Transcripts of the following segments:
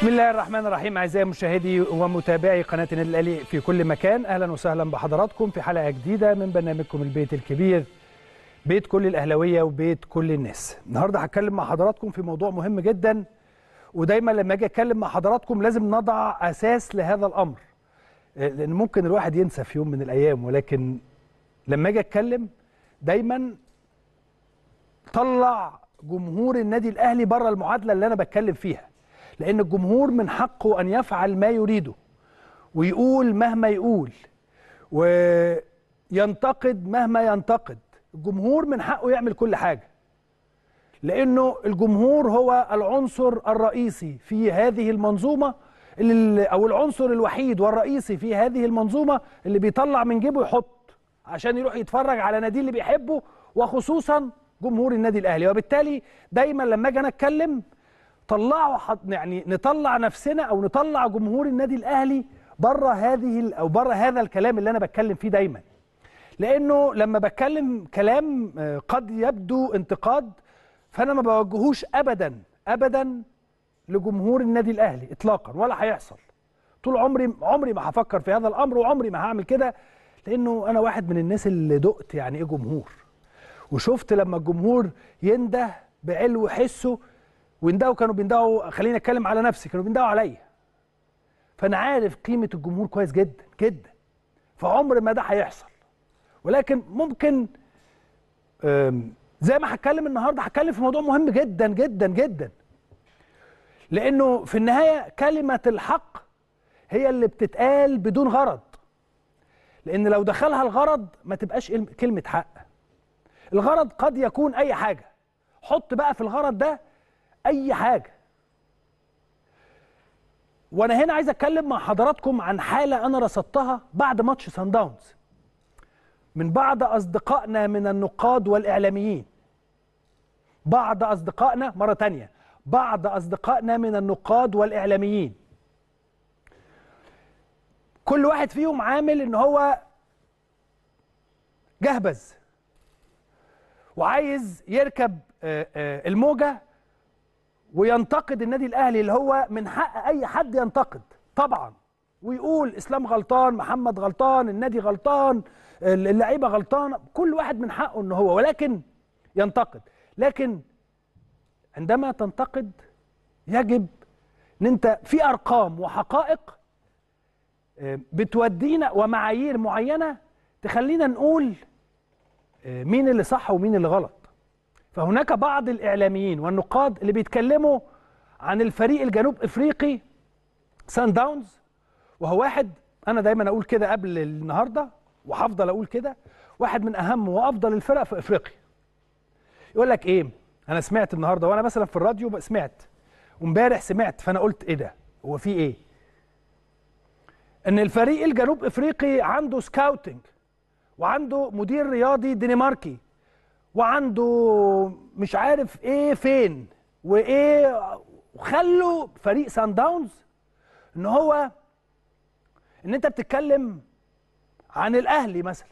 بسم الله الرحمن الرحيم اعزائي مشاهدي ومتابعي قناه النادي الاهلي في كل مكان اهلا وسهلا بحضراتكم في حلقه جديده من برنامجكم البيت الكبير بيت كل الاهلاويه وبيت كل الناس النهارده هتكلم مع حضراتكم في موضوع مهم جدا ودايما لما اجي اتكلم مع حضراتكم لازم نضع اساس لهذا الامر لان ممكن الواحد ينسى في يوم من الايام ولكن لما اجي اتكلم دايما طلع جمهور النادي الاهلي بره المعادله اللي انا بتكلم فيها لان الجمهور من حقه ان يفعل ما يريده ويقول مهما يقول وينتقد مهما ينتقد الجمهور من حقه يعمل كل حاجه لانه الجمهور هو العنصر الرئيسي في هذه المنظومه اللي او العنصر الوحيد والرئيسي في هذه المنظومه اللي بيطلع من جيبه يحط عشان يروح يتفرج على نادي اللي بيحبه وخصوصا جمهور النادي الاهلي وبالتالي دايما لما اجي انا اتكلم طلعوا حد يعني نطلع نفسنا او نطلع جمهور النادي الاهلي بره هذه او بره هذا الكلام اللي انا بتكلم فيه دايما لانه لما بتكلم كلام قد يبدو انتقاد فانا ما بوجهوش ابدا ابدا لجمهور النادي الاهلي اطلاقا ولا هيحصل طول عمري عمري ما هفكر في هذا الامر وعمري ما هعمل كده لانه انا واحد من الناس اللي دقت يعني ايه جمهور وشفت لما الجمهور ينده بعلو حسه ويندهوا كانوا بيندهوا خليني اتكلم على نفسي كانوا بيندهوا عليا فانا عارف قيمه الجمهور كويس جدا جدا فعمر ما ده هيحصل ولكن ممكن زي ما هتكلم النهارده هتكلم في موضوع مهم جدا جدا جدا لانه في النهايه كلمه الحق هي اللي بتتقال بدون غرض لان لو دخلها الغرض ما تبقاش كلمه حق الغرض قد يكون اي حاجه حط بقى في الغرض ده اي حاجه وانا هنا عايز اتكلم مع حضراتكم عن حاله انا رصدتها بعد ماتش سان داونز من بعض اصدقائنا من النقاد والاعلاميين بعض اصدقائنا مره تانية بعض اصدقائنا من النقاد والاعلاميين كل واحد فيهم عامل ان هو جهبذ وعايز يركب الموجه وينتقد النادي الاهلي اللي هو من حق اي حد ينتقد طبعا ويقول اسلام غلطان محمد غلطان النادي غلطان اللعيبه غلطانه كل واحد من حقه ان هو ولكن ينتقد لكن عندما تنتقد يجب ان انت في ارقام وحقائق بتودينا ومعايير معينه تخلينا نقول مين اللي صح ومين اللي غلط فهناك بعض الاعلاميين والنقاد اللي بيتكلموا عن الفريق الجنوب افريقي سان داونز وهو واحد انا دايما اقول كده قبل النهارده وهفضل اقول كده واحد من اهم وافضل الفرق في افريقيا يقول لك ايه انا سمعت النهارده وانا مثلا في الراديو سمعت وامبارح سمعت فانا قلت ايه ده هو في ايه ان الفريق الجنوب افريقي عنده سكاوتنج وعنده مدير رياضي دنماركي وعنده مش عارف ايه فين وايه وخلوا فريق سان داونز ان هو ان انت بتتكلم عن الاهلي مثلا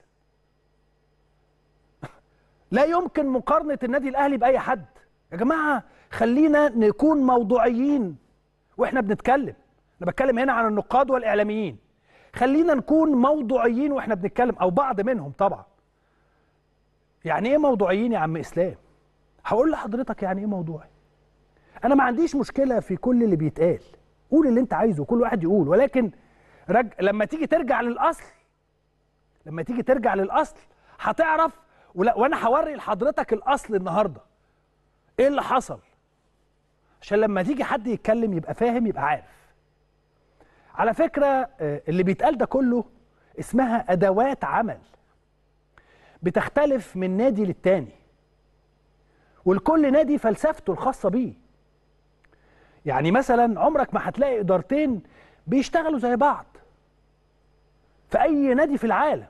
لا يمكن مقارنه النادي الاهلي باي حد يا جماعه خلينا نكون موضوعيين واحنا بنتكلم انا بتكلم هنا عن النقاد والاعلاميين خلينا نكون موضوعيين واحنا بنتكلم او بعض منهم طبعا يعني ايه موضوعيين يا عم اسلام هقول لحضرتك يعني ايه موضوعي انا ما عنديش مشكله في كل اللي بيتقال قول اللي انت عايزه كل واحد يقول ولكن رج... لما تيجي ترجع للاصل لما تيجي ترجع للاصل هتعرف ولا... وانا هوري لحضرتك الاصل النهارده ايه اللي حصل عشان لما تيجي حد يتكلم يبقى فاهم يبقى عارف على فكره اللي بيتقال ده كله اسمها ادوات عمل بتختلف من نادي للتاني ولكل نادي فلسفته الخاصه بيه يعني مثلا عمرك ما هتلاقي ادارتين بيشتغلوا زي بعض في اي نادي في العالم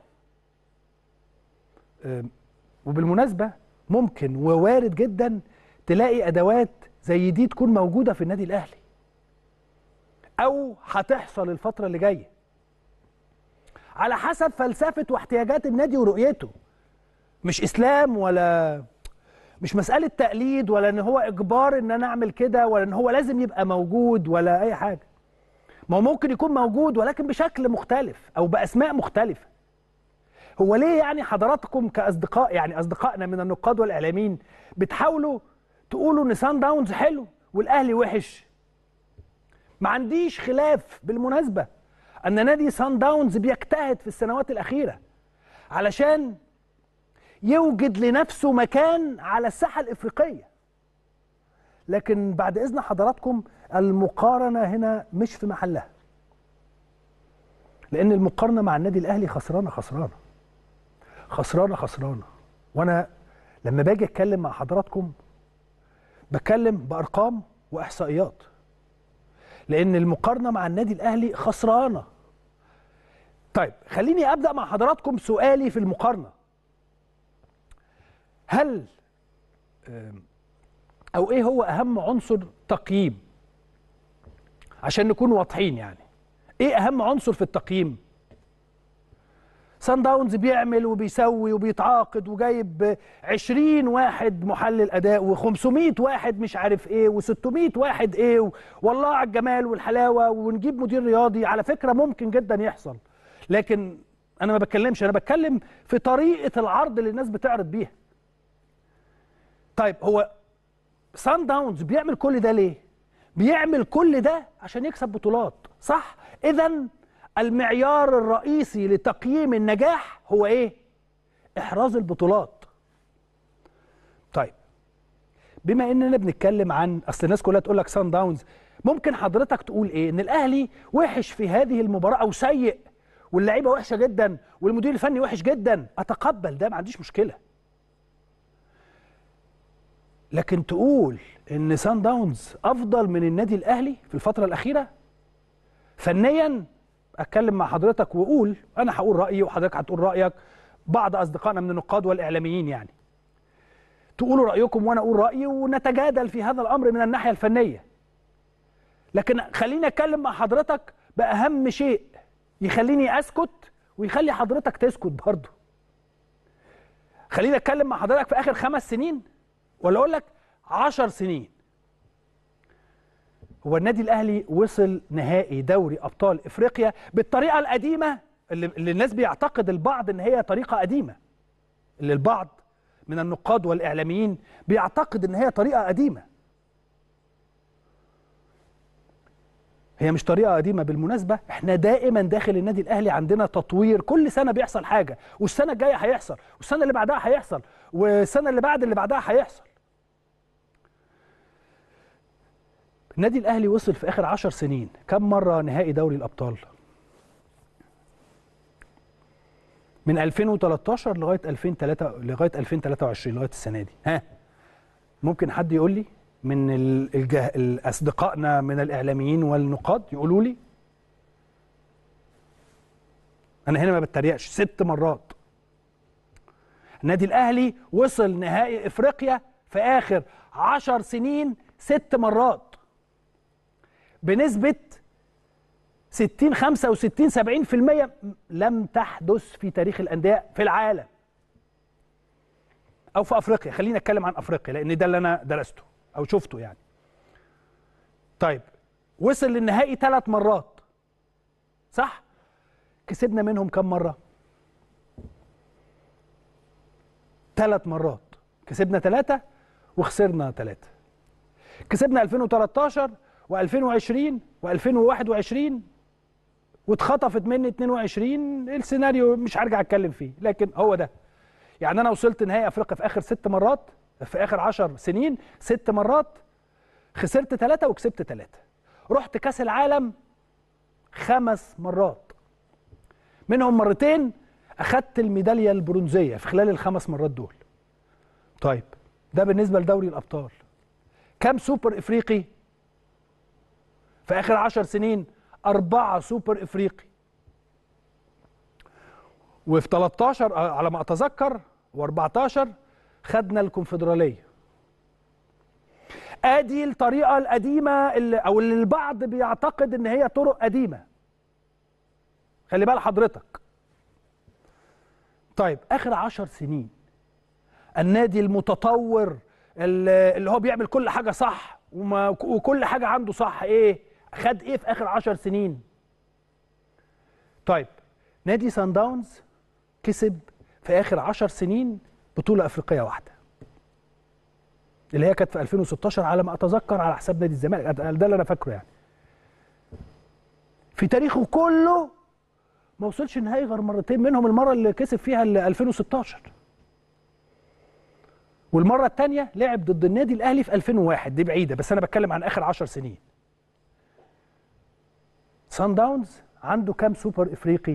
وبالمناسبه ممكن ووارد جدا تلاقي ادوات زي دي تكون موجوده في النادي الاهلي او هتحصل الفتره اللي جايه على حسب فلسفه واحتياجات النادي ورؤيته مش اسلام ولا مش مساله تقليد ولا ان هو اجبار ان انا اعمل كده ولا ان هو لازم يبقى موجود ولا اي حاجه ما هو ممكن يكون موجود ولكن بشكل مختلف او باسماء مختلفه هو ليه يعني حضراتكم كاصدقاء يعني اصدقائنا من النقاد والاعلاميين بتحاولوا تقولوا ان سان داونز حلو والاهلي وحش ما عنديش خلاف بالمناسبه ان نادي سان داونز بيجتهد في السنوات الاخيره علشان يوجد لنفسه مكان على الساحه الافريقيه لكن بعد اذن حضراتكم المقارنه هنا مش في محلها لان المقارنه مع النادي الاهلي خسرانه خسرانه خسرانه خسرانه وانا لما باجي اتكلم مع حضراتكم بتكلم بارقام واحصائيات لان المقارنه مع النادي الاهلي خسرانه طيب خليني ابدا مع حضراتكم سؤالي في المقارنه هل او ايه هو اهم عنصر تقييم عشان نكون واضحين يعني ايه اهم عنصر في التقييم سان داونز بيعمل وبيسوي وبيتعاقد وجايب 20 واحد محلل اداء و500 واحد مش عارف ايه و600 واحد ايه والله على الجمال والحلاوه ونجيب مدير رياضي على فكره ممكن جدا يحصل لكن انا ما بتكلمش انا بتكلم في طريقه العرض اللي الناس بتعرض بيها طيب هو سان داونز بيعمل كل ده ليه بيعمل كل ده عشان يكسب بطولات صح اذا المعيار الرئيسي لتقييم النجاح هو ايه احراز البطولات طيب بما اننا بنتكلم عن اصل الناس كلها تقول لك سان داونز ممكن حضرتك تقول ايه ان الاهلي وحش في هذه المباراه او سيء واللعيبه وحشه جدا والمدير الفني وحش جدا اتقبل ده ما عنديش مشكله لكن تقول ان سان داونز افضل من النادي الاهلي في الفتره الاخيره فنيا اتكلم مع حضرتك واقول انا هقول رايي وحضرتك هتقول رايك بعض اصدقائنا من النقاد والاعلاميين يعني تقولوا رايكم وانا اقول رايي ونتجادل في هذا الامر من الناحيه الفنيه لكن خليني اتكلم مع حضرتك باهم شيء يخليني اسكت ويخلي حضرتك تسكت برضه خليني اتكلم مع حضرتك في اخر خمس سنين ولا اقول لك عشر سنين هو النادي الاهلي وصل نهائي دوري ابطال افريقيا بالطريقه القديمه اللي, اللي الناس بيعتقد البعض ان هي طريقه قديمه اللي البعض من النقاد والاعلاميين بيعتقد ان هي طريقه قديمه هي مش طريقه قديمه بالمناسبه احنا دائما داخل النادي الاهلي عندنا تطوير كل سنه بيحصل حاجه والسنه الجايه هيحصل والسنه اللي بعدها هيحصل والسنه اللي بعد اللي بعدها هيحصل النادي الاهلي وصل في اخر عشر سنين كم مره نهائي دوري الابطال من 2013 لغايه 2003 لغايه 2023 لغايه السنه دي ها ممكن حد يقول لي من الجه... اصدقائنا من الاعلاميين والنقاد يقولوا لي انا هنا ما بتريقش ست مرات النادي الاهلي وصل نهائي افريقيا في اخر عشر سنين ست مرات بنسبه 60 65 70% لم تحدث في تاريخ الانديه في العالم او في افريقيا خلينا اتكلم عن افريقيا لان ده اللي انا درسته او شفته يعني طيب وصل للنهائي ثلاث مرات صح كسبنا منهم كم مره ثلاث مرات كسبنا ثلاثة وخسرنا ثلاثة كسبنا 2013 و2020 و2021 واتخطفت مني 22 السيناريو مش هرجع اتكلم فيه لكن هو ده يعني انا وصلت نهائي افريقيا في اخر ست مرات في اخر عشر سنين ست مرات خسرت ثلاثة وكسبت ثلاثة رحت كاس العالم خمس مرات منهم مرتين اخدت الميدالية البرونزية في خلال الخمس مرات دول طيب ده بالنسبة لدوري الابطال كم سوبر افريقي في اخر عشر سنين اربعة سوبر افريقي وفي 13 على ما اتذكر و14 خدنا الكونفدراليه ادي الطريقه القديمه اللي او اللي البعض بيعتقد ان هي طرق قديمه خلي بال حضرتك طيب اخر عشر سنين النادي المتطور اللي هو بيعمل كل حاجه صح وما وكل حاجه عنده صح ايه خد ايه في اخر عشر سنين طيب نادي سان داونز كسب في اخر عشر سنين بطوله افريقيه واحده اللي هي كانت في 2016 على ما اتذكر على حساب نادي الزمالك ده اللي انا فاكره يعني في تاريخه كله ما وصلش النهائي غير مرتين منهم المره اللي كسب فيها ال 2016 والمره الثانيه لعب ضد النادي الاهلي في 2001 دي بعيده بس انا بتكلم عن اخر 10 سنين سان داونز عنده كام سوبر افريقي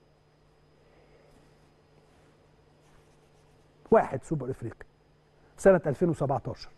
واحد سوبر افريقي سنه 2017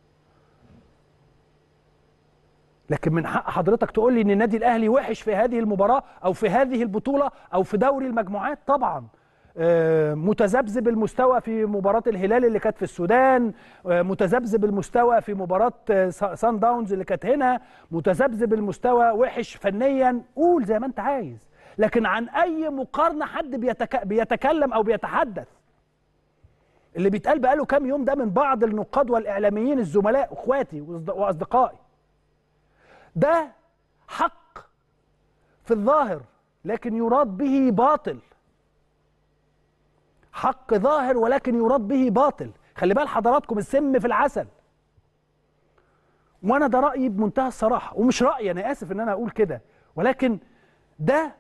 لكن من حق حضرتك تقول لي ان النادي الاهلي وحش في هذه المباراه او في هذه البطوله او في دوري المجموعات طبعا متذبذب المستوى في مباراة الهلال اللي كانت في السودان متذبذب المستوى في مباراة سان داونز اللي كانت هنا متذبذب المستوى وحش فنيا قول زي ما انت عايز لكن عن اي مقارنة حد بيتك... بيتكلم او بيتحدث اللي بيتقال بقاله كام يوم ده من بعض النقاد والاعلاميين الزملاء اخواتي واصدقائي ده حق في الظاهر لكن يراد به باطل حق ظاهر ولكن يراد به باطل خلي بال حضراتكم السم في العسل وانا ده رايي بمنتهى الصراحه ومش رايي انا اسف ان انا اقول كده ولكن ده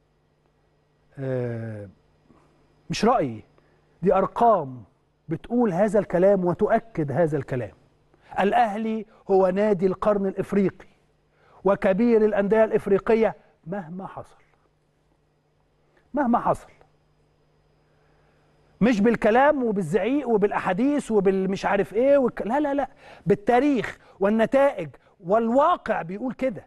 آه مش رايي دي ارقام بتقول هذا الكلام وتؤكد هذا الكلام الاهلي هو نادي القرن الافريقي وكبير الانديه الافريقيه مهما حصل مهما حصل مش بالكلام وبالزعيق وبالاحاديث وبالمش عارف ايه والك... لا لا لا بالتاريخ والنتائج والواقع بيقول كده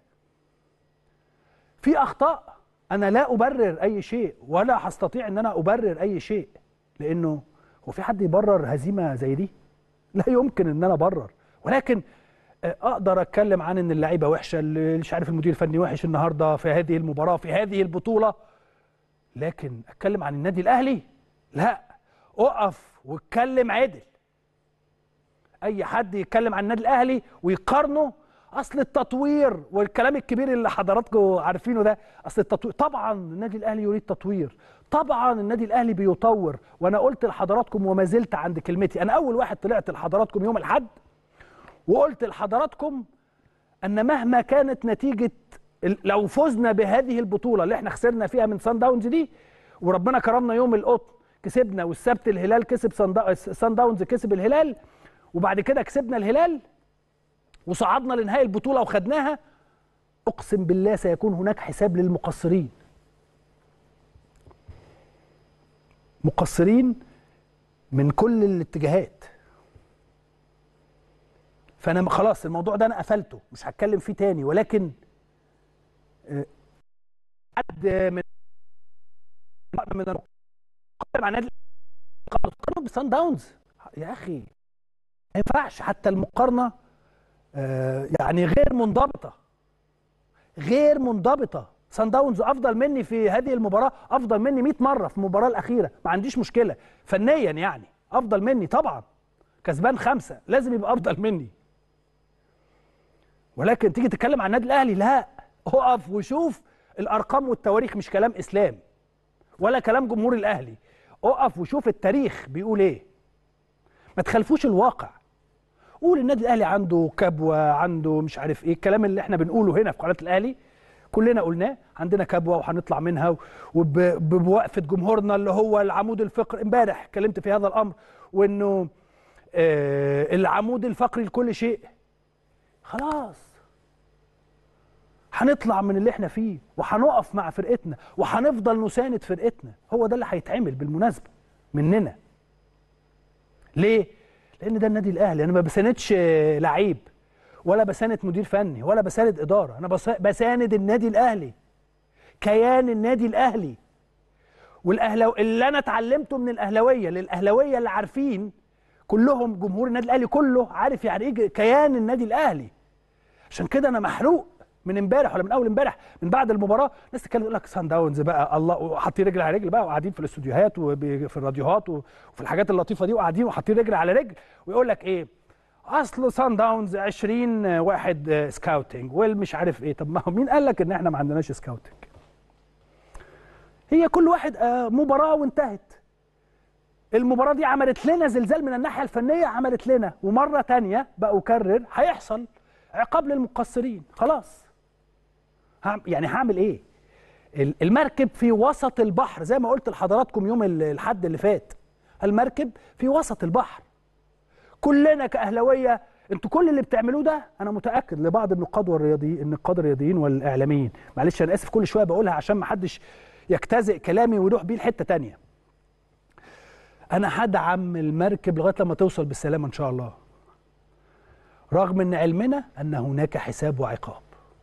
في اخطاء انا لا ابرر اي شيء ولا هستطيع ان انا ابرر اي شيء لانه هو في حد يبرر هزيمه زي دي لا يمكن ان انا ابرر ولكن اقدر اتكلم عن ان اللعيبه وحشه اللي مش عارف المدير الفني وحش النهارده في هذه المباراه في هذه البطوله لكن اتكلم عن النادي الاهلي لا اقف واتكلم عدل اي حد يتكلم عن النادي الاهلي ويقارنه اصل التطوير والكلام الكبير اللي حضراتكم عارفينه ده اصل التطوير طبعا النادي الاهلي يريد تطوير طبعا النادي الاهلي بيطور وانا قلت لحضراتكم وما زلت عند كلمتي انا اول واحد طلعت لحضراتكم يوم الاحد وقلت لحضراتكم ان مهما كانت نتيجه لو فزنا بهذه البطوله اللي احنا خسرنا فيها من سان داونز دي وربنا كرمنا يوم القطن كسبنا والسبت الهلال كسب سان داونز كسب الهلال وبعد كده كسبنا الهلال وصعدنا لنهائي البطوله وخدناها اقسم بالله سيكون هناك حساب للمقصرين مقصرين من كل الاتجاهات فانا خلاص الموضوع ده انا قفلته مش هتكلم فيه تاني ولكن حد من من النقاد مع النادي قارنوا بسان داونز يا اخي ما ينفعش حتى المقارنه آه يعني غير منضبطه غير منضبطه سان داونز افضل مني في هذه المباراه افضل مني 100 مره في المباراه الاخيره ما عنديش مشكله فنيا يعني افضل مني طبعا كسبان خمسه لازم يبقى افضل مني ولكن تيجي تتكلم عن النادي الاهلي لا اقف وشوف الارقام والتواريخ مش كلام اسلام ولا كلام جمهور الاهلي اقف وشوف التاريخ بيقول ايه ما تخالفوش الواقع قول النادي الاهلي عنده كبوه عنده مش عارف ايه الكلام اللي احنا بنقوله هنا في قناه الاهلي كلنا قلناه عندنا كبوه وهنطلع منها وبوقفه جمهورنا اللي هو العمود الفقري امبارح اتكلمت في هذا الامر وانه آه العمود الفقري لكل شيء خلاص هنطلع من اللي احنا فيه وهنقف مع فرقتنا وهنفضل نساند فرقتنا هو ده اللي هيتعمل بالمناسبه مننا ليه لان ده النادي الاهلي انا ما بساندش لعيب ولا بساند مدير فني ولا بساند اداره انا بساند النادي الاهلي كيان النادي الاهلي والاهلاو اللي انا اتعلمته من الاهلاويه للاهلاويه اللي عارفين كلهم جمهور النادي الاهلي كله عارف يعني ايه كيان النادي الاهلي عشان كده انا محروق من امبارح ولا من اول امبارح من بعد المباراه ناس تتكلم يقول لك سان داونز بقى الله وحاطين رجل على رجل بقى وقاعدين في الاستوديوهات وفي الراديوهات وفي الحاجات اللطيفه دي وقاعدين وحاطين رجل على رجل ويقول لك ايه اصل سان داونز 20 واحد سكاوتنج والمش عارف ايه طب ما هو مين قال لك ان احنا ما عندناش سكاوتنج هي كل واحد آه، مباراه وانتهت المباراه دي عملت لنا زلزال من الناحيه الفنيه عملت لنا ومره تانية بقى اكرر هيحصل عقاب للمقصرين خلاص هعم- يعني هعمل ايه ال- المركب في وسط البحر زي ما قلت لحضراتكم يوم ال- الحد اللي فات المركب في وسط البحر كلنا كاهلاويه انتوا كل اللي بتعملوه ده انا متاكد لبعض النقاد والرياضيين النقاد الرياضيين والاعلاميين معلش انا اسف كل شويه بقولها عشان ما حدش يجتزئ كلامي ويروح بيه لحته تانية انا هدعم المركب لغايه لما توصل بالسلامه ان شاء الله رغم ان علمنا ان هناك حساب وعقاب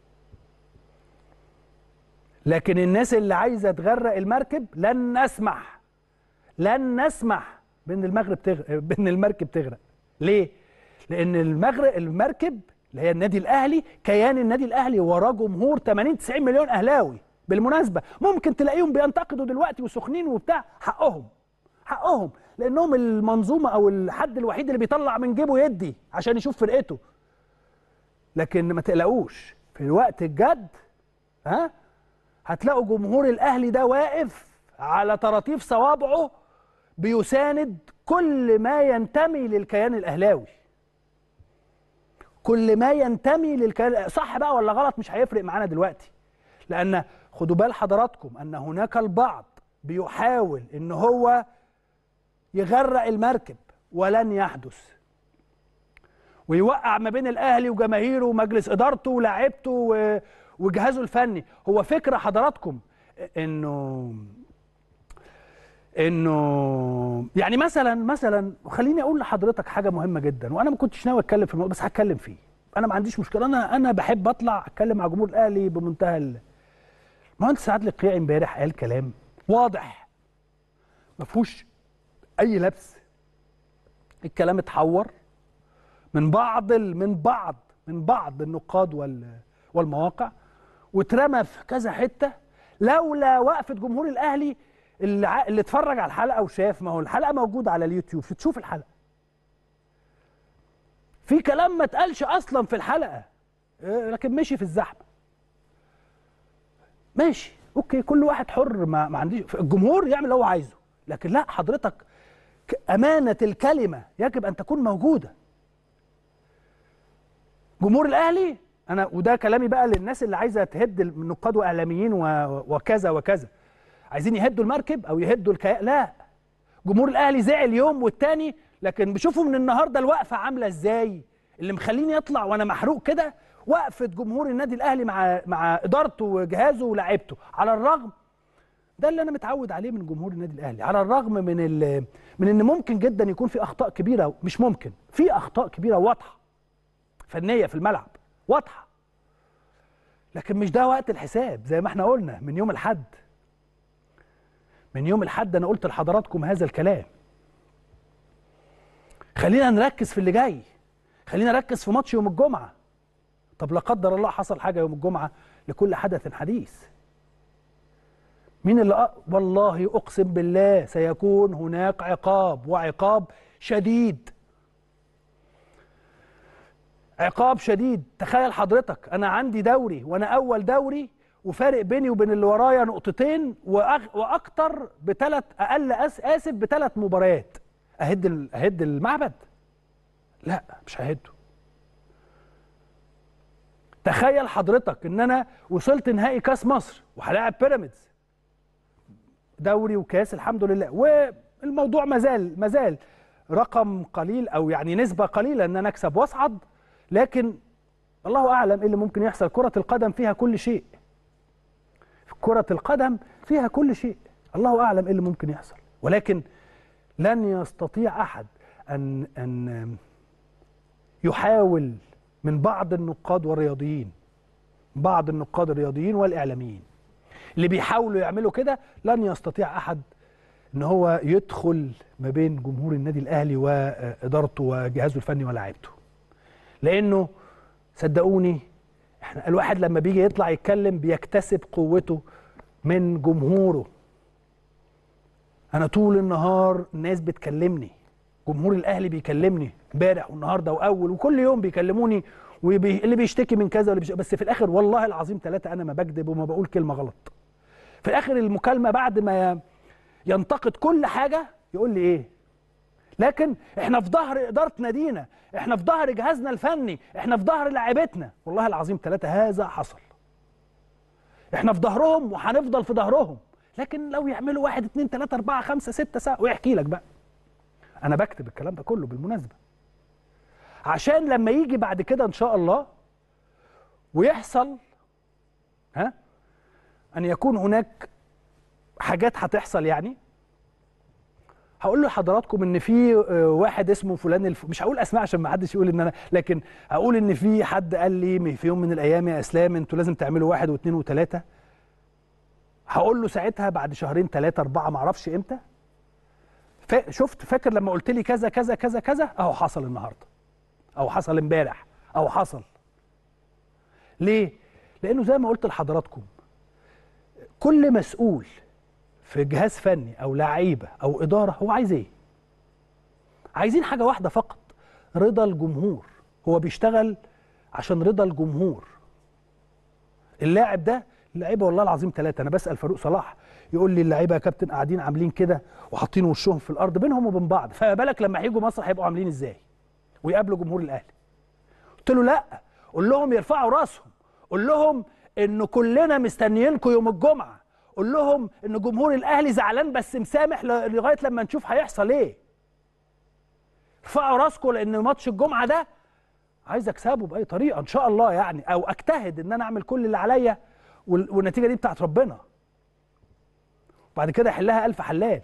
لكن الناس اللي عايزه تغرق المركب لن نسمح لن نسمح بان المغرب تغرق بان المركب تغرق ليه لان المغرب المركب اللي هي النادي الاهلي كيان النادي الاهلي وراه جمهور 80 90 مليون اهلاوي بالمناسبه ممكن تلاقيهم بينتقدوا دلوقتي وسخنين وبتاع حقهم حقهم لانهم المنظومه او الحد الوحيد اللي بيطلع من جيبه يدي عشان يشوف فرقته لكن ما تقلقوش في الوقت الجد ها هتلاقوا جمهور الاهلي ده واقف على طراطيف صوابعه بيساند كل ما ينتمي للكيان الاهلاوي كل ما ينتمي للكيان صح بقى ولا غلط مش هيفرق معانا دلوقتي لان خدوا بال حضراتكم ان هناك البعض بيحاول ان هو يغرق المركب ولن يحدث ويوقع ما بين الاهلي وجماهيره ومجلس ادارته ولاعيبته و- وجهازه الفني هو فكره حضراتكم انه انه يعني مثلا مثلا خليني اقول لحضرتك حاجه مهمه جدا وانا ما كنتش ناوي اتكلم في الموضوع بس هتكلم فيه انا ما عنديش مشكله انا انا بحب اطلع اتكلم مع جمهور الاهلي بمنتهى ال- المهندس عادل القيعي امبارح قال كلام واضح ما فيهوش اي لبس الكلام اتحور من بعض ال- من بعض من بعض النقاد وال والمواقع واترمى في كذا حته لولا وقفه جمهور الاهلي اللي, ع- اللي اتفرج على الحلقه وشاف ما هو الحلقه موجوده على اليوتيوب تشوف الحلقه في كلام ما اتقالش اصلا في الحلقه إيه، لكن مشي في الزحمه ماشي اوكي كل واحد حر ما, ما عنديش الجمهور يعمل اللي هو عايزه لكن لا حضرتك ك- امانه الكلمه يجب ان تكون موجوده جمهور الاهلي انا وده كلامي بقى للناس اللي عايزه تهد النقاد واعلاميين و- وكذا وكذا عايزين يهدوا المركب او يهدوا الكيان لا جمهور الاهلي زعل يوم والتاني لكن بشوفوا من النهارده الوقفه عامله ازاي اللي مخليني اطلع وانا محروق كده وقفه جمهور النادي الاهلي مع مع ادارته وجهازه ولاعيبته على الرغم ده اللي انا متعود عليه من جمهور النادي الاهلي على الرغم من ال- من ان ممكن جدا يكون في اخطاء كبيره مش ممكن في اخطاء كبيره واضحه فنيه في الملعب واضحه لكن مش ده وقت الحساب زي ما احنا قلنا من يوم الحد من يوم الحد انا قلت لحضراتكم هذا الكلام خلينا نركز في اللي جاي خلينا نركز في ماتش يوم الجمعه طب لا قدر الله حصل حاجه يوم الجمعه لكل حدث حديث مين اللي أ... والله اقسم بالله سيكون هناك عقاب وعقاب شديد عقاب شديد تخيل حضرتك انا عندي دوري وانا اول دوري وفارق بيني وبين اللي ورايا نقطتين وأغ... واكتر بثلاث اقل أس... اسف بثلاث مباريات اهد ال... اهد المعبد لا مش ههده تخيل حضرتك ان انا وصلت نهائي كاس مصر وهلاعب بيراميدز دوري وكاس الحمد لله والموضوع مازال مازال رقم قليل او يعني نسبه قليله ان انا اكسب واصعد لكن الله اعلم ايه اللي ممكن يحصل كره القدم فيها كل شيء كره القدم فيها كل شيء الله اعلم ايه اللي ممكن يحصل ولكن لن يستطيع احد ان ان يحاول من بعض النقاد والرياضيين بعض النقاد الرياضيين والاعلاميين اللي بيحاولوا يعملوا كده لن يستطيع احد ان هو يدخل ما بين جمهور النادي الاهلي وادارته وجهازه الفني ولاعيبته لانه صدقوني احنا الواحد لما بيجي يطلع يتكلم بيكتسب قوته من جمهوره انا طول النهار الناس بتكلمني جمهور الاهلي بيكلمني امبارح والنهارده واول وكل يوم بيكلموني واللي بيشتكي من كذا واللي بيشتكي بس في الاخر والله العظيم ثلاثه انا ما بكذب وما بقول كلمه غلط في الاخر المكالمه بعد ما ينتقد كل حاجه يقول لي ايه لكن احنا في ظهر اداره نادينا احنا في ظهر جهازنا الفني احنا في ظهر لاعيبتنا والله العظيم ثلاثه هذا حصل احنا في ظهرهم وهنفضل في ظهرهم لكن لو يعملوا واحد اتنين تلاته اربعه خمسه سته ساعه ويحكي لك بقى انا بكتب الكلام ده كله بالمناسبه عشان لما يجي بعد كده ان شاء الله ويحصل ها ان يكون هناك حاجات هتحصل يعني هقول لحضراتكم ان في واحد اسمه فلان الف... مش هقول اسماء عشان ما حدش يقول ان انا لكن هقول ان في حد قال لي في يوم من الايام يا اسلام انتوا لازم تعملوا واحد واثنين وثلاثه هقول له ساعتها بعد شهرين ثلاثه اربعه ما اعرفش امتى ف... شفت فاكر لما قلت لي كذا كذا كذا كذا اهو حصل النهارده او حصل امبارح او حصل ليه لانه زي ما قلت لحضراتكم كل مسؤول في جهاز فني او لعيبه او اداره هو عايز ايه عايزين حاجه واحده فقط رضا الجمهور هو بيشتغل عشان رضا الجمهور اللاعب ده اللعيبه والله العظيم ثلاثه انا بسال فاروق صلاح يقول لي اللعيبه يا كابتن قاعدين عاملين كده وحاطين وشهم في الارض بينهم وبين بعض فما بالك لما هيجوا مصر هيبقوا عاملين ازاي ويقابلوا جمهور الاهلي قلت له لا قول لهم يرفعوا راسهم قول لهم ان كلنا مستنيينكم يوم الجمعه قول لهم ان جمهور الاهلي زعلان بس مسامح لغايه لما نشوف هيحصل ايه ارفعوا راسكم لان ماتش الجمعه ده عايز اكسبه باي طريقه ان شاء الله يعني او اجتهد ان انا اعمل كل اللي عليا والنتيجه دي بتاعت ربنا وبعد كده يحلها الف حلال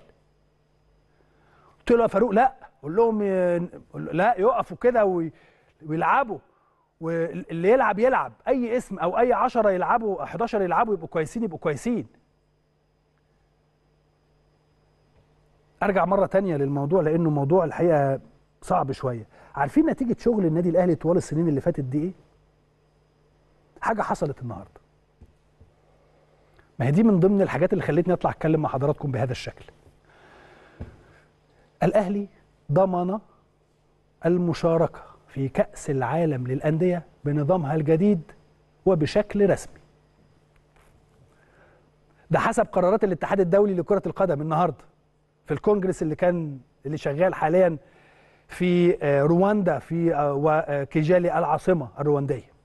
قلت له يا فاروق لا قول لهم ي... لا يقفوا كده ويلعبوا واللي يلعب يلعب اي اسم او اي 10 يلعبوا 11 يلعبوا يبقوا كويسين يبقوا كويسين ارجع مره تانية للموضوع لانه موضوع الحقيقه صعب شويه عارفين نتيجه شغل النادي الاهلي طوال السنين اللي فاتت دي ايه حاجه حصلت النهارده ما هي دي من ضمن الحاجات اللي خلتني اطلع اتكلم مع حضراتكم بهذا الشكل الاهلي ضمن المشاركه في كاس العالم للانديه بنظامها الجديد وبشكل رسمي ده حسب قرارات الاتحاد الدولي لكره القدم النهارده في الكونجرس اللي كان اللي شغال حاليا في رواندا في وكيجالي العاصمه الروانديه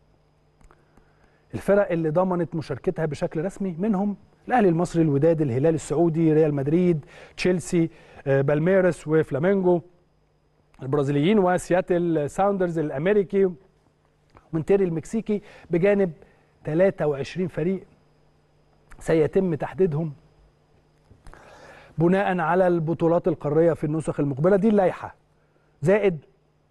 الفرق اللي ضمنت مشاركتها بشكل رسمي منهم الاهلي المصري الوداد الهلال السعودي ريال مدريد تشيلسي بالميرس وفلامينجو البرازيليين وسياتل ساوندرز الامريكي مونتيري المكسيكي بجانب 23 فريق سيتم تحديدهم بناء على البطولات القاريه في النسخ المقبله دي اللائحه زائد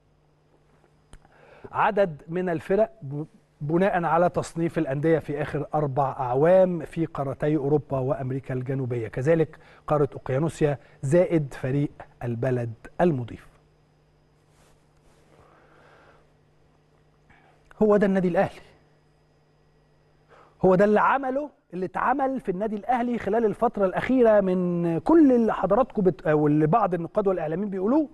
عدد من الفرق بناء على تصنيف الانديه في اخر اربع اعوام في قارتي اوروبا وامريكا الجنوبيه كذلك قاره اوقيانوسيا زائد فريق البلد المضيف هو ده النادي الاهلي هو ده اللي عمله اللي اتعمل في النادي الاهلي خلال الفتره الاخيره من كل اللي حضراتكم بت... او اللي بعض النقاد والاعلاميين بيقولوه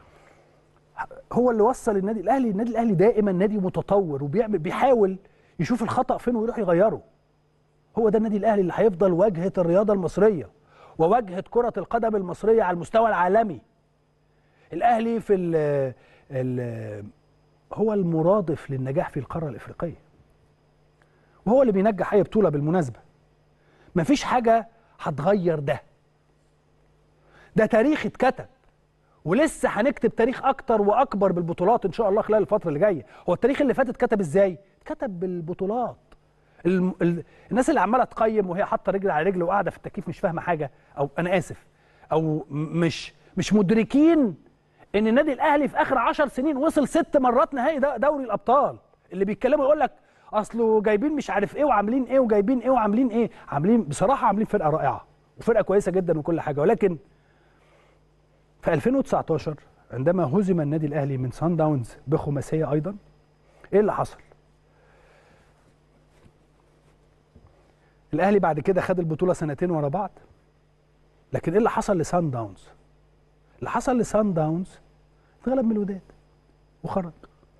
هو اللي وصل النادي الاهلي النادي الاهلي دائما نادي متطور وبيعمل بيحاول يشوف الخطا فين ويروح يغيره هو ده النادي الاهلي اللي هيفضل واجهه الرياضه المصريه وواجهه كره القدم المصريه على المستوى العالمي الاهلي في ال ال هو المرادف للنجاح في القاره الافريقيه وهو اللي بينجح اي بطوله بالمناسبه مفيش حاجه هتغير ده ده تاريخ اتكتب ولسه هنكتب تاريخ اكتر واكبر بالبطولات ان شاء الله خلال الفتره اللي جايه هو التاريخ اللي فات اتكتب ازاي اتكتب بالبطولات الم... ال... الناس اللي عماله تقيم وهي حاطه رجل على رجل وقاعده في التكييف مش فاهمه حاجه او انا اسف او مش مش مدركين ان النادي الاهلي في اخر عشر سنين وصل ست مرات نهائي دوري الابطال اللي بيتكلموا يقول لك اصله جايبين مش عارف ايه وعاملين ايه وجايبين ايه وعاملين ايه عاملين بصراحه عاملين فرقه رائعه وفرقه كويسه جدا وكل حاجه ولكن في 2019 عندما هزم النادي الاهلي من سان داونز بخماسيه ايضا ايه اللي حصل الاهلي بعد كده خد البطوله سنتين ورا بعض لكن ايه اللي حصل لسان داونز اللي حصل لسان داونز اتغلب من الوداد وخرج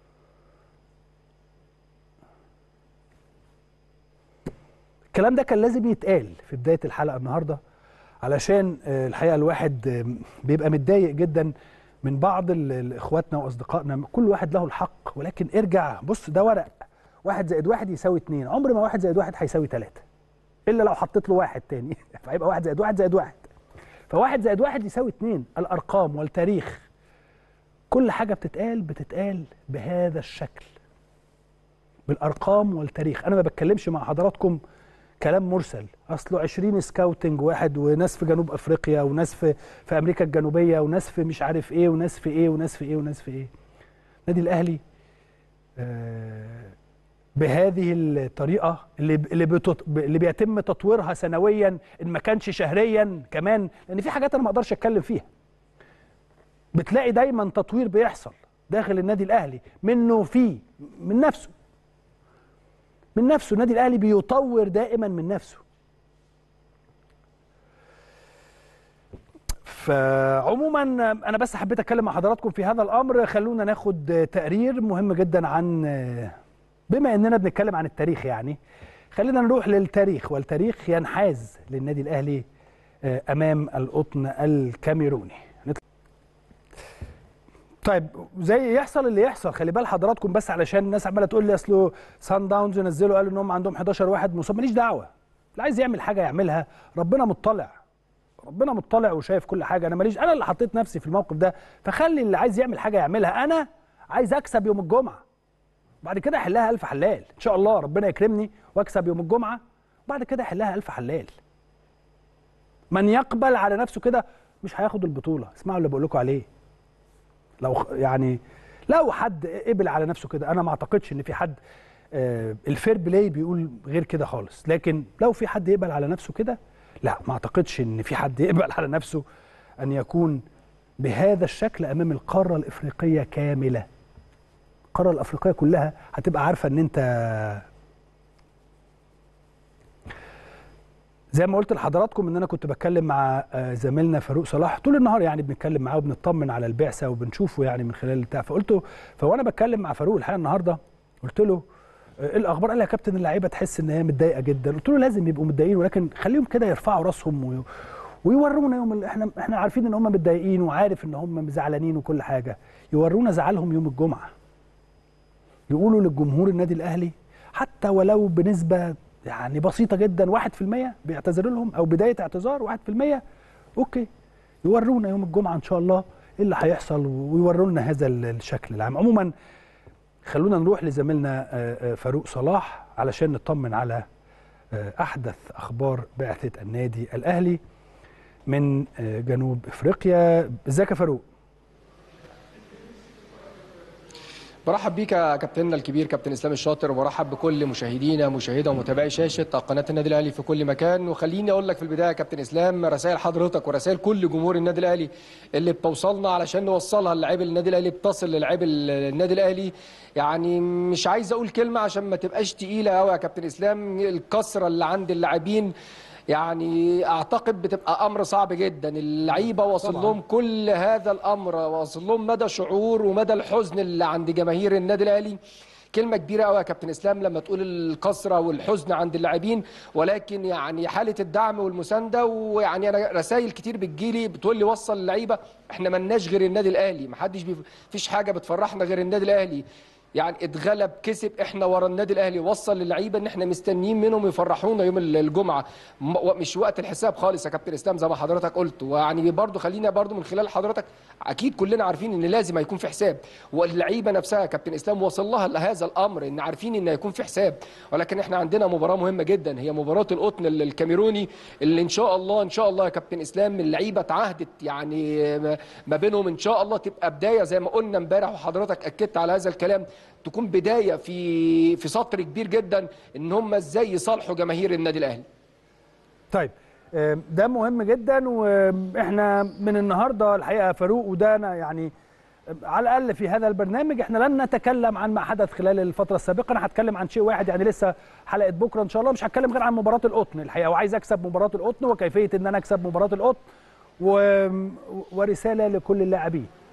الكلام ده كان لازم يتقال في بدايه الحلقه النهارده علشان آه، الحقيقه الواحد آه، بيبقى متضايق جدا من بعض ال- ال- اخواتنا واصدقائنا كل واحد له الحق ولكن ارجع بص ده ورق واحد زائد واحد يساوي اتنين عمر ما واحد زائد واحد هيساوي تلاته الا لو حطيت له واحد تاني فهيبقى واحد زائد واحد زائد واحد فواحد زائد واحد يساوي اتنين الارقام والتاريخ كل حاجه بتتقال بتتقال بهذا الشكل بالارقام والتاريخ انا ما بتكلمش مع حضراتكم كلام مرسل اصله 20 سكاوتنج واحد وناس في جنوب افريقيا وناس في في امريكا الجنوبيه وناس في مش عارف ايه وناس في ايه وناس في ايه وناس في ايه نادي الاهلي آه، بهذه الطريقه اللي اللي, بتط... اللي بيتم تطويرها سنويا ان ما كانش شهريا كمان لان في حاجات انا ما اقدرش اتكلم فيها بتلاقي دايما تطوير بيحصل داخل النادي الاهلي منه فيه من نفسه من نفسه النادي الاهلي بيطور دائما من نفسه فعموما انا بس حبيت اتكلم مع حضراتكم في هذا الامر خلونا ناخد تقرير مهم جدا عن بما اننا بنتكلم عن التاريخ يعني خلينا نروح للتاريخ والتاريخ ينحاز للنادي الاهلي امام القطن الكاميروني طيب زي يحصل اللي يحصل خلي بال حضراتكم بس علشان الناس عماله تقول لي اصله سان داونز نزلوا قالوا ان هم عندهم 11 واحد مصاب ماليش دعوه اللي عايز يعمل حاجه يعملها ربنا مطلع ربنا مطلع وشايف كل حاجه انا ماليش انا اللي حطيت نفسي في الموقف ده فخلي اللي عايز يعمل حاجه يعملها انا عايز اكسب يوم الجمعه بعد كده احلها الف حلال ان شاء الله ربنا يكرمني واكسب يوم الجمعه وبعد كده احلها الف حلال من يقبل على نفسه كده مش هياخد البطوله اسمعوا اللي بقول لكم عليه لو يعني لو حد قبل على نفسه كده انا ما اعتقدش ان في حد آه الفير بلاي بيقول غير كده خالص لكن لو في حد يقبل على نفسه كده لا ما اعتقدش ان في حد يقبل على نفسه ان يكون بهذا الشكل امام القاره الافريقيه كامله القاره الافريقيه كلها هتبقى عارفه ان انت زي ما قلت لحضراتكم ان انا كنت بتكلم مع زميلنا فاروق صلاح طول النهار يعني بنتكلم معاه وبنطمن على البعثه وبنشوفه يعني من خلال البتاع فقلت فوانا بتكلم مع فاروق الحقيقه النهارده قلت له ايه الاخبار قال لي يا كابتن اللعيبه تحس ان هي متضايقه جدا قلت له لازم يبقوا متضايقين ولكن خليهم كده يرفعوا راسهم وي... ويورونا يوم ال... احنا احنا عارفين ان هم متضايقين وعارف ان هم زعلانين وكل حاجه يورونا زعلهم يوم الجمعه يقولوا للجمهور النادي الاهلي حتى ولو بنسبه يعني بسيطه جدا 1% بيعتذر لهم او بدايه اعتذار 1% اوكي يورونا يوم الجمعه ان شاء الله ايه اللي هيحصل ويوروا لنا هذا الشكل العام عموما خلونا نروح لزميلنا فاروق صلاح علشان نطمن على احدث اخبار بعثه النادي الاهلي من جنوب افريقيا ازيك يا فاروق برحب بيك يا كابتننا الكبير كابتن اسلام الشاطر وبرحب بكل مشاهدينا مشاهده ومتابعي شاشه قناه النادي الاهلي في كل مكان وخليني اقول لك في البدايه يا كابتن اسلام رسائل حضرتك ورسائل كل جمهور النادي الاهلي اللي بتوصلنا علشان نوصلها للاعيب النادي الاهلي بتصل للاعيب النادي الاهلي يعني مش عايز اقول كلمه عشان ما تبقاش تقيله قوي يا كابتن اسلام الكسره اللي عند اللاعبين يعني اعتقد بتبقى امر صعب جدا اللعيبه واصل لهم كل هذا الامر واصل لهم مدى شعور ومدى الحزن اللي عند جماهير النادي الاهلي كلمه كبيره قوي يا كابتن اسلام لما تقول الكسره والحزن عند اللاعبين ولكن يعني حاله الدعم والمسانده ويعني انا رسائل كتير بتجيلي بتقول لي وصل اللعيبه احنا ملناش غير النادي الاهلي ما حدش فيش حاجه بتفرحنا غير النادي الاهلي يعني اتغلب كسب احنا ورا النادي الاهلي وصل للعيبه ان احنا مستنيين منهم يفرحونا يوم الجمعه مش وقت الحساب خالص يا كابتن اسلام زي ما حضرتك قلت ويعني برضو خلينا برضو من خلال حضرتك اكيد كلنا عارفين ان لازم هيكون في حساب واللعيبه نفسها يا كابتن اسلام وصل لها لهذا الامر ان عارفين ان هيكون في حساب ولكن احنا عندنا مباراه مهمه جدا هي مباراه القطن الكاميروني اللي ان شاء الله ان شاء الله يا كابتن اسلام اللعيبه اتعهدت يعني ما بينهم ان شاء الله تبقى بدايه زي ما قلنا امبارح وحضرتك اكدت على هذا الكلام تكون بدايه في في سطر كبير جدا ان هم ازاي يصالحوا جماهير النادي الاهلي. طيب ده مهم جدا واحنا من النهارده الحقيقه فاروق وده انا يعني على الاقل في هذا البرنامج احنا لن نتكلم عن ما حدث خلال الفتره السابقه انا هتكلم عن شيء واحد يعني لسه حلقه بكره ان شاء الله مش هتكلم غير عن مباراه القطن الحقيقه وعايز اكسب مباراه القطن وكيفيه ان انا اكسب مباراه القطن و... ورساله لكل اللاعبين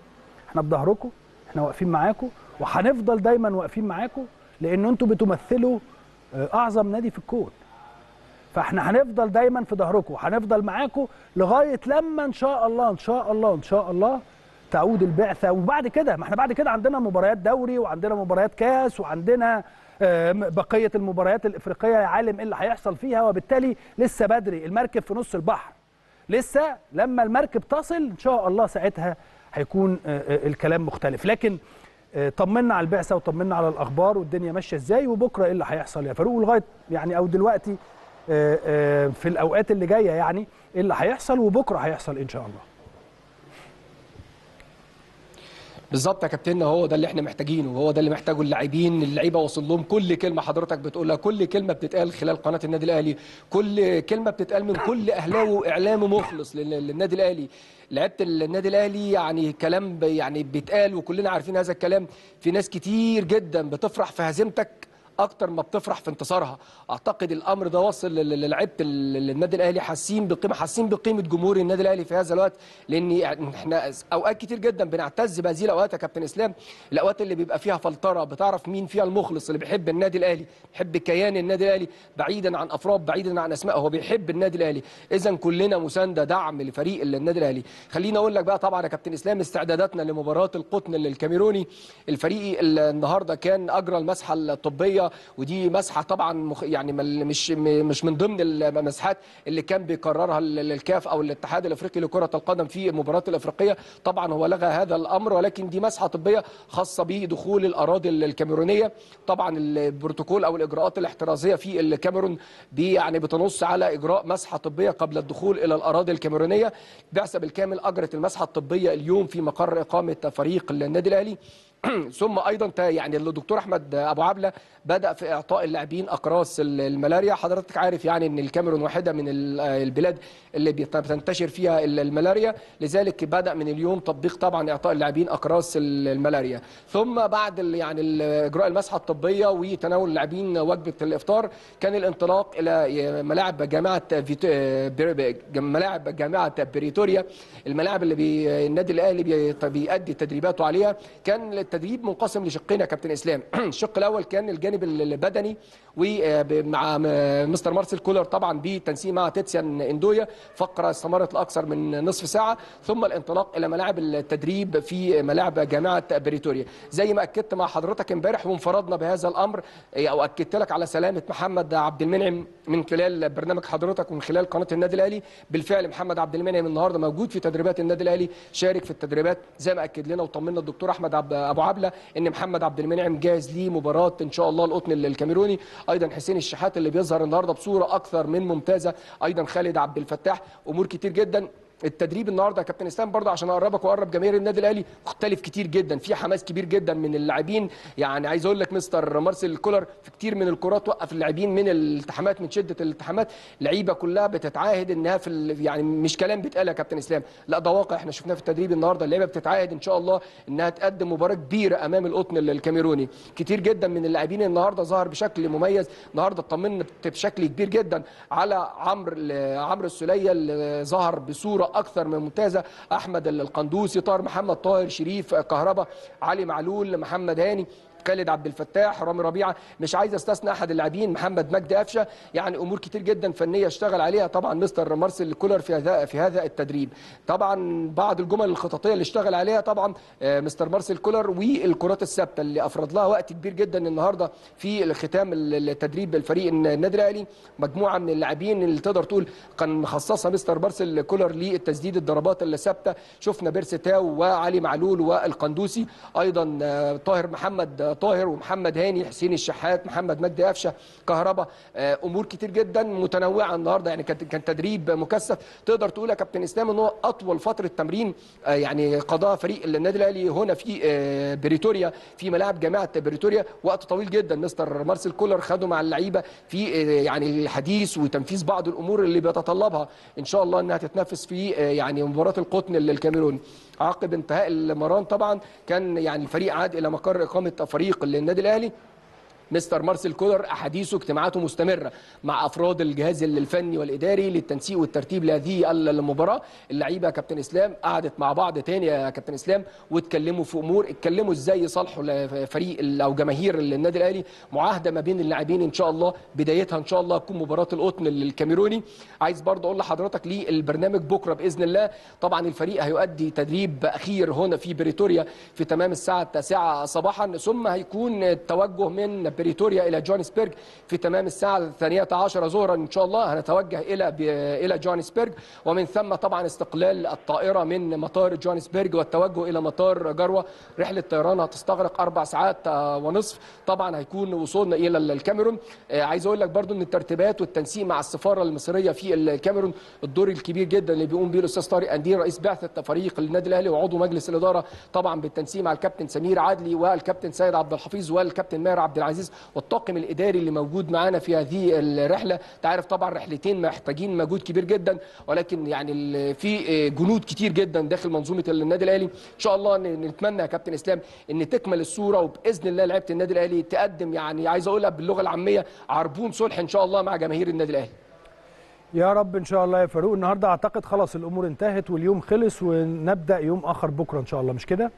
احنا في ظهركم احنا واقفين معاكم وهنفضل دايما واقفين معاكم لان انتوا بتمثلوا آه، اعظم نادي في الكون فاحنا هنفضل دايما في ظهركم هنفضل معاكم لغايه لما ان شاء الله ان شاء الله ان شاء الله تعود البعثه وبعد كده ما احنا بعد كده عندنا مباريات دوري وعندنا مباريات كاس وعندنا آه، بقيه المباريات الافريقيه يا عالم ايه اللي هيحصل فيها وبالتالي لسه بدري المركب في نص البحر لسه لما المركب تصل ان شاء الله ساعتها هيكون آه، آه، الكلام مختلف لكن آه، طمنا على البعثه وطمنا على الاخبار والدنيا ماشيه ازاي وبكره ايه اللي هيحصل يا فاروق لغايه يعني او دلوقتي آه، آه، في الاوقات اللي جايه يعني ايه اللي هيحصل وبكره هيحصل ان شاء الله بالظبط يا كابتن هو ده اللي احنا محتاجينه وهو ده اللي محتاجه اللاعبين اللعيبه وصل لهم كل كلمه حضرتك بتقولها كل كلمه بتتقال خلال قناه النادي الاهلي كل كلمه بتتقال من كل اهلاوي واعلامي مخلص لل- للنادي الاهلي لعيبه النادي الاهلي يعني كلام ب- يعني بيتقال وكلنا عارفين هذا الكلام في ناس كتير جدا بتفرح في هزيمتك اكتر ما بتفرح في انتصارها اعتقد الامر ده وصل لل- للعيبه ال- النادي الاهلي حاسين بقيمه حاسين بقيمه جمهور النادي الاهلي في هذا الوقت لان يعني احنا اوقات كتير جدا بنعتز بهذه الاوقات يا كابتن اسلام الاوقات اللي بيبقى فيها فلتره بتعرف مين فيها المخلص اللي بيحب النادي الاهلي بيحب كيان النادي الاهلي بعيدا عن افراد بعيدا عن اسماء هو بيحب النادي الاهلي اذا كلنا مسانده دعم لفريق النادي الاهلي خليني اقول لك بقى طبعا يا كابتن اسلام استعداداتنا لمباراه القطن الكاميروني الفريق اللي النهارده كان اجرى المسحه الطبيه ودي مسحه طبعا مخ يعني مل- مش م- مش من ضمن المسحات اللي كان بيقررها ال- الكاف او الاتحاد الافريقي لكره القدم في المباريات الافريقيه طبعا هو لغى هذا الامر ولكن دي مسحه طبيه خاصه بدخول الاراضي الكاميرونيه طبعا البروتوكول او الاجراءات الاحترازيه في الكاميرون دي يعني بتنص على اجراء مسحه طبيه قبل الدخول الى الاراضي الكاميرونيه بعثه بالكامل اجرت المسحه الطبيه اليوم في مقر اقامه فريق النادي الاهلي ثم ايضا تا- يعني الدكتور احمد ابو عبله بدا في اعطاء اللاعبين اقراص ال- الملاريا حضرتك عارف يعني ان الكاميرون واحده من ال- البلاد اللي بيت- بتنتشر فيها ال- الملاريا لذلك بدا من اليوم تطبيق طبعا اعطاء اللاعبين اقراص ال- الملاريا ثم بعد ال- يعني ال- اجراء المسحه الطبيه وتناول اللاعبين وجبه الافطار كان الانطلاق الى ملاعب جامعه فيت- بر- ب- ملاعب جامعه بريتوريا الملاعب اللي بي النادي الاهلي بي- بيأدي تدريباته عليها كان التدريب منقسم لشقين يا كابتن اسلام الشق الاول كان الجانب البدني ومع مستر مارسيل كولر طبعا بالتنسيق مع تيتسيان اندويا فقره استمرت لاكثر من نصف ساعه ثم الانطلاق الى ملاعب التدريب في ملاعب جامعه بريتوريا زي ما اكدت مع حضرتك امبارح وانفردنا بهذا الامر او اكدت لك على سلامه محمد عبد المنعم من خلال برنامج حضرتك ومن خلال قناه النادي الاهلي بالفعل محمد عبد المنعم النهارده موجود في تدريبات النادي الاهلي شارك في التدريبات زي ما اكد لنا وطمنا الدكتور احمد عب- ابو عبله ان محمد عبد المنعم جاهز لمباراه ان شاء الله القطن الكاميروني ايضا حسين الشحات اللي بيظهر النهارده بصوره اكثر من ممتازه ايضا خالد عبد الفتاح امور كتير جدا التدريب النهارده يا كابتن اسلام برضه عشان اقربك واقرب جماهير النادي الاهلي مختلف كتير جدا في حماس كبير جدا من اللاعبين يعني عايز اقول لك مستر مارسيل كولر في كتير من الكرات وقف اللاعبين من الالتحامات من شده الالتحامات لعيبه كلها بتتعاهد انها في ال- يعني مش كلام بيتقال يا كابتن اسلام لا ده واقع احنا شفناه في التدريب النهارده اللعيبه بتتعاهد ان شاء الله انها تقدم مباراه كبيره امام القطن الكاميروني كتير جدا من اللاعبين النهارده ظهر بشكل مميز النهارده اطمنا بشكل كبير جدا على عمرو عمرو السوليه اللي ظهر بصوره اكثر من ممتازه احمد القندوسي طاهر محمد طاهر شريف كهربا علي معلول محمد هاني خالد عبد الفتاح رامي ربيعه مش عايز استثنى احد اللاعبين محمد مجدي قفشه يعني امور كتير جدا فنيه اشتغل عليها طبعا مستر مارسيل كولر في هذا في هذا التدريب طبعا بعض الجمل الخططيه اللي اشتغل عليها طبعا آه، مستر مارسيل كولر والكرات الثابته اللي افرض لها وقت كبير جدا النهارده في ختام التدريب الفريق النادي الاهلي مجموعه من اللاعبين اللي تقدر تقول كان مخصصها مستر مارسيل كولر للتسديد الضربات الثابته شفنا بيرسي تاو وعلي معلول والقندوسي ايضا آه، طاهر محمد آه، طاهر ومحمد هاني حسين الشحات محمد مجدي قفشه كهربا آه، امور كتير جدا متنوعه النهارده يعني كان كان تدريب مكثف تقدر تقول يا كابتن اسلام ان هو اطول فتره تمرين آه، يعني قضاها فريق النادي الاهلي هنا في آه، بريتوريا في ملاعب جامعه بريتوريا وقت طويل جدا مستر مارسيل كولر خده مع اللعيبه في آه، يعني الحديث وتنفيذ بعض الامور اللي بيتطلبها ان شاء الله انها تتنفذ في آه، يعني مباراه القطن الكاميروني عقب انتهاء المران طبعا كان يعني الفريق عاد الى مقر اقامه فريق النادي الاهلي مستر مارسيل كولر احاديثه اجتماعاته مستمره مع افراد الجهاز الفني والاداري للتنسيق والترتيب لهذه المباراه اللعيبه يا كابتن اسلام قعدت مع بعض تاني يا كابتن اسلام واتكلموا في امور اتكلموا ازاي يصالحوا لفريق ال- او جماهير النادي الاهلي معاهده ما بين اللاعبين ان شاء الله بدايتها ان شاء الله تكون مباراه القطن الكاميروني عايز برضه اقول لحضرتك للبرنامج بكره باذن الله طبعا الفريق هيؤدي تدريب اخير هنا في بريتوريا في تمام الساعه التاسعه صباحا ثم هيكون التوجه من بريتوريا الى جوهانسبرج في تمام الساعه الثانيه عشر ظهرا ان شاء الله هنتوجه الى الى جوهانسبرج ومن ثم طبعا استقلال الطائره من مطار جوهانسبرج والتوجه الى مطار جروه رحله طيران هتستغرق اربع ساعات آه، ونصف طبعا هيكون وصولنا الى الكاميرون آه، عايز اقول لك برضو ان الترتيبات والتنسيق مع السفاره المصريه في الكاميرون الدور الكبير جدا اللي بيقوم به الاستاذ طارق اندير رئيس بعثه فريق النادي الاهلي وعضو مجلس الاداره طبعا بالتنسيق مع الكابتن سمير عدلي والكابتن سيد عبد الحفيظ والكابتن ماهر عبد العزيز والطاقم الاداري اللي موجود معانا في هذه الرحله تعرف طبعا رحلتين محتاجين مجهود كبير جدا ولكن يعني ال- في جنود كتير جدا داخل منظومه النادي الاهلي ان شاء الله ن- نتمنى يا كابتن اسلام ان تكمل الصوره وباذن الله لعيبه النادي الاهلي تقدم يعني عايز اقولها باللغه العاميه عربون صلح ان شاء الله مع جماهير النادي الاهلي يا رب ان شاء الله يا فاروق النهارده اعتقد خلاص الامور انتهت واليوم خلص ونبدا يوم اخر بكره ان شاء الله مش كده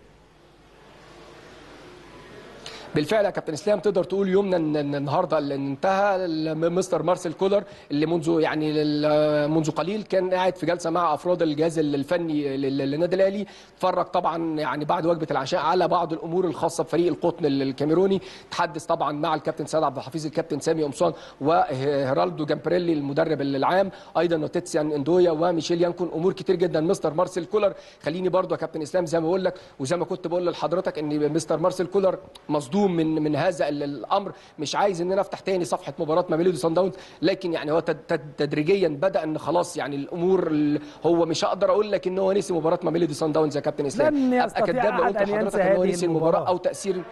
بالفعل يا كابتن اسلام تقدر تقول يومنا إن- إن النهارده اللي انتهى ال- مستر مارسيل كولر اللي منذ يعني ال- منذ قليل كان قاعد في جلسه مع افراد الجهاز الفني لل- للنادي الاهلي اتفرج طبعا يعني بعد وجبه العشاء على بعض الامور الخاصه بفريق القطن الكاميروني تحدث طبعا مع الكابتن سيد عبد الحفيظ الكابتن سامي قمصان وهيرالدو جامبريلي المدرب العام ايضا وتيتسيان اندويا وميشيل يانكون امور كتير جدا مستر مارسيل كولر خليني برضو يا كابتن اسلام زي ما بقول لك وزي ما كنت بقول لحضرتك ان مستر مارسيل كولر مصدوم من من هذا ال- الامر مش عايز ان انا افتح تاني صفحه مباراه ميلودي سان داونز لكن يعني هو تد- تد- تدريجيا بدا ان خلاص يعني الامور ال- هو مش هقدر اقول لك ان هو نسي مباراه ميلودي سان داونز يا كابتن اسلام لن أبقى يستطيع كداب لو أحد قلت أن لحضرتك ينسى ان هو هذه نسي المباراه المباراة. او تاثير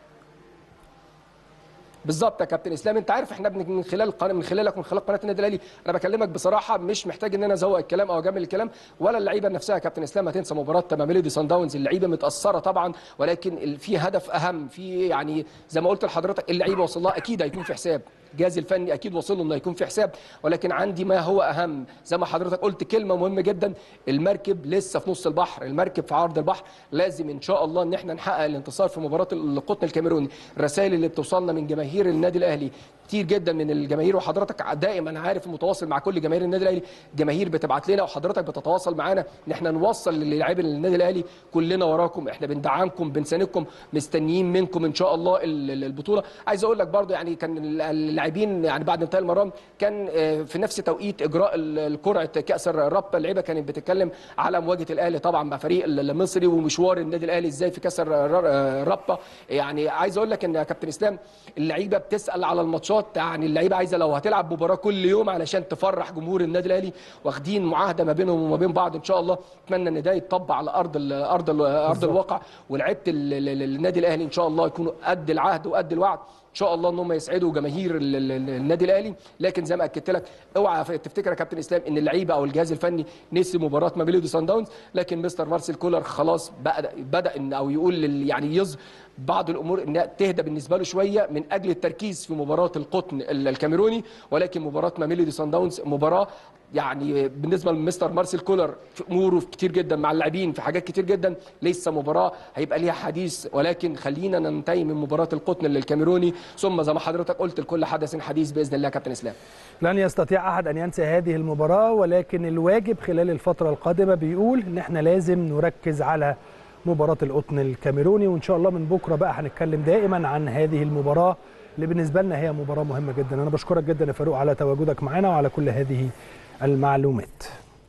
بالظبط يا كابتن اسلام انت عارف احنا بن- من خلال القناه من خلالك ومن خلال قناه النادي الاهلي انا بكلمك بصراحه مش محتاج ان انا ازوق الكلام او اجمل الكلام ولا اللعيبه نفسها يا كابتن اسلام هتنسى مباراه ميلودي سان داونز اللعيبه متاثره طبعا ولكن ال- في هدف اهم في يعني زي ما قلت لحضرتك اللعيبه وصل لها اكيد هيكون في حساب الجهاز الفني اكيد وصل له انه يكون في حساب ولكن عندي ما هو اهم زي ما حضرتك قلت كلمه مهمه جدا المركب لسه في نص البحر المركب في عرض البحر لازم ان شاء الله ان احنا نحقق الانتصار في مباراه القطن الكاميروني الرسائل اللي بتوصلنا من جماهير النادي الاهلي كتير جدا من الجماهير وحضرتك دائما عارف متواصل مع كل جماهير النادي الاهلي جماهير بتبعت لنا وحضرتك بتتواصل معانا ان احنا نوصل للاعبين النادي الاهلي كلنا وراكم احنا بندعمكم بنساندكم مستنيين منكم ان شاء الله ال- ال- البطوله عايز اقول لك برضو يعني كان اللاعبين يعني بعد انتهاء المرام كان آه، في نفس توقيت اجراء ال- القرعه كاس الرابطه اللعيبه كانت بتتكلم على مواجهه الاهلي طبعا مع فريق ال- المصري ومشوار النادي الاهلي ازاي في كاس الر- الرابطه يعني عايز اقول لك ان يا كابتن اسلام اللعيبه بتسال على الماتشات يعني اللعيبه عايزه لو هتلعب مباراه كل يوم علشان تفرح جمهور النادي الاهلي واخدين معاهده ما بينهم وما بين بعض ان شاء الله اتمنى ان ده يتطبق على ارض ال- ارض ال- ارض الواقع ولعيبه ال- ال- النادي الاهلي ان شاء الله يكونوا قد العهد وقد الوعد ان شاء الله ان هم يسعدوا جماهير ال- ال- ال- النادي الاهلي لكن زي ما اكدت لك اوعى ف- تفتكر يا كابتن اسلام ان اللعيبه او الجهاز الفني نسي مباراه ميلودي سان داونز لكن مستر مارسيل كولر خلاص بدا بدا ان او يقول لل- يعني يظ بعض الامور انها تهدى بالنسبه له شويه من اجل التركيز في مباراه القطن ال- الكاميروني ولكن مباراه ميلودي سان داونز مباراه يعني بالنسبه لمستر مارسيل كولر في اموره كتير جدا مع اللاعبين في حاجات كتير جدا لسه مباراه هيبقى ليها حديث ولكن خلينا ننتهي من مباراه القطن الكاميروني ثم زي ما حضرتك قلت لكل حدث حديث باذن الله يا كابتن اسلام لن يستطيع احد ان ينسى هذه المباراه ولكن الواجب خلال الفتره القادمه بيقول ان احنا لازم نركز على مباراه القطن الكاميروني وان شاء الله من بكره بقى هنتكلم دائما عن هذه المباراه اللي بالنسبه لنا هي مباراه مهمه جدا انا بشكرك جدا يا فاروق على تواجدك معنا وعلى كل هذه المعلومات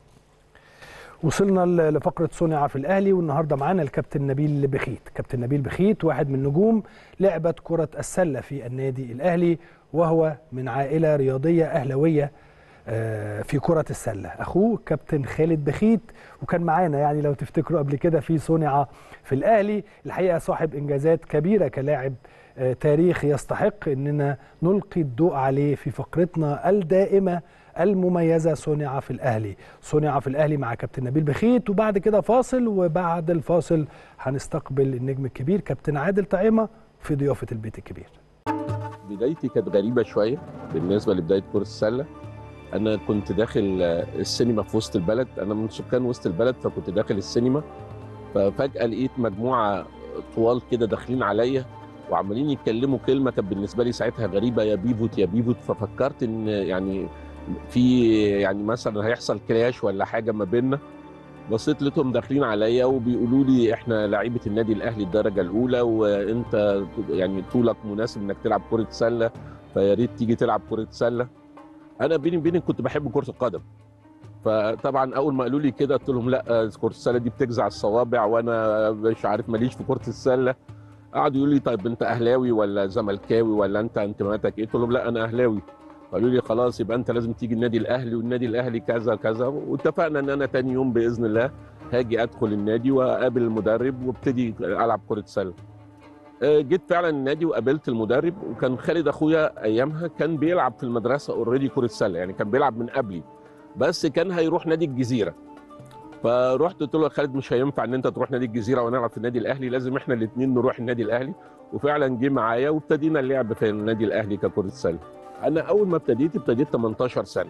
وصلنا ل- لفقره صنع في الاهلي والنهارده معانا الكابتن نبيل بخيت كابتن نبيل بخيت واحد من نجوم لعبه كره السله في النادي الاهلي وهو من عائله رياضيه اهلاويه آه، في كرة السلة أخوه كابتن خالد بخيت وكان معانا يعني لو تفتكروا قبل كده في صنع في الأهلي الحقيقة صاحب إنجازات كبيرة كلاعب آه، تاريخ يستحق أننا نلقي الضوء عليه في فقرتنا الدائمة المميزة صنع في الأهلي صنع في الأهلي مع كابتن نبيل بخيت وبعد كده فاصل وبعد الفاصل هنستقبل النجم الكبير كابتن عادل طعيمة في ضيافة البيت الكبير بدايتي كانت غريبه شويه بالنسبه لبدايه كره السله انا كنت داخل السينما في وسط البلد انا من سكان وسط البلد فكنت داخل السينما ففجاه لقيت مجموعه طوال كده داخلين عليا وعمالين يتكلموا كلمه كانت بالنسبه لي ساعتها غريبه يا بيفوت يا بيفوت ففكرت ان يعني في يعني مثلا هيحصل كراش ولا حاجه ما بيننا بصيت لقيتهم داخلين عليا وبيقولوا لي احنا لعيبه النادي الاهلي الدرجه الاولى وانت يعني طولك مناسب انك تلعب كره سله فيا ريت تيجي تلعب كره سله انا بيني وبينك كنت بحب كره القدم فطبعا اول ما قالوا لي كده قلت لهم لا كره السله دي بتجزع الصوابع وانا مش عارف ماليش في كره السله قعدوا يقولوا لي طيب انت اهلاوي ولا زملكاوي ولا انت انتماءاتك ايه؟ قلت لهم لا انا اهلاوي قالوا لي خلاص يبقى انت لازم تيجي النادي الاهلي والنادي الاهلي كذا كذا واتفقنا ان انا تاني يوم باذن الله هاجي ادخل النادي واقابل المدرب وابتدي العب كره سله. جيت فعلا النادي وقابلت المدرب وكان خالد اخويا ايامها كان بيلعب في المدرسه اوريدي كره سله يعني كان بيلعب من قبلي بس كان هيروح نادي الجزيره فرحت قلت له يا خالد مش هينفع ان انت تروح نادي الجزيره ونلعب في النادي الاهلي لازم احنا الاثنين نروح النادي الاهلي وفعلا جه معايا وابتدينا اللعب في النادي الاهلي ككره سله. انا اول ما ابتديت ابتديت 18 سنه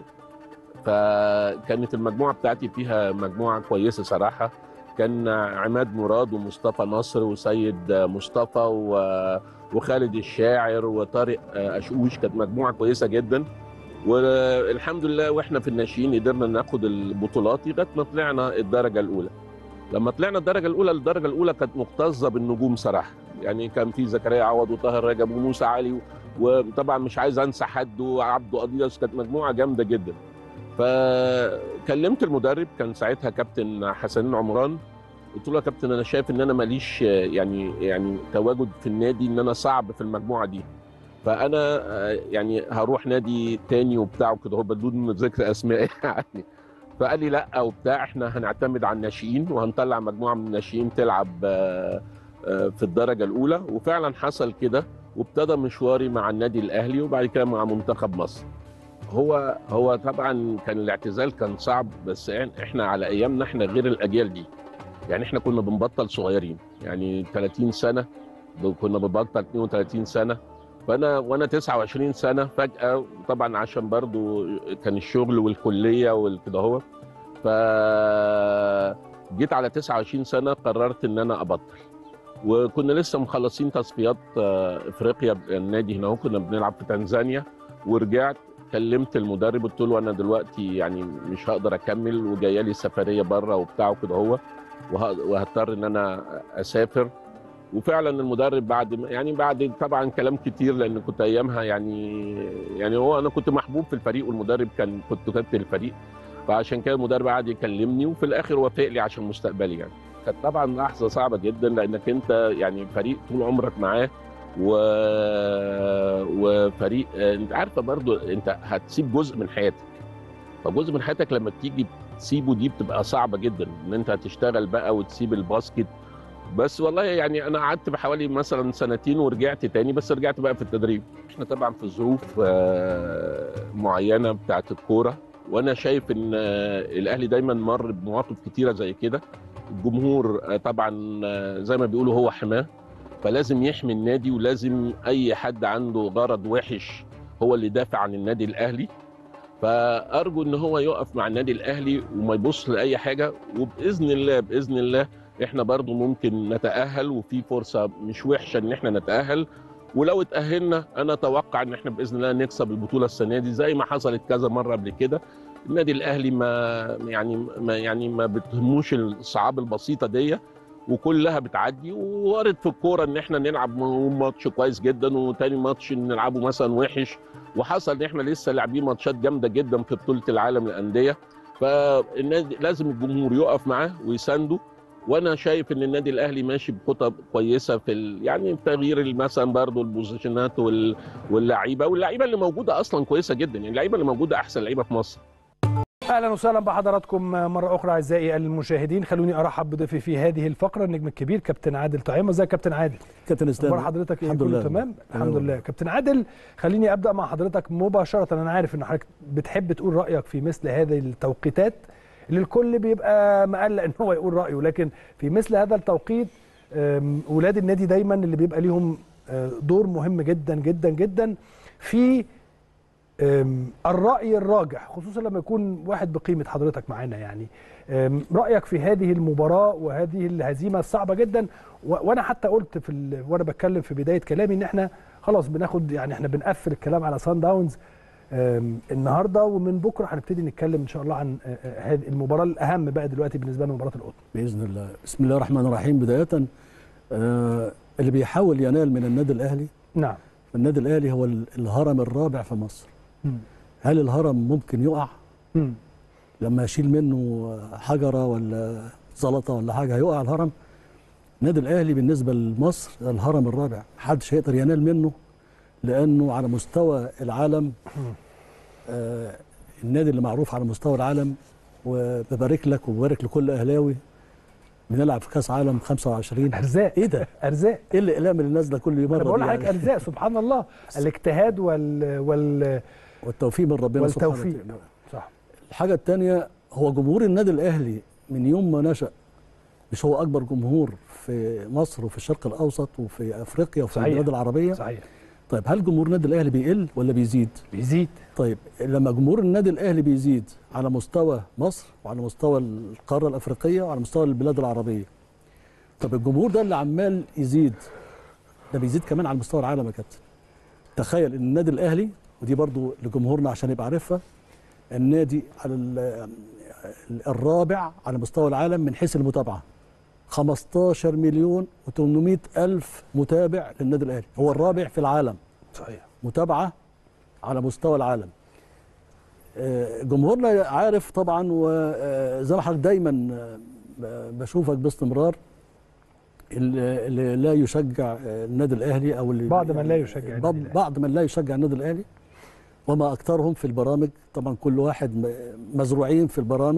فكانت المجموعه بتاعتي فيها مجموعه كويسه صراحه كان عماد مراد ومصطفى نصر وسيد مصطفى وخالد الشاعر وطارق اشوش كانت مجموعه كويسه جدا والحمد لله واحنا في الناشئين قدرنا ناخد البطولات لغايه ما طلعنا الدرجه الاولى لما طلعنا الدرجه الاولى الدرجه الاولى كانت مكتظه بالنجوم صراحه يعني كان في زكريا عوض وطاهر رجب وموسى علي وطبعا مش عايز انسى حد وعبده اديداس كانت مجموعه جامده جدا فكلمت المدرب كان ساعتها كابتن حسنين عمران قلت له يا كابتن انا شايف ان انا ماليش يعني يعني تواجد في النادي ان انا صعب في المجموعه دي فانا يعني هروح نادي تاني وبتاع وكده هو بدون ذكر اسماء يعني فقال لي لا وبتاع احنا هنعتمد على الناشئين وهنطلع مجموعه من الناشئين تلعب في الدرجه الاولى وفعلا حصل كده وابتدى مشواري مع النادي الاهلي وبعد كده مع منتخب مصر هو هو طبعا كان الاعتزال كان صعب بس احنا على ايامنا احنا غير الاجيال دي يعني احنا كنا بنبطل صغيرين يعني 30 سنه كنا بنبطل 32 سنه فانا وانا 29 سنه فجاه طبعا عشان برضو كان الشغل والكليه والكده هو ف جيت على 29 سنه قررت ان انا ابطل وكنا لسه مخلصين تصفيات افريقيا النادي هنا كنا بنلعب في تنزانيا ورجعت كلمت المدرب قلت له انا دلوقتي يعني مش هقدر اكمل وجايه لي سفريه بره وبتاع وكده هو وهضطر ان انا اسافر وفعلا المدرب بعد يعني بعد طبعا كلام كتير لان كنت ايامها يعني يعني هو انا كنت محبوب في الفريق والمدرب كان كنت كابتن الفريق فعشان كده المدرب قعد يكلمني وفي الاخر وافق لي عشان مستقبلي يعني كانت طبعا لحظه صعبه جدا لانك انت يعني فريق طول عمرك معاه و... وفريق انت عارفه برضو انت هتسيب جزء من حياتك فجزء من حياتك لما تيجي تسيبه دي بتبقى صعبه جدا ان انت هتشتغل بقى وتسيب الباسكت بس والله يعني انا قعدت بحوالي مثلا سنتين ورجعت تاني بس رجعت بقى في التدريب احنا طبعا في ظروف معينه بتاعه الكوره وانا شايف ان الاهلي دايما مر بمواقف كتيره زي كده الجمهور طبعا زي ما بيقولوا هو حماه فلازم يحمي النادي ولازم اي حد عنده غرض وحش هو اللي دافع عن النادي الاهلي فارجو ان هو يقف مع النادي الاهلي وما يبص لاي حاجه وباذن الله باذن الله احنا برضو ممكن نتاهل وفي فرصه مش وحشه ان احنا نتاهل ولو اتاهلنا انا اتوقع ان احنا باذن الله نكسب البطوله السنه دي زي ما حصلت كذا مره قبل كده النادي الاهلي ما يعني ما يعني ما بتهموش الصعاب البسيطه دي وكلها بتعدي ووارد في الكوره ان احنا نلعب ماتش كويس جدا وتاني ماتش نلعبه مثلا وحش وحصل ان احنا لسه لاعبين ماتشات جامده جدا في بطوله العالم للانديه فالنادي لازم الجمهور يقف معاه ويسانده وانا شايف ان النادي الاهلي ماشي بخطى كويسه في ال... يعني تغيير مثلا برضه البوزيشنات وال... واللعيبه واللعيبه اللي موجوده اصلا كويسه جدا يعني اللعيبه اللي موجوده احسن لعيبه في مصر اهلا وسهلا بحضراتكم مره اخرى اعزائي المشاهدين خلوني ارحب بضيفي في هذه الفقره النجم الكبير كابتن عادل طعيمه ازيك كابتن عادل كابتن اسلام اخبار حضرتك ايه الحمد كله لله تمام الحمد لله كابتن عادل خليني ابدا مع حضرتك مباشره انا عارف ان حضرتك بتحب تقول رايك في مثل هذه التوقيتات اللي الكل بيبقى مقلق ان هو يقول رايه لكن في مثل هذا التوقيت ولاد النادي دايما اللي بيبقى ليهم آه، دور مهم جدا جدا جدا في آم، الرأي الراجح خصوصا لما يكون واحد بقيمة حضرتك معانا يعني آم، رأيك في هذه المباراة وهذه الهزيمة الصعبة جدا و- وانا حتى قلت في ال... وانا بتكلم في بداية كلامي ان احنا خلاص بناخد يعني احنا بنقفل الكلام على سان داونز آم، النهارده ومن بكره هنبتدي نتكلم ان شاء الله عن آه، آه، هذه المباراة الأهم بقى دلوقتي بالنسبة لنا مباراة القطن باذن الله بسم الله الرحمن الرحيم بدايه آه اللي بيحاول ينال من النادي الاهلي نعم النادي الاهلي هو ال- الهرم الرابع في مصر مم. هل الهرم ممكن يقع مم. لما اشيل منه حجره ولا زلطه ولا حاجه هيقع الهرم النادي الاهلي بالنسبه لمصر الهرم الرابع محدش هيقدر ينال منه لانه على مستوى العالم آه النادي اللي معروف على مستوى العالم وببارك لك وببارك لكل اهلاوي بنلعب في كاس عالم 25 ارزاق ايه ده؟ ارزاق ايه الاقلام اللي نازله كل مره انا بقول دي لحضرتك يعني؟ ارزاق سبحان الله الاجتهاد وال وال والتوفيق من ربنا سبحانه والتوفيق. وتعالى صح الحاجه الثانيه هو جمهور النادي الاهلي من يوم ما نشا مش هو اكبر جمهور في مصر وفي الشرق الاوسط وفي افريقيا وفي صحيح. البلاد العربيه صحيح طيب هل جمهور النادي الاهلي بيقل ولا بيزيد بيزيد طيب لما جمهور النادي الاهلي بيزيد على مستوى مصر وعلى مستوى القاره الافريقيه وعلى مستوى البلاد العربيه طب الجمهور ده اللي عمال يزيد ده بيزيد كمان على مستوى العالم يا كابتن تخيل ان النادي الاهلي ودي برضو لجمهورنا عشان يبقى عارفها النادي على ال- الرابع على مستوى العالم من حيث المتابعه 15 مليون و800 الف متابع للنادي الاهلي هو الرابع في العالم صحيح متابعه على مستوى العالم آه، جمهورنا عارف طبعا وزي ما حضرتك دايما آه، بشوفك باستمرار اللي اللي لا يشجع آه، النادي الاهلي او اللي بعض من لا يشجع النادي بعض- الأهلي. بعض من لا يشجع النادي الاهلي وما اكثرهم في البرامج طبعا كل واحد م- مزروعين في البرامج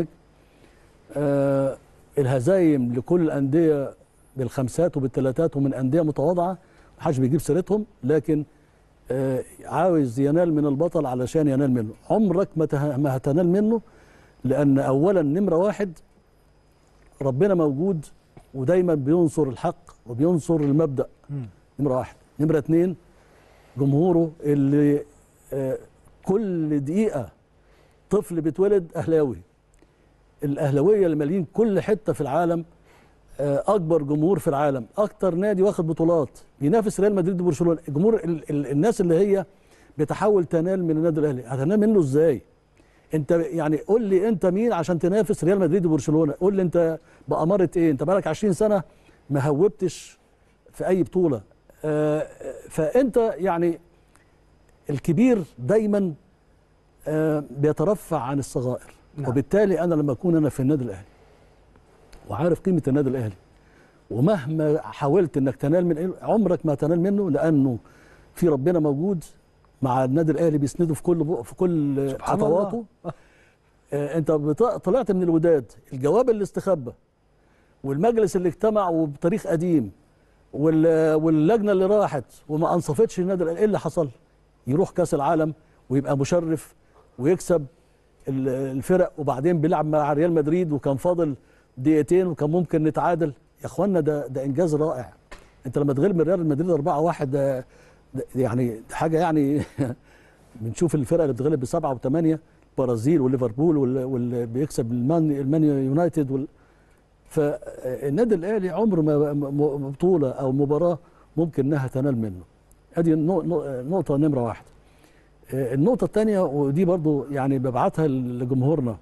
آه الهزايم لكل الانديه بالخمسات وبالثلاثات ومن انديه متواضعه محدش بيجيب سيرتهم لكن آه عاوز ينال من البطل علشان ينال منه عمرك ما ته- ما هتنال منه لان اولا نمره واحد ربنا موجود ودايما بينصر الحق وبينصر المبدا مم. نمره واحد نمره اتنين جمهوره اللي آه، كل دقيقه طفل بيتولد اهلاوي الاهلاويه اللي مالين كل حته في العالم آه، اكبر جمهور في العالم اكتر نادي واخد بطولات بينافس ريال مدريد وبرشلونه جمهور ال ال الناس اللي هي بتحاول تنال من النادي الاهلي هتنال منه ازاي انت يعني قول لي انت مين عشان تنافس ريال مدريد وبرشلونه قول لي انت باماره ايه انت بقالك 20 سنه ما هوبتش في اي بطوله آه، فانت يعني الكبير دايما آه، بيترفع عن الصغائر نعم. وبالتالي انا لما اكون انا في النادي الاهلي وعارف قيمه النادي الاهلي ومهما حاولت انك تنال من إيه، عمرك ما تنال منه لانه في ربنا موجود مع النادي الاهلي بيسنده في كل بق- في كل سبحان خطواته آه، انت بط- طلعت من الوداد الجواب اللي استخبى والمجلس اللي اجتمع وبتاريخ قديم وال- واللجنه اللي راحت وما انصفتش النادي الاهلي ايه اللي حصل؟ يروح كاس العالم ويبقى مشرف ويكسب ال- الفرق وبعدين بيلعب مع ريال مدريد وكان فاضل دقيقتين وكان ممكن نتعادل يا اخوانا ده ده انجاز رائع انت لما تغلب من ريال مدريد 4-1 ده, ده يعني ده حاجه يعني بنشوف الفرق اللي بتغلب بسبعه وثمانيه البرازيل وليفربول وال- واللي بيكسب المان المان يونايتد وال فالنادي الاهلي عمر ما م- بطوله او مباراه ممكن انها تنال منه ادي النو- نو- نقطه نمره واحد آه، النقطه الثانيه ودي برضو يعني ببعتها لجمهورنا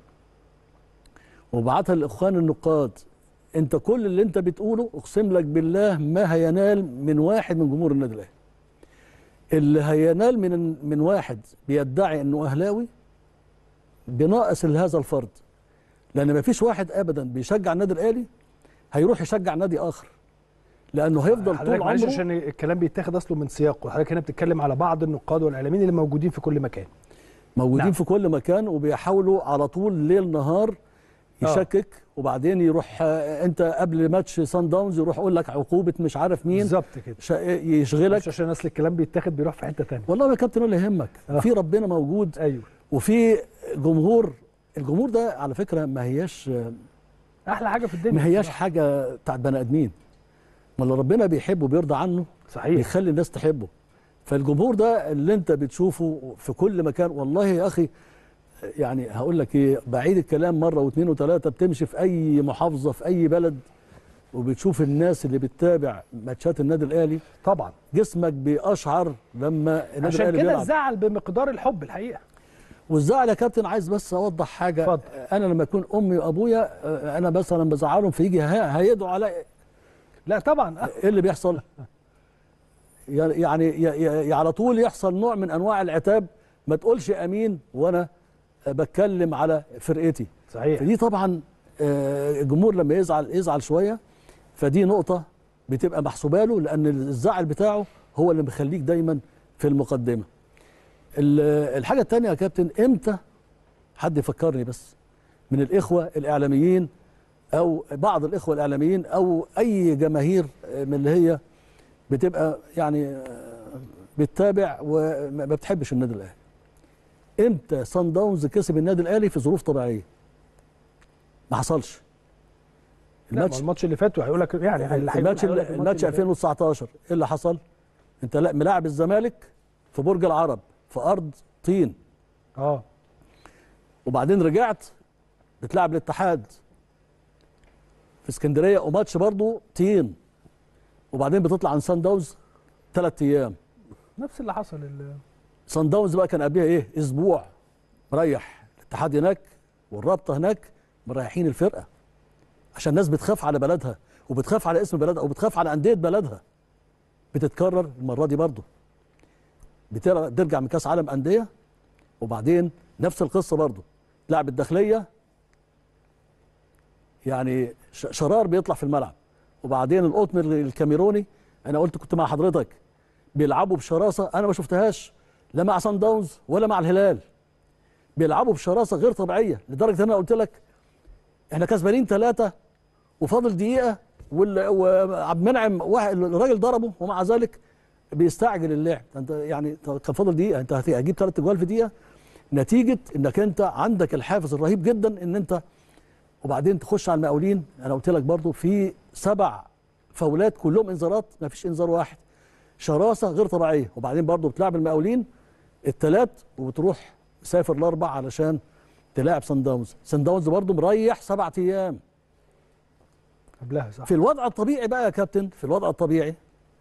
وببعتها لاخوان النقاد انت كل اللي انت بتقوله اقسم لك بالله ما هينال من واحد من جمهور النادي الاهلي اللي هينال من من واحد بيدعي انه اهلاوي بناقص لهذا الفرد لان ما فيش واحد ابدا بيشجع النادي الاهلي هيروح يشجع نادي اخر لانه هيفضل حضرتك طول معلش عمره عشان الكلام بيتاخد اصله من سياقه حضرتك هنا بتتكلم على بعض النقاد والاعلاميين اللي موجودين في كل مكان موجودين نعم. نعم. في كل مكان وبيحاولوا على طول ليل نهار آه. يشكك وبعدين يروح آه، انت قبل ماتش سان داونز يروح يقول لك عقوبه مش عارف مين بالظبط كده شا- يشغلك مش عشان اصل الكلام بيتاخد بيروح في حته ثانيه والله يا كابتن ولا يهمك آه. في ربنا موجود ايوه وفي جمهور الجمهور ده على فكره ما هياش احلى حاجه في الدنيا ما هياش بصراحة. حاجه بتاعت بني ادمين ما اللي ربنا بيحبه وبيرضى عنه صحيح بيخلي الناس تحبه فالجمهور ده اللي انت بتشوفه في كل مكان والله يا اخي يعني هقول لك ايه بعيد الكلام مره واثنين وثلاثه بتمشي في اي محافظه في اي بلد وبتشوف الناس اللي بتتابع ماتشات النادي الاهلي طبعا جسمك بيقشعر لما النادي عشان الاهلي كده بيلعب الزعل بمقدار الحب الحقيقه والزعل يا كابتن عايز بس اوضح حاجه اتفضل. انا لما يكون امي وابويا آه، انا مثلا بزعلهم فيجي ه- هيدعوا عليا لا طبعا ايه اللي بيحصل؟ يعني يعني ي- ي- على طول يحصل نوع من انواع العتاب ما تقولش امين وانا بتكلم على فرقتي صحيح فدي طبعا آه، الجمهور لما يزعل يزعل شويه فدي نقطه بتبقى محسوبه له لان الزعل بتاعه هو اللي مخليك دايما في المقدمه. ال- الحاجه الثانيه يا كابتن امتى حد يفكرني بس من الاخوه الاعلاميين او بعض الاخوه الاعلاميين او اي جماهير من اللي هي بتبقى يعني آه، بتتابع وما بتحبش النادي الاهلي. امتى صن داونز كسب النادي الاهلي في ظروف طبيعيه؟ ما حصلش. لا، ما الماتش الماتش اللي فات هيقول لك يعني اللي هيقول- الماتش هيقول لك الماتش اللي فات. 2019 ايه اللي حصل؟ انت لا ملاعب الزمالك في برج العرب في ارض طين اه وبعدين رجعت بتلعب الاتحاد في اسكندريه وماتش برضه طين وبعدين بتطلع عن سان داونز ثلاث ايام نفس اللي حصل ال- سان داونز بقى كان قبلها ايه اسبوع مريح الاتحاد هناك والرابطه هناك مريحين الفرقه عشان الناس بتخاف على بلدها وبتخاف على اسم بلدها وبتخاف على انديه بلدها بتتكرر المره دي برضه بتر- بترجع من كاس عالم انديه وبعدين نفس القصه برضه تلعب الداخليه يعني ش- شرار بيطلع في الملعب وبعدين القطن الكاميروني انا قلت كنت مع حضرتك بيلعبوا بشراسه انا ما شفتهاش لا مع سان داونز ولا مع الهلال بيلعبوا بشراسه غير طبيعيه لدرجه ان انا قلت لك احنا كسبانين ثلاثه وفاضل دقيقه وال- وعبد المنعم واحد الراجل ضربه ومع ذلك بيستعجل اللعب انت يعني كان فاضل دقيقه انت هت- هتجيب ثلاث جوال في دقيقه نتيجه انك انت عندك الحافز الرهيب جدا ان انت وبعدين تخش على المقاولين انا قلت لك برضو في سبع فاولات كلهم انذارات ما فيش انذار واحد شراسه غير طبيعيه وبعدين برضو بتلعب المقاولين الثلاث وبتروح سافر الاربع علشان تلاعب سان داونز سان داونز برضو مريح سبع ايام قبلها صح في الوضع الطبيعي بقى يا كابتن في الوضع الطبيعي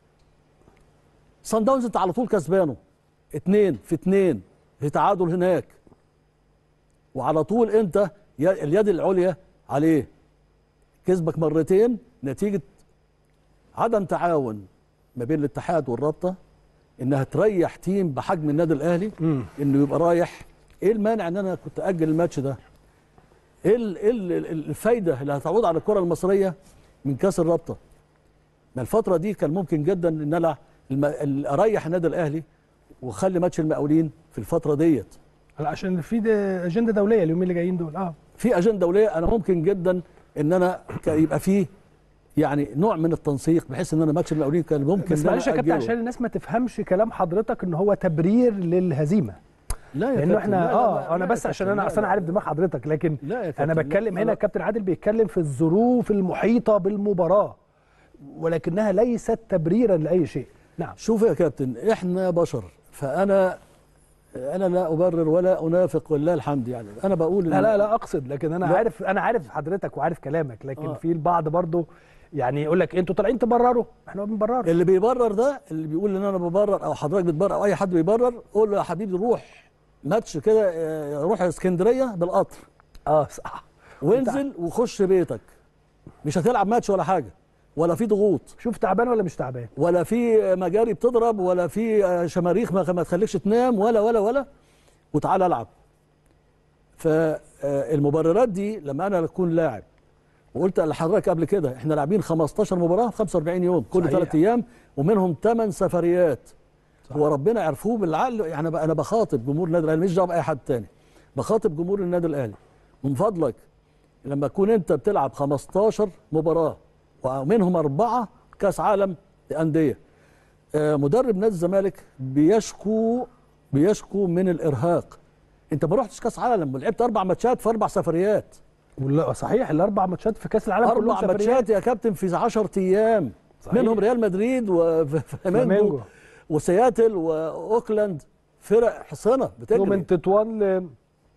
سان داونز انت على طول كسبانه اتنين في اتنين في تعادل هناك وعلى طول انت ي- اليد العليا عليه كسبك مرتين نتيجة عدم تعاون ما بين الاتحاد والرابطة انها تريح تيم بحجم النادي الاهلي امم انه يبقى رايح ايه المانع ان انا كنت اجل الماتش ده ايه ال- إيه ال- ال- الفايده اللي هتعود على الكره المصريه من كاس الرابطه ما الفتره دي كان ممكن جدا ان انا الم- ال- اريح النادي الاهلي واخلي ماتش المقاولين في الفتره ديت لا عشان في ده اجنده دوليه اليومين اللي جايين دول اه في اجنده دوليه انا ممكن جدا ان انا ك- يبقى فيه يعني نوع من التنسيق بحيث ان انا ماتش المقاولين كان ممكن بس إن أنا معلش يا كابتن أجله. عشان الناس ما تفهمش كلام حضرتك ان هو تبرير للهزيمه لا يا لانه كابتن، احنا لا لا اه لا انا لا بس يا عشان كابتن، انا لا اصل انا لا. عارف دماغ حضرتك لكن لا يا انا كابتن، بتكلم لا، هنا لا. كابتن عادل بيتكلم في الظروف المحيطه بالمباراه ولكنها ليست تبريرا لاي شيء نعم شوف يا كابتن احنا بشر فانا انا لا ابرر ولا انافق ولله الحمد يعني انا بقول لا إن- لا لا اقصد لكن انا لا. عارف انا عارف حضرتك وعارف كلامك لكن آه. في البعض برضو يعني يقول لك انتوا طالعين تبرروا احنا ما بنبررش اللي بيبرر ده اللي بيقول ان انا ببرر او حضرتك بتبرر او اي حد بيبرر قول له يا حبيبي روح ماتش كده آه، روح اسكندريه بالقطر اه صح وانزل وخش بيتك مش هتلعب ماتش ولا حاجه ولا في ضغوط شوف تعبان ولا مش تعبان ولا في مجاري بتضرب ولا في آه، شماريخ ما ما تخليكش تنام ولا ولا ولا وتعالى العب فالمبررات دي لما انا اكون لاعب وقلت لحضرتك قبل كده احنا لاعبين 15 مباراه في 45 يوم كل صحيح. ثلاث ايام ومنهم 8 سفريات هو ربنا عرفوه بالعقل يعني انا انا بخاطب جمهور النادي الاهلي مش دعوه باي حد تاني بخاطب جمهور النادي الاهلي من فضلك لما تكون انت بتلعب 15 مباراه ومنهم اربعه كاس عالم لانديه آه، مدرب نادي الزمالك بيشكو بيشكو من الارهاق انت ما رحتش كاس عالم ولعبت اربع ماتشات في اربع سفريات ولا صحيح الاربع ماتشات في كاس العالم كلهم اربع سفريات ماتشات يا كابتن في 10 ايام صحيح. منهم ريال مدريد وفلامينجو فلامينجو وسياتل واوكلاند فرق حصانه بتجري ومن تطوان ل...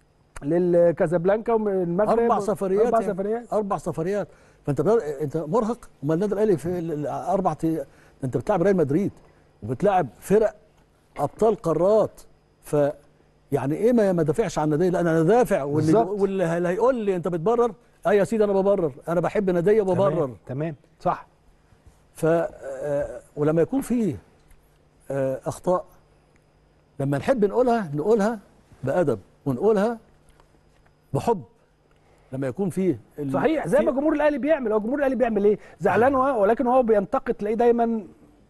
للكازابلانكا ومن المغرب اربع سفريات اربع يعني. سفريات اربع سفريات فانت بر... انت مرهق امال النادي الاهلي في الاربع ت... انت بتلعب ريال مدريد وبتلعب فرق ابطال قارات ف يعني ايه ما ما دافعش عن ناديه لا انا دافع واللي بالظبط. واللي اللي هيقول لي انت بتبرر اه يا سيدي انا ببرر انا بحب ناديه وببرر تمام, تمام صح ف آه، ولما يكون فيه آه، اخطاء لما نحب نقولها نقولها بادب ونقولها بحب لما يكون فيه ال- صحيح زي في- ما جمهور الاهلي بيعمل هو جمهور الاهلي بيعمل ايه زعلان هو ولكن هو بينتقد تلاقيه دايما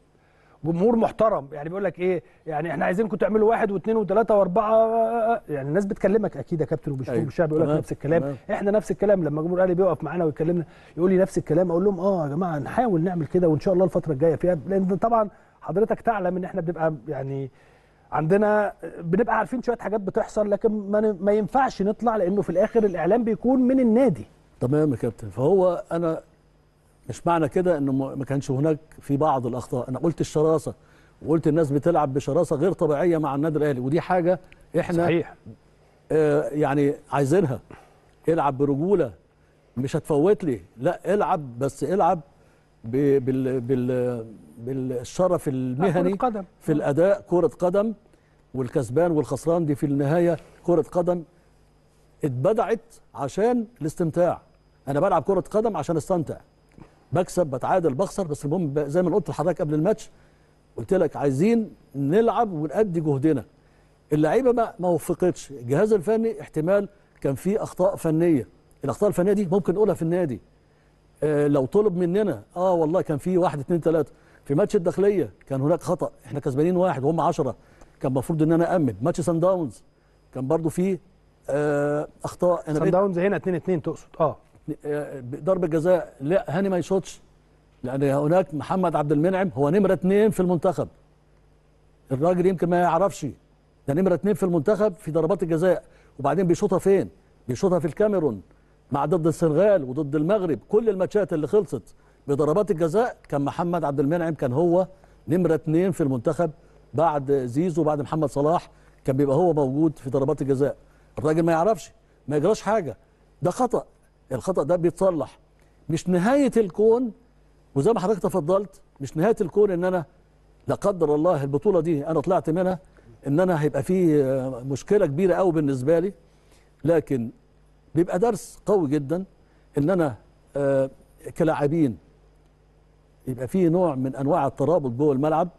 جمهور محترم يعني بيقول لك ايه يعني احنا عايزينكم تعملوا واحد واثنين وثلاثه واربعه يعني الناس بتكلمك اكيد يا كابتن وبيشوفوا أيوة. بالشعب بيقول لك تمام. نفس الكلام تمام. احنا نفس الكلام لما جمهور الاهلي بيقف معانا ويكلمنا يقول لي نفس الكلام اقول لهم اه يا جماعه نحاول نعمل كده وان شاء الله الفتره الجايه فيها لان طبعا حضرتك تعلم ان احنا بنبقى يعني عندنا بنبقى عارفين شويه حاجات بتحصل لكن ما, ن- ما ينفعش نطلع لانه في الاخر الاعلام بيكون من النادي تمام يا كابتن فهو انا مش معنى كده انه ما ما كانش هناك في بعض الاخطاء انا قلت الشراسه وقلت الناس بتلعب بشراسه غير طبيعيه مع النادي الاهلي ودي حاجه احنا صحيح آه يعني عايزينها العب برجوله مش هتفوت لي لا العب بس العب ب- بال بال بالشرف المهني كرة قدم في الاداء كره قدم والكسبان والخسران دي في النهايه كره قدم اتبدعت عشان الاستمتاع انا بلعب كره قدم عشان استمتع بكسب بتعادل بخسر بس المهم ب- زي ما أنا قلت لحضرتك قبل الماتش قلت لك عايزين نلعب ونأدي جهدنا اللعيبه ما ما وفقتش الجهاز الفني احتمال كان فيه اخطاء فنيه الاخطاء الفنيه دي ممكن نقولها في النادي آه لو طلب مننا اه والله كان في واحد اتنين تلاته في ماتش الداخليه كان هناك خطا احنا كسبانين واحد وهم عشرة كان المفروض ان انا امن ماتش سان داونز كان برضو فيه آه اخطاء انا سان بقيت داونز هنا 2 2 تقصد اه آه، ضربه جزاء لا هاني ما يشوطش لان هناك محمد عبد المنعم هو نمره اثنين في المنتخب الراجل يمكن ما يعرفش ده نمره اثنين في المنتخب في ضربات الجزاء وبعدين بيشوطها فين؟ بيشوطها في الكاميرون مع ضد السنغال وضد المغرب كل الماتشات اللي خلصت بضربات الجزاء كان محمد عبد المنعم كان هو نمره اثنين في المنتخب بعد زيزو بعد محمد صلاح كان بيبقى هو موجود في ضربات الجزاء الراجل ما يعرفش ما يجراش حاجه ده خطأ الخطأ ده بيتصلح مش نهاية الكون وزي ما حضرتك تفضلت مش نهاية الكون ان انا لا قدر الله البطولة دي انا طلعت منها ان انا هيبقى في آه، مشكلة كبيرة قوي بالنسبة لي لكن بيبقى درس قوي جدا ان انا آه، كلاعبين يبقى في نوع من انواع الترابط جوه الملعب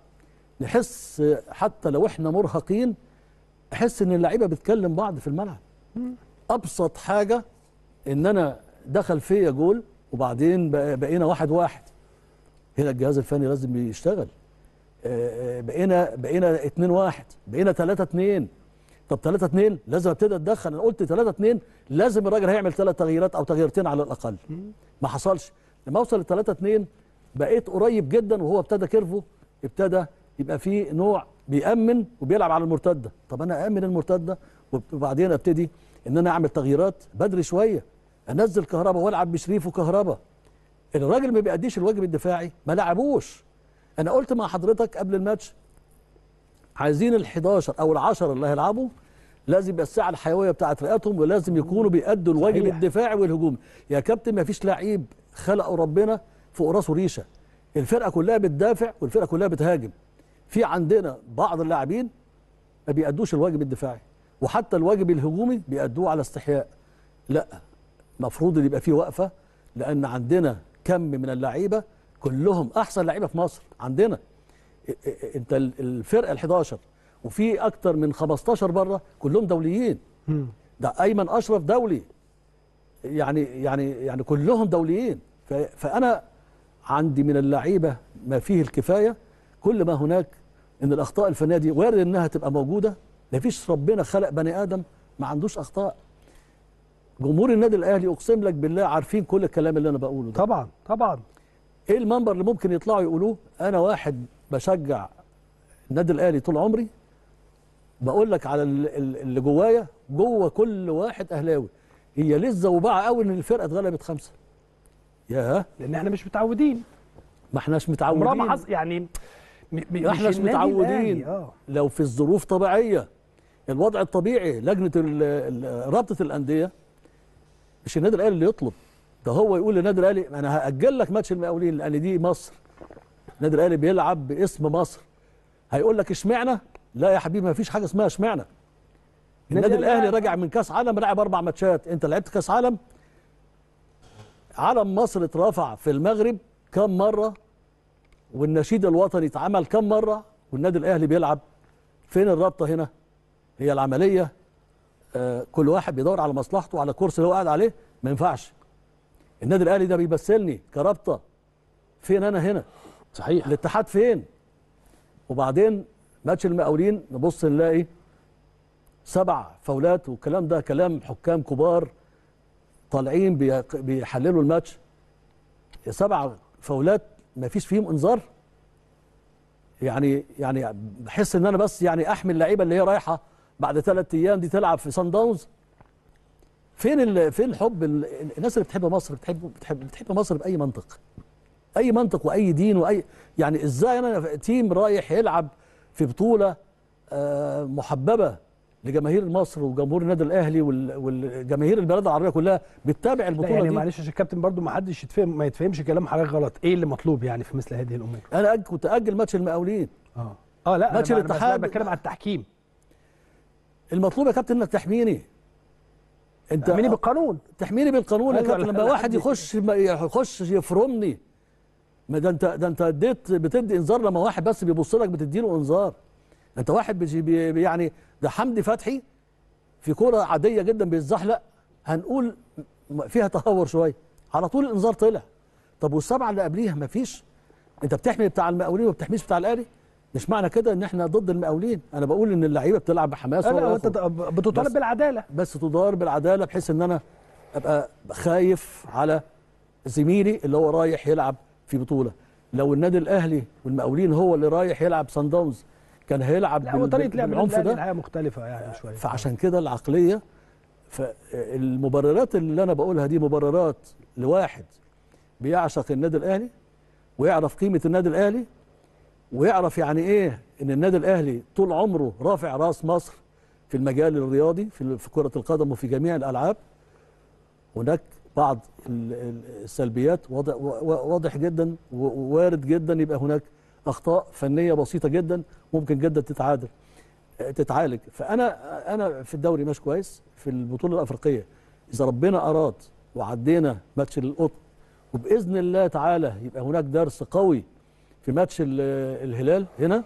نحس آه، حتى لو احنا مرهقين احس ان اللعيبه بتكلم بعض في الملعب ابسط حاجه ان انا دخل فيا جول وبعدين بق- بقينا واحد واحد هنا الجهاز الفني لازم يشتغل آه، آه، بقينا بقينا 2 1 بقينا 3 2 طب 3 2 لازم ابتدي اتدخل انا قلت 3 2 لازم الراجل هيعمل ثلاث تغييرات او تغييرتين على الاقل ما حصلش لما اوصل ل 3 2 بقيت قريب جدا وهو ابتدى كيرفو ابتدى يبقى في نوع بيأمن وبيلعب على المرتده طب انا أأمن المرتده وبعدين ابتدي ان انا اعمل تغييرات بدري شويه انزل كهربا والعب بشريف وكهربا الراجل ما بيأديش الواجب الدفاعي ما لعبوش انا قلت مع حضرتك قبل الماتش عايزين ال 11 او ال 10 اللي هيلعبوا لازم يبقى الساعه الحيويه بتاعت رئتهم ولازم يكونوا بيأدوا الواجب صحيح. الدفاعي والهجومي يا كابتن ما فيش لعيب خلقه ربنا فوق راسه ريشه الفرقه كلها بتدافع والفرقه كلها بتهاجم في عندنا بعض اللاعبين ما بيأدوش الواجب الدفاعي وحتى الواجب الهجومي بيأدوه على استحياء لا المفروض ان يبقى في وقفه لان عندنا كم من اللعيبه كلهم احسن لعيبه في مصر عندنا ا- ا- انت ال- الفرقه ال11 وفي اكتر من 15 بره كلهم دوليين ده ايمن اشرف دولي يعني يعني يعني كلهم دوليين ف- فانا عندي من اللعيبه ما فيه الكفايه كل ما هناك ان الاخطاء الفنيه دي وارد انها تبقى موجوده مفيش ربنا خلق بني ادم ما عندوش اخطاء جمهور النادي الاهلي اقسم لك بالله عارفين كل الكلام اللي انا بقوله ده طبعا طبعا ايه المنبر اللي ممكن يطلعوا يقولوه انا واحد بشجع النادي الاهلي طول عمري بقول لك على ال- ال- اللي جوايا جوه كل واحد اهلاوي هي لسه وباعه قوي ان الفرقه اتغلبت خمسه ياه لان احنا مش متعودين ما احناش عمرها ما متعودين حصل يعني م- م- مش احنا مش النادي متعودين الأهلي، اه لو في الظروف طبيعيه الوضع الطبيعي لجنه ال- ال- رابطه الانديه مش النادي الاهلي اللي يطلب ده هو يقول للنادي الاهلي انا هاجل لك ماتش المقاولين لان دي مصر النادي الاهلي بيلعب باسم مصر هيقول لك اشمعنى لا يا حبيبي ما فيش حاجه اسمها اشمعنى النادي الأهلي الاهلي قاعد- راجع من كاس عالم لعب اربع ماتشات انت لعبت كاس عالم علم مصر اترفع في المغرب كم مره والنشيد الوطني اتعمل كم مره والنادي الاهلي بيلعب فين الرابطه هنا هي العمليه آه كل واحد بيدور على مصلحته على الكرسي اللي هو قاعد عليه ما ينفعش النادي الاهلي ده بيمثلني كرابطه فين انا هنا صحيح الاتحاد فين وبعدين ماتش المقاولين نبص نلاقي سبع فاولات والكلام ده كلام حكام كبار طالعين بي- بيحللوا الماتش سبع فاولات ما فيش فيهم انذار يعني يعني بحس ان انا بس يعني احمي اللعيبه اللي هي رايحه بعد ثلاث ايام دي تلعب في سان داونز فين ال... فين الحب ال... الناس اللي بتحب مصر بتحب بتحب بتحب مصر باي منطق اي منطق واي دين واي يعني ازاي انا تيم رايح يلعب في بطوله آه، محببه لجماهير مصر وجمهور النادي الاهلي وال- والجماهير البلاد العربيه كلها بتتابع لا البطوله يعني دي معلش عشان الكابتن برضو ما حدش يتفهم ما يتفهمش كلام حضرتك غلط ايه اللي مطلوب يعني في مثل هذه الامور انا أج- كنت اجل ماتش المقاولين اه اه لا ماتش أنا ب- أنا بس- الاتحاد- بتكلم على التحكيم المطلوب يا كابتن انك تحميني انت تأميني بالقانون تحميني بالقانون يا أيوة، كابتن لا- لما لا واحد حد- يخش ما يخش يفرمني ما ده انت ده انت اديت بتدي انذار لما واحد بس بيبص لك بتديله انذار انت واحد بيجي بي بي- يعني ده حمدي فتحي في كرة عادية جدا بيتزحلق هنقول م- فيها تهور شوية على طول الانذار طلع طب والسبعة اللي قبليها ما فيش انت بتحمي بتاع المقاولين وما بتحميش بتاع الاهلي مش معنى كده ان احنا ضد المقاولين انا بقول ان اللعيبه بتلعب بحماس لا لا ولا انت بتطالب بس- بالعداله بس تدار بالعداله بحيث ان انا ابقى خايف على زميلي اللي هو رايح يلعب في بطوله لو النادي الاهلي والمقاولين هو اللي رايح يلعب سان داونز كان هيلعب لا بال- وطريقه لعب بالعنف الأهلي ده الحقيقه مختلفه يعني شويه فعشان كده العقليه فالمبررات اللي انا بقولها دي مبررات لواحد بيعشق النادي الاهلي ويعرف قيمه النادي الاهلي ويعرف يعني ايه ان النادي الاهلي طول عمره رافع راس مصر في المجال الرياضي في في كره القدم وفي جميع الالعاب هناك بعض ال- ال- السلبيات واضح, واضح جدا ووارد جدا يبقى هناك اخطاء فنيه بسيطه جدا ممكن جدا تتعادل تتعالج فانا انا في الدوري ماشي كويس في البطوله الافريقيه اذا ربنا اراد وعدينا ماتش القطن وباذن الله تعالى يبقى هناك درس قوي في ماتش ال- الهلال هنا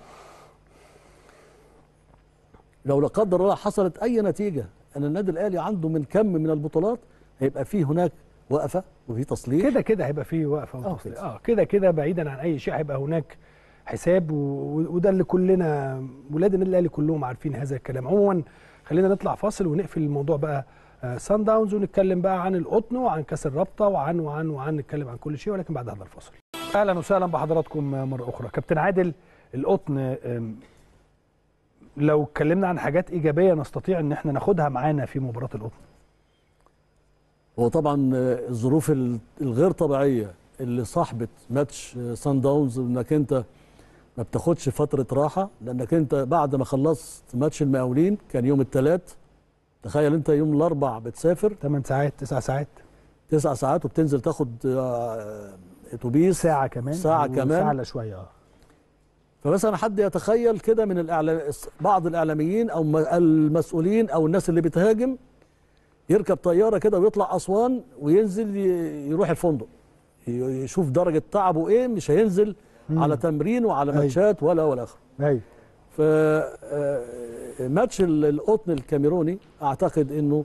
لو لا قدر الله حصلت اي نتيجه ان النادي الاهلي عنده من كم من البطولات هيبقى فيه هناك وقفه وفي تصليح كده كده هيبقى فيه وقفه آه، وتصليح. كده. اه كده كده بعيدا عن اي شيء هيبقى هناك حساب و... وده اللي كلنا ولاد النادي الاهلي كلهم عارفين هذا الكلام عموما خلينا نطلع فاصل ونقفل الموضوع بقى آه سان داونز ونتكلم بقى عن القطن وعن كاس الرابطه وعن وعن وعن نتكلم عن كل شيء ولكن بعد هذا الفاصل اهلا وسهلا بحضراتكم مره اخرى كابتن عادل القطن آم، لو اتكلمنا عن حاجات ايجابيه نستطيع ان احنا ناخدها معانا في مباراه القطن هو طبعا آه، الظروف ال- الغير طبيعيه اللي صاحبت ماتش آه، سان داونز انك انت ما بتاخدش فتره راحه لانك انت بعد ما خلصت ماتش المقاولين كان يوم الثلاث تخيل انت يوم الاربع بتسافر 8 ساعات 9 ساعات تسع ساعات وبتنزل تاخد آه، اتوبيس ساعه كمان ساعة كمان. ساعه الا شويه اه فمثلا حد يتخيل كده من الإعلام بعض الاعلاميين او م- المسؤولين او الناس اللي بتهاجم يركب طياره كده ويطلع اسوان وينزل ي- يروح الفندق ي- يشوف درجه تعبه ايه مش هينزل على تمرين وعلى أيوة. ماتشات ولا ولا اخره ايوه ف آه، ماتش ال- القطن الكاميروني اعتقد انه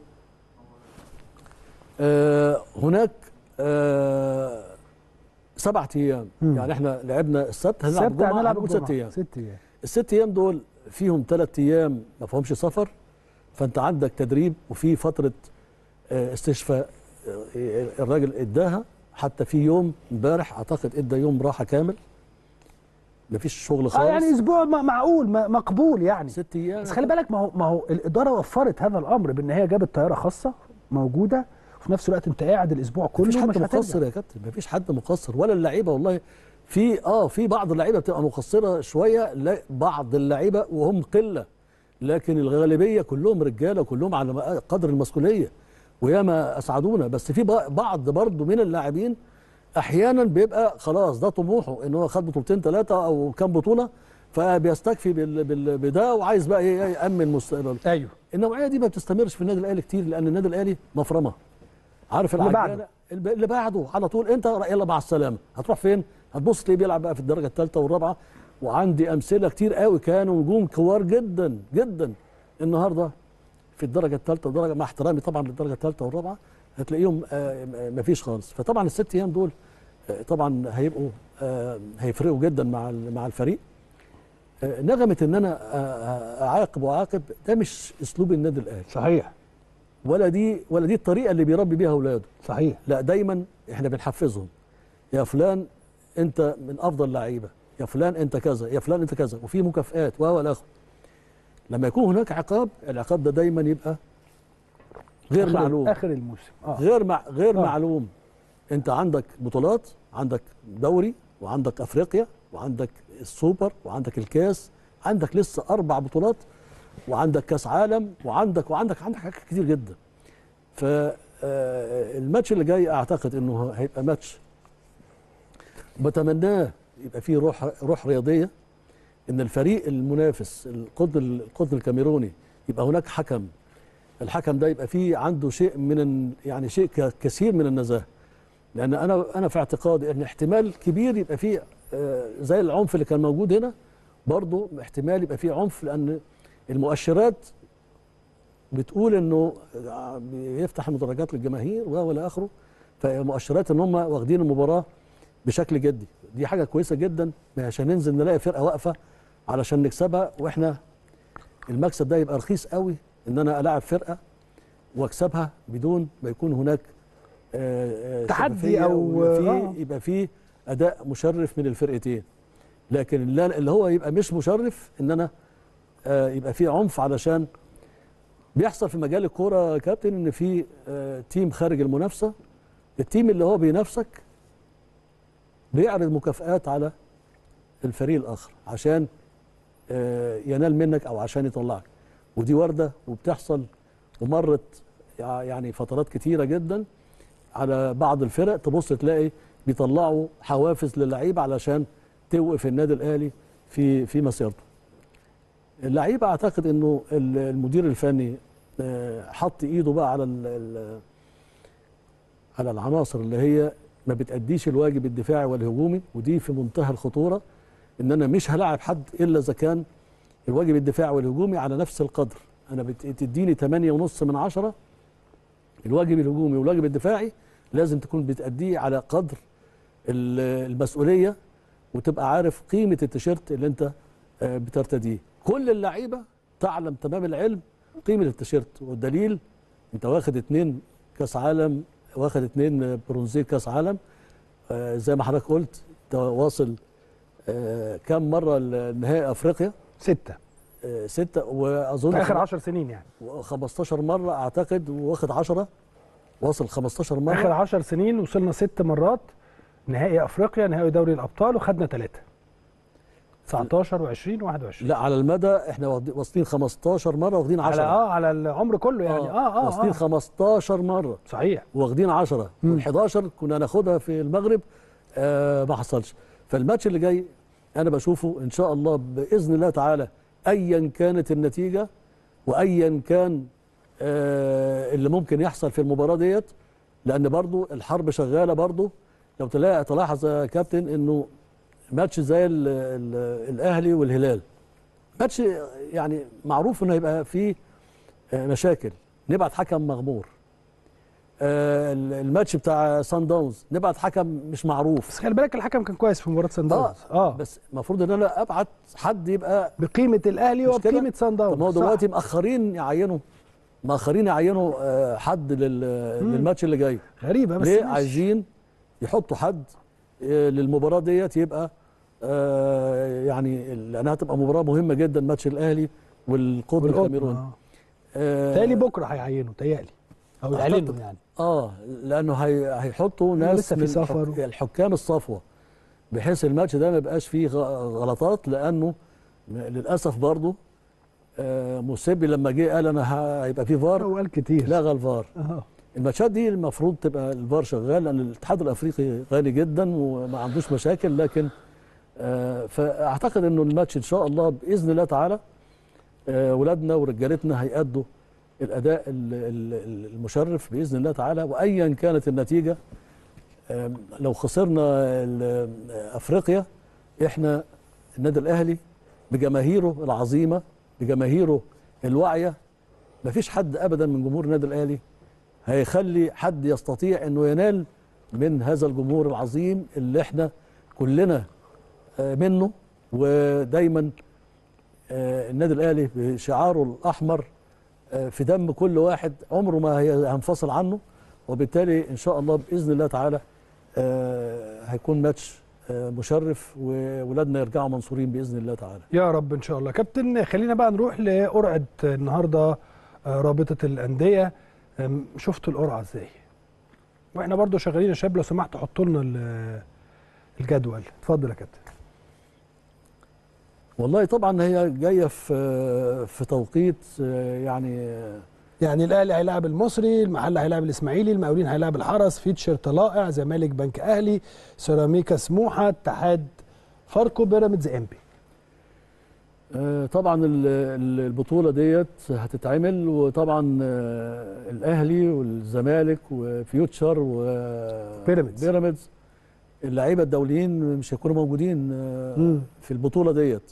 آه، هناك آه، سبعة ايام مم. يعني احنا لعبنا السبت هنلعب السبت الجمعه هنلعب هنقول ست الجمعة. ايام ست ايام الست ايام دول فيهم ثلاث ايام ما فيهمش سفر فانت عندك تدريب وفي فتره آه، استشفاء آه، الراجل اداها حتى في يوم امبارح اعتقد ادى يوم راحه كامل مفيش شغل اه خالص يعني اسبوع م- معقول م- مقبول يعني ست ايام بس خلي بالك ما هو ما هو الاداره وفرت هذا الامر بان هي جابت طياره خاصه موجوده وفي نفس الوقت انت قاعد الاسبوع كله مفيش مش حد هترجع. مقصر يا كابتن مفيش حد مقصر ولا اللعيبه والله في اه في بعض اللعيبه بتبقى مقصره شويه لا بعض اللعيبه وهم قله لكن الغالبيه كلهم رجاله وكلهم على قدر المسؤوليه وياما اسعدونا بس في بع- بعض برضه من اللاعبين احيانا بيبقى خلاص ده طموحه ان هو خد بطولتين ثلاثه او كام بطوله فبيستكفي بال- بال- بده وعايز بقى ايه يامن مستقبله ايوه النوعيه دي ما بتستمرش في النادي الاهلي كتير لان النادي الاهلي مفرمه عارف اللي العجانة؟ بعده. الب- اللي بعده على طول انت يلا مع السلامه هتروح فين هتبص تلاقيه بيلعب بقى في الدرجه الثالثه والرابعه وعندي امثله كتير قوي كانوا نجوم كبار جدا جدا النهارده في الدرجه الثالثه والدرجه مع احترامي طبعا للدرجه الثالثه والرابعه هتلاقيهم آه، ما فيش خالص فطبعا الست ايام دول آه، طبعا هيبقوا آه، هيفرقوا جدا مع ال- مع الفريق آه، نغمه ان انا آه، اعاقب واعاقب ده مش اسلوب النادي الاهلي صحيح ولا دي ولا دي الطريقه اللي بيربي بيها اولاده صحيح لا دايما احنا بنحفزهم يا فلان انت من افضل لعيبه يا فلان انت كذا يا فلان انت كذا وفي مكافئات و والى اخره لما يكون هناك عقاب العقاب ده دايما يبقى غير آخر- معلوم اخر الموسم اه غير مع غير آه. معلوم انت عندك بطولات عندك دوري وعندك افريقيا وعندك السوبر وعندك الكاس عندك لسه اربع بطولات وعندك كاس عالم وعندك وعندك عندك حاجات كتير جدا فالماتش اللي جاي اعتقد انه هيبقى ماتش بتمناه يبقى فيه روح روح رياضيه ان الفريق المنافس القطن القطن الكاميروني يبقى هناك حكم الحكم ده يبقى فيه عنده شيء من ال- يعني شيء ك- كثير من النزاهه لان انا انا في اعتقادي ان احتمال كبير يبقى فيه آه، زي العنف اللي كان موجود هنا برضه احتمال يبقى فيه عنف لان المؤشرات بتقول انه بيفتح المدرجات للجماهير و الى اخره فمؤشرات ان هم واخدين المباراه بشكل جدي دي حاجه كويسه جدا مش هننزل نلاقي فرقه واقفه علشان نكسبها واحنا المكسب ده يبقى رخيص قوي ان انا العب فرقه واكسبها بدون ما يكون هناك آه، آه، تحدي شفافية أو- ويبقى فيه آه. يبقى فيه اداء مشرف من الفرقتين لكن اللي اللي هو يبقى مش مشرف ان انا آه، يبقى فيه عنف علشان بيحصل في مجال الكوره يا كابتن ان في آه، تيم خارج المنافسه التيم اللي هو بينافسك بيعرض مكافآت على الفريق الاخر عشان آه، ينال منك او عشان يطلعك ودي وارده وبتحصل ومرت يع- يعني فترات كتيره جدا على بعض الفرق تبص تلاقي بيطلعوا حوافز للعيبه علشان توقف النادي الاهلي في في مسيرته. اللعيبه اعتقد انه ال- المدير الفني آه، حط ايده بقى على ال- ال- على العناصر اللي هي ما بتأديش الواجب الدفاعي والهجومي ودي في منتهى الخطوره ان انا مش هلاعب حد الا اذا كان الواجب الدفاعي والهجومي على نفس القدر انا بتديني 8 ونص من عشرة الواجب الهجومي والواجب الدفاعي لازم تكون بتأديه على قدر ال- المسؤوليه وتبقى عارف قيمه التيشيرت اللي انت آه، بترتديه كل اللعيبه تعلم تمام العلم قيمه التيشيرت والدليل انت واخد اتنين كاس عالم واخد اتنين برونزيه كاس عالم آه، زي ما حضرتك قلت انت واصل آه، كم مره لنهائي افريقيا ستة آه، ستة واظن في اخر 10 سنين يعني 15 مره اعتقد واخد 10 واصل 15 مره اخر 10 سنين وصلنا ست مرات نهائي افريقيا نهائي دوري الابطال وخدنا ثلاثة 19 و20 و21 لا على المدى احنا واخدين- واصلين 15 مره واخدين 10 على اه على العمر كله يعني اه اه, واصلين آه. 15 مره صحيح واخدين 10 وال11 كنا ناخدها في المغرب آه ما حصلش فالماتش اللي جاي انا بشوفه ان شاء الله باذن الله تعالى ايا كانت النتيجه وايا كان آه اللي ممكن يحصل في المباراه ديت لان برضو الحرب شغاله برضو لو تلاقي تلاحظ يا كابتن انه ماتش زي ال ال الاهلي والهلال ماتش يعني معروف انه هيبقى فيه آه، مشاكل نبعت حكم مغمور آه، الماتش بتاع سان داونز نبعت حكم مش معروف بس خلي بالك الحكم كان كويس في مباراة سان اه داونز اه بس المفروض ان انا ابعت حد يبقى بقيمة الاهلي مش كده؟ وبقيمة سان داونز طب ما هو صح. دلوقتي مأخرين يعينوا مأخرين يعينوا آه، حد لل- للماتش اللي جاي غريبة بس ليه ماشي. عايزين يحطوا حد آه، للمباراه ديت يبقى آه، يعني لانها هتبقى مباراه مهمه جدا ماتش الاهلي والقطن والقطن، الكاميروني آه. آه، تهيألي بكرة هيعينوا تهيألي او أعتقد. يعلنوا يعني اه لانه هي هيحطوا ناس لسه في من سفر. الحك- الحكام الصفوه بحيث الماتش ده ما يبقاش فيه غ- غلطات لانه م- للاسف برضه آه، موسيبي لما جه قال انا ه- هيبقى فيه فار هو قال كتير لغى الفار اه الماتشات دي المفروض تبقى الفار شغال لان الاتحاد الافريقي غالي جدا وما عندوش مشاكل لكن آه، فاعتقد انه الماتش ان شاء الله باذن الله تعالى آه، ولادنا ورجالتنا هيأدوا الاداء ال- ال- المشرف باذن الله تعالى وايا كانت النتيجه آم، لو خسرنا ال- افريقيا احنا النادي الاهلي بجماهيره العظيمه بجماهيره الواعيه مفيش حد ابدا من جمهور النادي الاهلي هيخلي حد يستطيع انه ينال من هذا الجمهور العظيم اللي احنا كلنا آه، منه ودايما آه، النادي الاهلي بشعاره الاحمر آه، في دم كل واحد عمره ما هي- هينفصل عنه وبالتالي ان شاء الله باذن الله تعالى آه، هيكون ماتش آه، مشرف وولادنا يرجعوا منصورين باذن الله تعالى يا رب ان شاء الله كابتن خلينا بقى نروح لقرعه النهارده آه، رابطه الانديه آم، شفتوا القرعه ازاي واحنا برضو شغالين يا شباب لو سمحت حطوا لنا ال- الجدول اتفضل يا كابتن والله طبعا هي جايه في في توقيت آه، يعني آه، يعني الاهلي هيلاعب المصري المحله هيلاعب الاسماعيلي المقاولين هيلاعب الحرس فيتشر طلائع زمالك بنك اهلي سيراميكا سموحه اتحاد فاركو بيراميدز انبي آه، طبعا ال- ال- البطوله ديت هتتعمل وطبعا آه، الاهلي والزمالك وفيوتشر بيراميدز. وبيراميدز اللعيبه الدوليين مش هيكونوا موجودين آه، مم. في البطوله ديت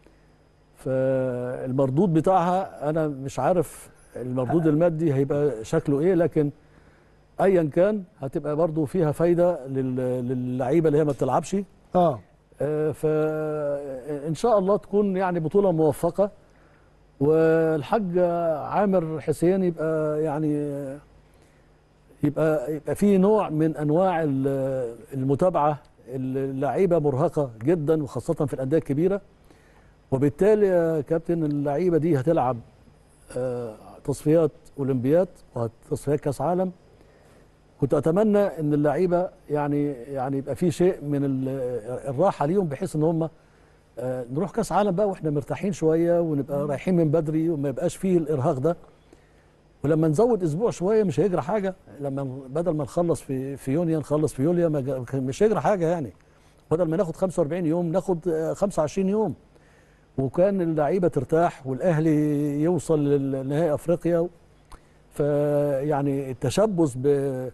فالمردود بتاعها انا مش عارف المردود المادي هيبقى شكله ايه لكن ايا كان هتبقى برضو فيها فايده لل- للعيبه اللي هي ما بتلعبش اه آه، فإن شاء الله تكون يعني بطولة موفقة والحاج عامر حسين يبقى يعني يبقى يبقى في نوع من انواع ال- المتابعه اللعيبه مرهقه جدا وخاصه في الانديه الكبيره وبالتالي يا كابتن اللعيبه دي هتلعب آه، تصفيات اولمبياد وتصفيات كاس عالم كنت اتمنى ان اللعيبه يعني يعني يبقى في شيء من ال- الراحه ليهم بحيث ان هم آه، نروح كاس عالم بقى واحنا مرتاحين شويه ونبقى رايحين من بدري وما يبقاش فيه الارهاق ده ولما نزود اسبوع شويه مش هيجرى حاجه لما بدل ما نخلص في في يونيو نخلص في يوليو ما جا- مش هيجرى حاجه يعني بدل ما ناخد 45 يوم ناخد آه، 25 يوم وكان اللعيبه ترتاح والاهلي يوصل لنهائي افريقيا فيعني التشبث ب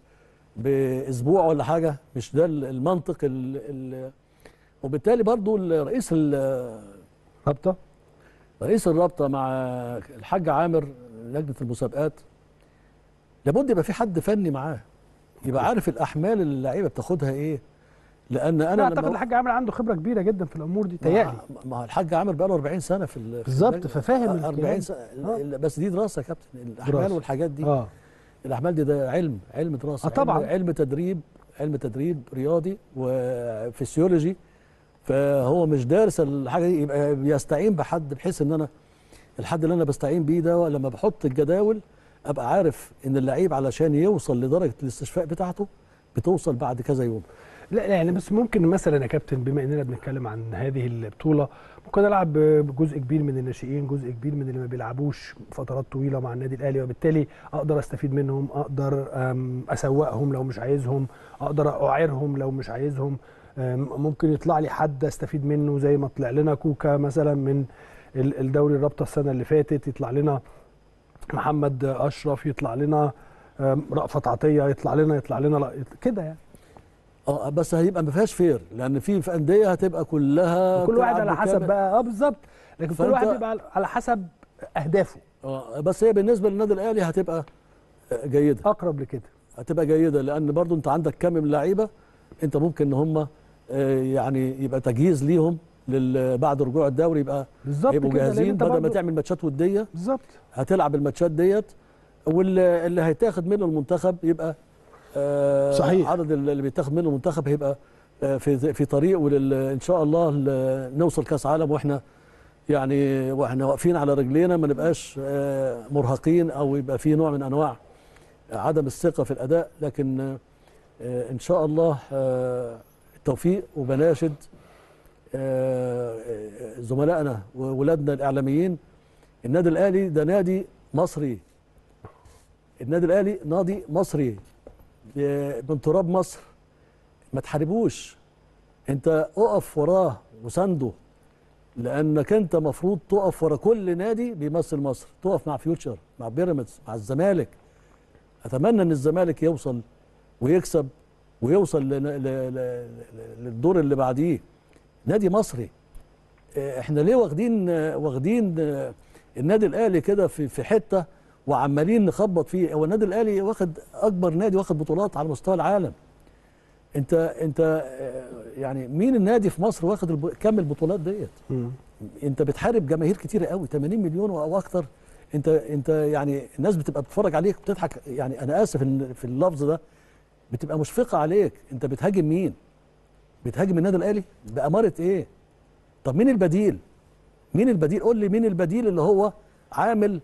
باسبوع ولا حاجه مش ده المنطق ال ال وبالتالي برضو الرئيس ال- رابطه رئيس الرابطه مع الحاج عامر لجنه المسابقات لابد يبقى في حد فني معاه يبقى عارف الاحمال اللي اللعيبه بتاخدها ايه لان انا انا اعتقد لما- الحاج عامر عنده خبره كبيره جدا في الامور دي تهيألي مع- مع الحاج عامر بقى له 40 سنه في ال- في بالظبط، اللجنة. ففاهم آه، الكلام. 40 سنه آه. بس دي دراسه يا كابتن الاحمال دراسة. والحاجات دي اه الاحمال دي ده علم علم دراسه آه، طبعاً. علم, علم تدريب علم تدريب رياضي وفسيولوجي فهو مش دارس الحاجه دي يبقى بيستعين بحد بحيث ان انا الحد اللي انا بستعين بيه ده لما بحط الجداول ابقى عارف ان اللعيب علشان يوصل لدرجه الاستشفاء بتاعته بتوصل بعد كذا يوم لا لا يعني بس ممكن مثلا يا كابتن بما اننا بنتكلم عن هذه البطوله ممكن العب بجزء كبير من الناشئين جزء كبير من اللي ما بيلعبوش فترات طويله مع النادي الاهلي وبالتالي اقدر استفيد منهم اقدر أم، اسوقهم لو مش عايزهم اقدر اعيرهم لو مش عايزهم أم، ممكن يطلع لي حد استفيد منه زي ما طلع لنا كوكا مثلا من ال- الدوري الرابطه السنه اللي فاتت يطلع لنا محمد اشرف يطلع لنا أم، رأفت عطيه يطلع لنا يطلع لنا لا، كده يعني اه بس هيبقى ما فيهاش فير لان في في انديه هتبقى كلها كل واحد بتلعب على حسب بالكامل. بقى اه بالظبط لكن كل فأنت- واحد بيبقى على- على حسب اهدافه اه بس هي بالنسبه للنادي الاهلي هتبقى آه، جيده اقرب لكده هتبقى جيده لان برضو انت عندك كم من لعيبه انت ممكن ان هم آه، يعني يبقى تجهيز ليهم لل- بعد رجوع الدوري يبقى بالظبط يبقوا كده لأن جاهزين أنت بدل ما برضو- تعمل ماتشات وديه بالظبط هتلعب الماتشات ديت واللي اللي هيتاخد منه المنتخب يبقى آه صحيح. عدد اللي بيتاخد منه المنتخب هيبقى آه في في طريقه لل- ان شاء الله ل- نوصل كاس عالم واحنا يعني واحنا واقفين على رجلينا ما نبقاش آه مرهقين او يبقى في نوع من انواع عدم الثقه في الاداء لكن آه ان شاء الله آه التوفيق وبناشد آه، آه، زملائنا وولادنا الاعلاميين النادي الاهلي ده نادي مصري النادي الاهلي نادي مصري آه، من تراب مصر ما تحاربوش انت اقف وراه وسنده لانك انت مفروض تقف ورا كل نادي بيمثل مصر تقف مع فيوتشر مع بيراميدز مع الزمالك اتمنى ان الزمالك يوصل ويكسب ويوصل لن- ل- ل- ل- للدور اللي بعديه نادي مصري اه، احنا ليه واخدين اه، واخدين اه، النادي الاهلي كده في في حته وعمالين نخبط فيه هو النادي الاهلي واخد اكبر نادي واخد بطولات على مستوى العالم انت انت اه، يعني مين النادي في مصر واخد الب- كم البطولات ديت مم. انت بتحارب جماهير كتيره قوي 80 مليون او اكتر انت انت يعني الناس بتبقى بتتفرج عليك بتضحك يعني انا اسف ان في اللفظ ده بتبقى مشفقه عليك انت بتهاجم مين بتهاجم النادي الاهلي باماره ايه طب مين البديل مين البديل قول لي مين البديل اللي هو عامل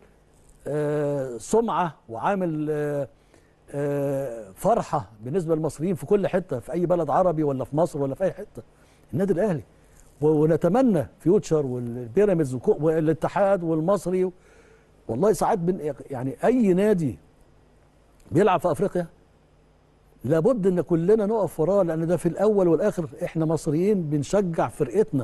آه سمعه وعامل آه آه فرحه بالنسبه للمصريين في كل حته في اي بلد عربي ولا في مصر ولا في اي حته النادي الاهلي و- ونتمنى فيوتشر والبيراميدز وكو- والاتحاد والمصري والله ساعات بن يعني اي نادي بيلعب في افريقيا لابد ان كلنا نقف وراه لان ده في الاول والاخر احنا مصريين بنشجع فرقتنا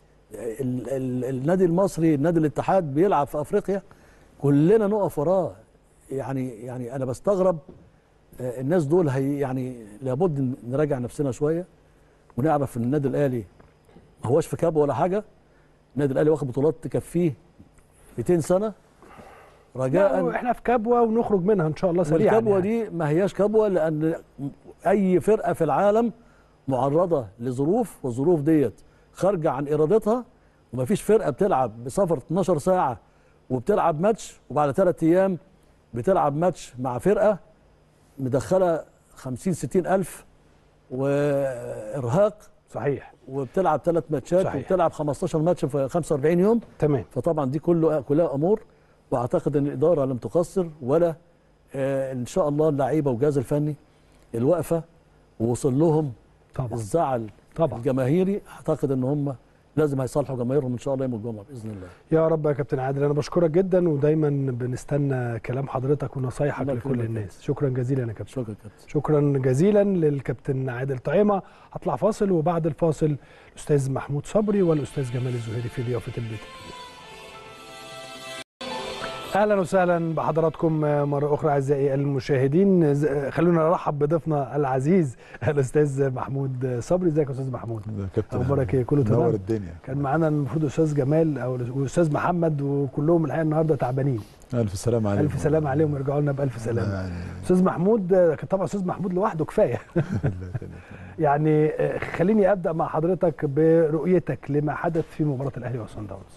ال ال النادي المصري النادي الاتحاد بيلعب في افريقيا كلنا نقف وراه يعني يعني انا بستغرب آه، الناس دول هي يعني لابد إن نراجع نفسنا شويه ونعرف ان النادي الاهلي ما هوش في كاب ولا حاجه النادي الاهلي واخد بطولات تكفيه 200 سنه لا، رجاء احنا في كبوه ونخرج منها ان شاء الله سريعا والكبوه يعني. دي ما هياش كبوه لان اي فرقه في العالم معرضه لظروف والظروف ديت خارجه عن ارادتها ومفيش فرقه بتلعب بسفر 12 ساعه وبتلعب ماتش وبعد ثلاث ايام بتلعب ماتش مع فرقه مدخله 50 60 الف وارهاق صحيح وبتلعب ثلاث ماتشات صحيح. وبتلعب 15 ماتش في 45 يوم تمام فطبعا دي كله كلها امور واعتقد ان الاداره لم تقصر ولا آه ان شاء الله اللعيبه والجهاز الفني الوقفه ووصل لهم طبعا الزعل طبعا الجماهيري اعتقد ان هم لازم هيصالحوا جماهيرهم ان شاء الله يوم الجمعه باذن الله يا رب يا كابتن عادل انا بشكرك جدا ودايما بنستنى كلام حضرتك ونصايحك الله لكل يكرمك. الناس شكرا جزيلا يا كابتن شكرا كابتن شكرا جزيلا للكابتن عادل طعيمه هطلع فاصل وبعد الفاصل الاستاذ محمود صبري والاستاذ جمال الزهيري في ضيافه البيت الكبير اهلا وسهلا بحضراتكم مره اخرى اعزائي المشاهدين ز- خلونا نرحب بضيفنا العزيز الاستاذ محمود صبري ازيك يا استاذ محمود ده كابتن اخبارك ايه كله منور تمام الدنيا كان معانا المفروض استاذ جمال او الاستاذ محمد وكلهم الحقيقه النهارده تعبانين الف سلام عليكم الف سلام عليهم ويرجعوا لنا بالف سلامه يعني استاذ محمود آه، طبعا استاذ محمود لوحده كفايه الله يخليك. يعني آه، خليني ابدا مع حضرتك برؤيتك لما حدث في مباراه الاهلي وصن داونز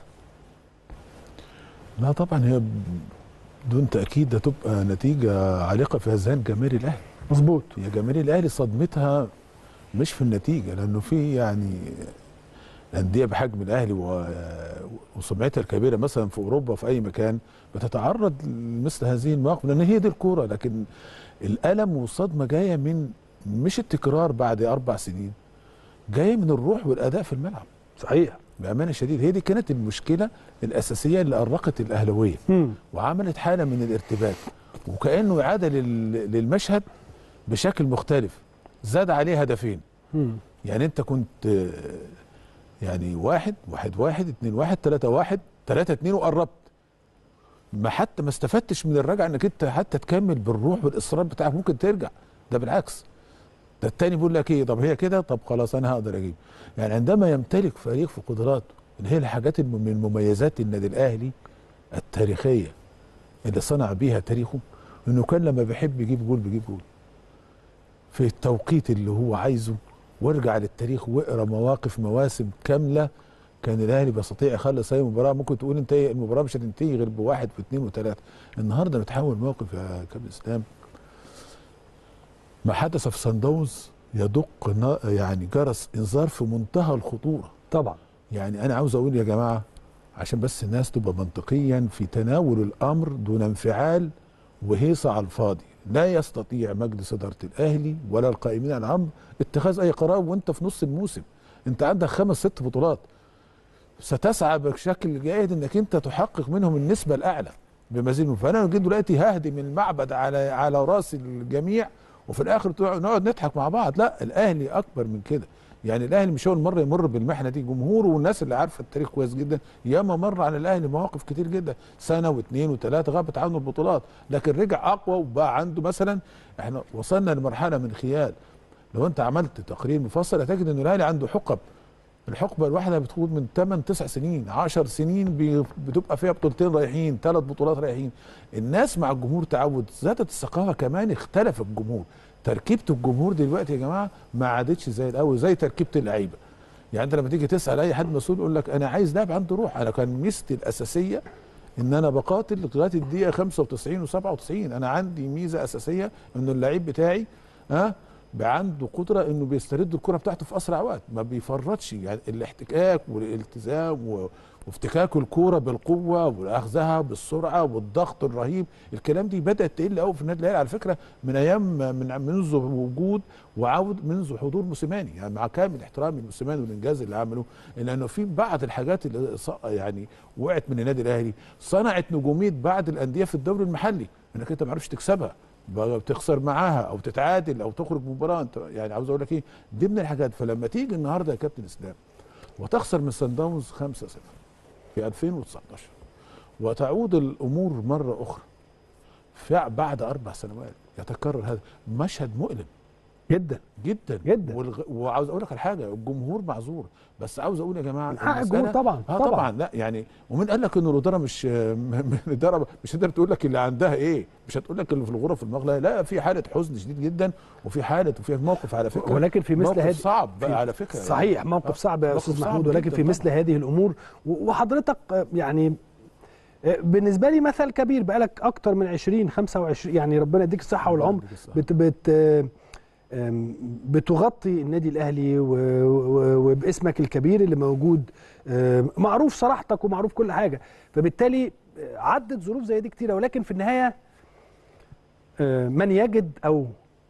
لا طبعا هي بدون تاكيد هتبقى نتيجه عالقه في اذهان جماهير الاهلي مظبوط هي جماهير الاهلي صدمتها مش في النتيجه لانه في يعني انديه بحجم الاهلي و- وسمعتها الكبيره مثلا في اوروبا في اي مكان بتتعرض لمثل هذه المواقف لان هي دي الكوره لكن الالم والصدمه جايه من مش التكرار بعد اربع سنين جايه من الروح والاداء في الملعب صحيح بامانه شديده هي دي كانت المشكله الاساسيه اللي ارقت الاهلاويه مم. وعملت حاله من الارتباك وكانه اعاده لل- للمشهد بشكل مختلف زاد عليه هدفين مم. يعني انت كنت آه، يعني واحد واحد واحد اتنين واحد تلاتة واحد تلاتة اتنين وقربت ما حتى ما استفدتش من الرجعه انك انت حتى تكمل بالروح والاصرار بتاعك ممكن ترجع ده بالعكس ده التاني بيقول لك ايه طب هي كده طب خلاص انا هقدر اجيب يعني عندما يمتلك فريق في قدراته اللي هي الحاجات الم- من مميزات النادي الاهلي التاريخيه اللي صنع بيها تاريخه انه كان لما بيحب يجيب جول بيجيب جول في التوقيت اللي هو عايزه وارجع للتاريخ واقرا مواقف مواسم كامله كان الاهلي بيستطيع يخلص اي مباراه ممكن تقول انت إيه، المباراه مش هتنتهي غير بواحد واثنين وثلاثه النهارده بتحول موقف يا كابتن اسلام ما حدث في سان داونز يدق نا- يعني جرس انذار في منتهى الخطوره طبعا يعني انا عاوز اقول يا جماعه عشان بس الناس تبقى منطقيا في تناول الامر دون انفعال وهيصه على الفاضي لا يستطيع مجلس اداره الاهلي ولا القائمين على الامر اتخاذ اي قرار وانت في نص الموسم انت عندك خمس ست بطولات ستسعى بشكل جيد انك انت تحقق منهم النسبه الاعلى بمزيد من فانا جيت دلوقتي ههدم المعبد على على راس الجميع وفي الاخر تقعد- نقعد نضحك مع بعض لا الاهلي اكبر من كده يعني الاهلي مش اول مره يمر بالمحنه دي جمهوره والناس اللي عارفه التاريخ كويس جدا ياما مر على الاهلي مواقف كتير جدا سنه واثنين وثلاثه غابت عنه البطولات لكن رجع اقوى وبقى عنده مثلا احنا وصلنا لمرحله من خيال لو انت عملت تقرير مفصل هتجد ان الاهلي عنده حقب الحقبه الواحده بتخوض من 8 9 سنين 10 سنين بي- بتبقى فيها بطولتين رايحين ثلاث بطولات رايحين الناس مع الجمهور تعود زادت الثقافه كمان اختلف الجمهور تركيبه الجمهور دلوقتي يا جماعه ما عادتش زي الاول زي تركيبه اللعيبه يعني انت لما تيجي تسال اي حد مسؤول يقول لك انا عايز لاعب عنده روح انا كان ميزتي الاساسيه ان انا بقاتل لغايه الدقيقه 95 و97 انا عندي ميزه اساسيه ان اللعيب بتاعي ها بقى عنده قدره انه بيسترد الكره بتاعته في اسرع وقت ما بيفرطش يعني الاحتكاك والالتزام و- وافتكاك الكوره بالقوه واخذها بالسرعه والضغط الرهيب الكلام دي بدات تقل قوي في النادي الاهلي على فكره من ايام من منذ وجود وعود منذ حضور موسيماني يعني مع كامل احترامي لموسيماني والانجاز اللي عمله لانه في بعض الحاجات اللي ص- يعني وقعت من النادي الاهلي صنعت نجوميه بعض الانديه في الدوري المحلي انك انت ما عرفتش تكسبها بقى بتخسر معاها او تتعادل او تخرج مباراه انت يعني عاوز اقول لك ايه دي من الحاجات فلما تيجي النهارده يا كابتن اسلام وتخسر من سان داونز 5-0 في 2019 وتعود الامور مره اخرى في بعد اربع سنوات يتكرر هذا مشهد مؤلم جدا جدا جدا. والغ... وعاوز اقول لك على حاجه الجمهور معذور بس عاوز اقول يا جماعه من حق المسألة- الجمهور طبعا اه طبعا, طبعا لا يعني ومين قال لك ان الاداره مش م- الاداره مش هتقدر تقول لك اللي عندها ايه مش هتقول لك اللي في الغرف المغلى لا في حاله حزن شديد جدا وفي حاله وفي موقف على فكره ولكن في مثل موقف هذه صعب في- بقى على فكره صحيح يعني. موقف آه، صعب يا موقف استاذ صعب محمود ولكن جداً في طبعاً. مثل هذه الامور و- وحضرتك آه، يعني آه، بالنسبه لي مثل كبير بقالك اكتر من 20 25 يعني ربنا يديك الصحه والعمر يديك الصحة. بت بت آه، آم، بتغطي النادي الاهلي و- و- وباسمك الكبير اللي موجود آه، معروف صراحتك ومعروف كل حاجه فبالتالي آه، عدت ظروف زي دي كتيره ولكن في النهايه آه، من يجد او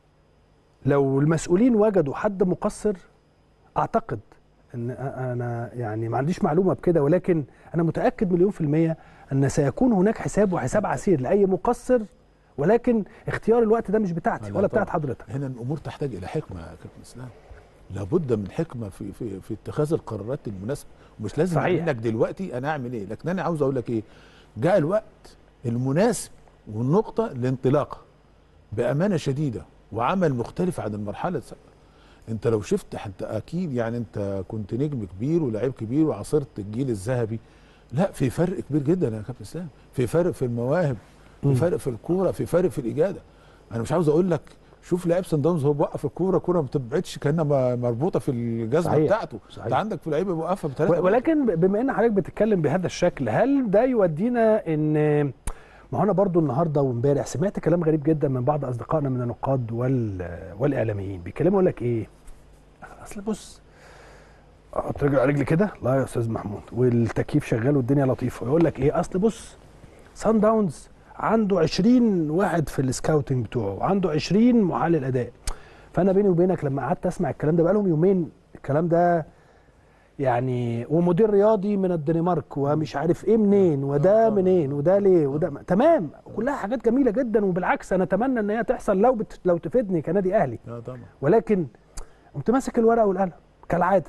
لو المسؤولين وجدوا حد مقصر اعتقد ان انا يعني ما عنديش معلومه بكده ولكن انا متاكد مليون في الميه ان سيكون هناك حساب وحساب عسير لاي مقصر ولكن اختيار الوقت ده مش بتاعتي لا ولا بتاعت طبعاً. حضرتك هنا الامور تحتاج الى حكمه يا كابتن اسلام لابد من حكمه في في في اتخاذ القرارات المناسبه مش لازم صحيح. اعمل لك دلوقتي انا اعمل ايه لكن انا عاوز اقول لك ايه جاء الوقت المناسب والنقطه لانطلاقه بامانه شديده وعمل مختلف عن المرحله السابقه انت لو شفت حتى اكيد يعني انت كنت نجم كبير ولاعيب كبير وعاصرت الجيل الذهبي لا في فرق كبير جدا يا كابتن اسلام في فرق في المواهب في مم. فرق في الكوره في فرق في الاجاده انا مش عاوز اقول لك شوف لاعب سان داونز هو بيوقف الكوره كوره ما بتبعدش كانها م- مربوطه في الجزمه صحيح. بتاعته صحيح. انت عندك في لعيبه بيوقفها بثلاثه ولكن بما ان حضرتك بتتكلم بهذا الشكل هل ده يودينا ان ما هو انا برضو النهارده وامبارح سمعت كلام غريب جدا من بعض اصدقائنا من النقاد وال والاعلاميين بيتكلموا يقول لك ايه اصل بص احط رجل على رجل كده لا يا استاذ محمود والتكييف شغال والدنيا لطيفه يقول لك ايه اصل بص سان داونز عنده 20 واحد في السكاوتنج بتوعه عنده 20 محلل اداء فانا بيني وبينك لما قعدت اسمع الكلام ده بقالهم يومين الكلام ده يعني ومدير رياضي من الدنمارك ومش عارف ايه منين وده منين وده ليه وده م- تمام كلها حاجات جميله جدا وبالعكس انا اتمنى ان هي تحصل لو بت... لو تفيدني كنادي اهلي لا طبعا ولكن قمت ماسك الورقه والقلم كالعاده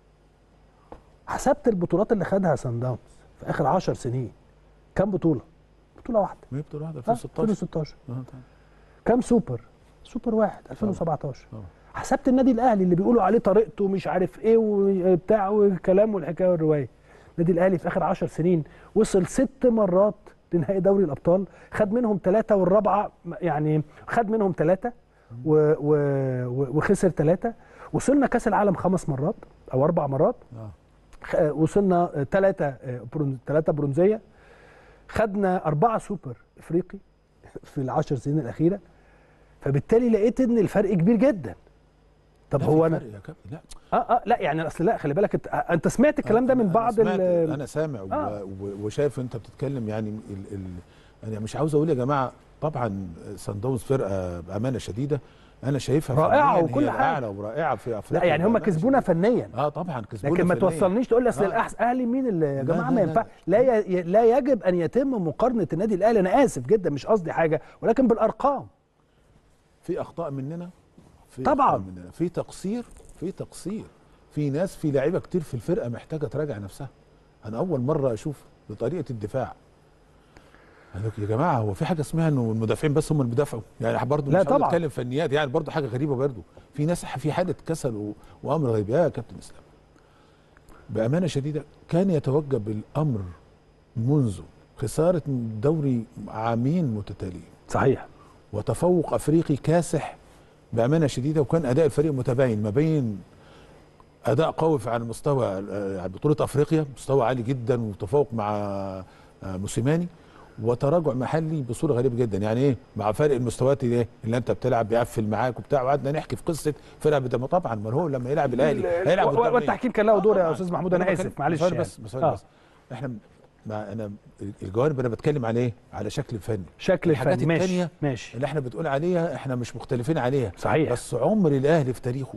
حسبت البطولات اللي خدها سان داونز في اخر 10 سنين كام بطوله بطوله واحده ما هي بطوله واحده آه، 2016 2016 اه طبعا كام سوبر سوبر واحد 2017 طبعا. حسبت النادي الاهلي اللي بيقولوا عليه طريقته مش عارف ايه وبتاع والكلام والحكايه والروايه النادي الاهلي في اخر 10 سنين وصل ست مرات لنهائي دوري الابطال خد منهم ثلاثه والرابعه يعني خد منهم ثلاثه و و و وخسر ثلاثه وصلنا كاس العالم خمس مرات او اربع مرات اه خ- وصلنا ثلاثه ثلاثه برونزيه خدنا اربعه سوبر افريقي في العشر سنين الاخيره فبالتالي لقيت ان الفرق كبير جدا طب لا، هو في انا فرق يا كابتن لا اه اه لا يعني اصل لا خلي بالك انت, انت سمعت الكلام ده أنا- من أنا بعض سمعت ال- انا سامع و- آه. و- وشايف انت بتتكلم يعني ال ال انا مش عاوز اقول يا جماعه طبعا سان داونز فرقه بامانه شديده انا شايفها رائعة فنياً وكل هي حاجة. اعلى ورائعه في افريقيا لا يعني هم بأمانة كسبونا شديدة. فنيا اه طبعا كسبونا لكن ما فنياً. توصلنيش تقول لي اصل آه. الاحسن اهلي مين اللي يا لا، جماعه لا، ما لا. ينفع لا ي... لا يجب ان يتم مقارنه النادي الاهلي انا اسف جدا مش قصدي حاجه ولكن بالارقام في اخطاء مننا في طبعاً. أخطاء مننا في تقصير في تقصير في ناس في لعيبه كتير في الفرقه محتاجه تراجع نفسها انا اول مره اشوف بطريقه الدفاع قال لك يا جماعه هو في حاجه اسمها انه المدافعين بس هم اللي بيدافعوا يعني برضه لا مش عاوز طبعاً. اتكلم فنيات يعني برضه حاجه غريبه برضه في ناس في حاله كسل و... وامر غريب يا كابتن اسلام بامانه شديده كان يتوجب الامر منذ خساره الدوري عامين متتاليين صحيح وتفوق افريقي كاسح بامانه شديده وكان اداء الفريق متباين ما بين اداء قوي في- على مستوى آه، على بطوله افريقيا مستوى عالي جدا وتفوق مع آه، موسيماني وتراجع محلي بصوره غريبه جدا يعني ايه مع فرق المستويات اللي, اللي انت بتلعب بيقفل معاك وبتاع وقعدنا نحكي في قصه فرقه بدم طبعا ما هو لما يلعب الاهلي هيلعب و- قدام مين؟ والتحكيم كان له دور يا طبعاً. استاذ محمود انا بتكلم- اسف معلش ثواني يعني. بس ثواني آه. بس احنا ما انا الجوانب انا بتكلم على ايه؟ على شكل فني شكل الحاجات الفني ماشي التانية ماشي اللي احنا بتقول عليها احنا مش مختلفين عليها صحيح. بس عمر الاهلي في تاريخه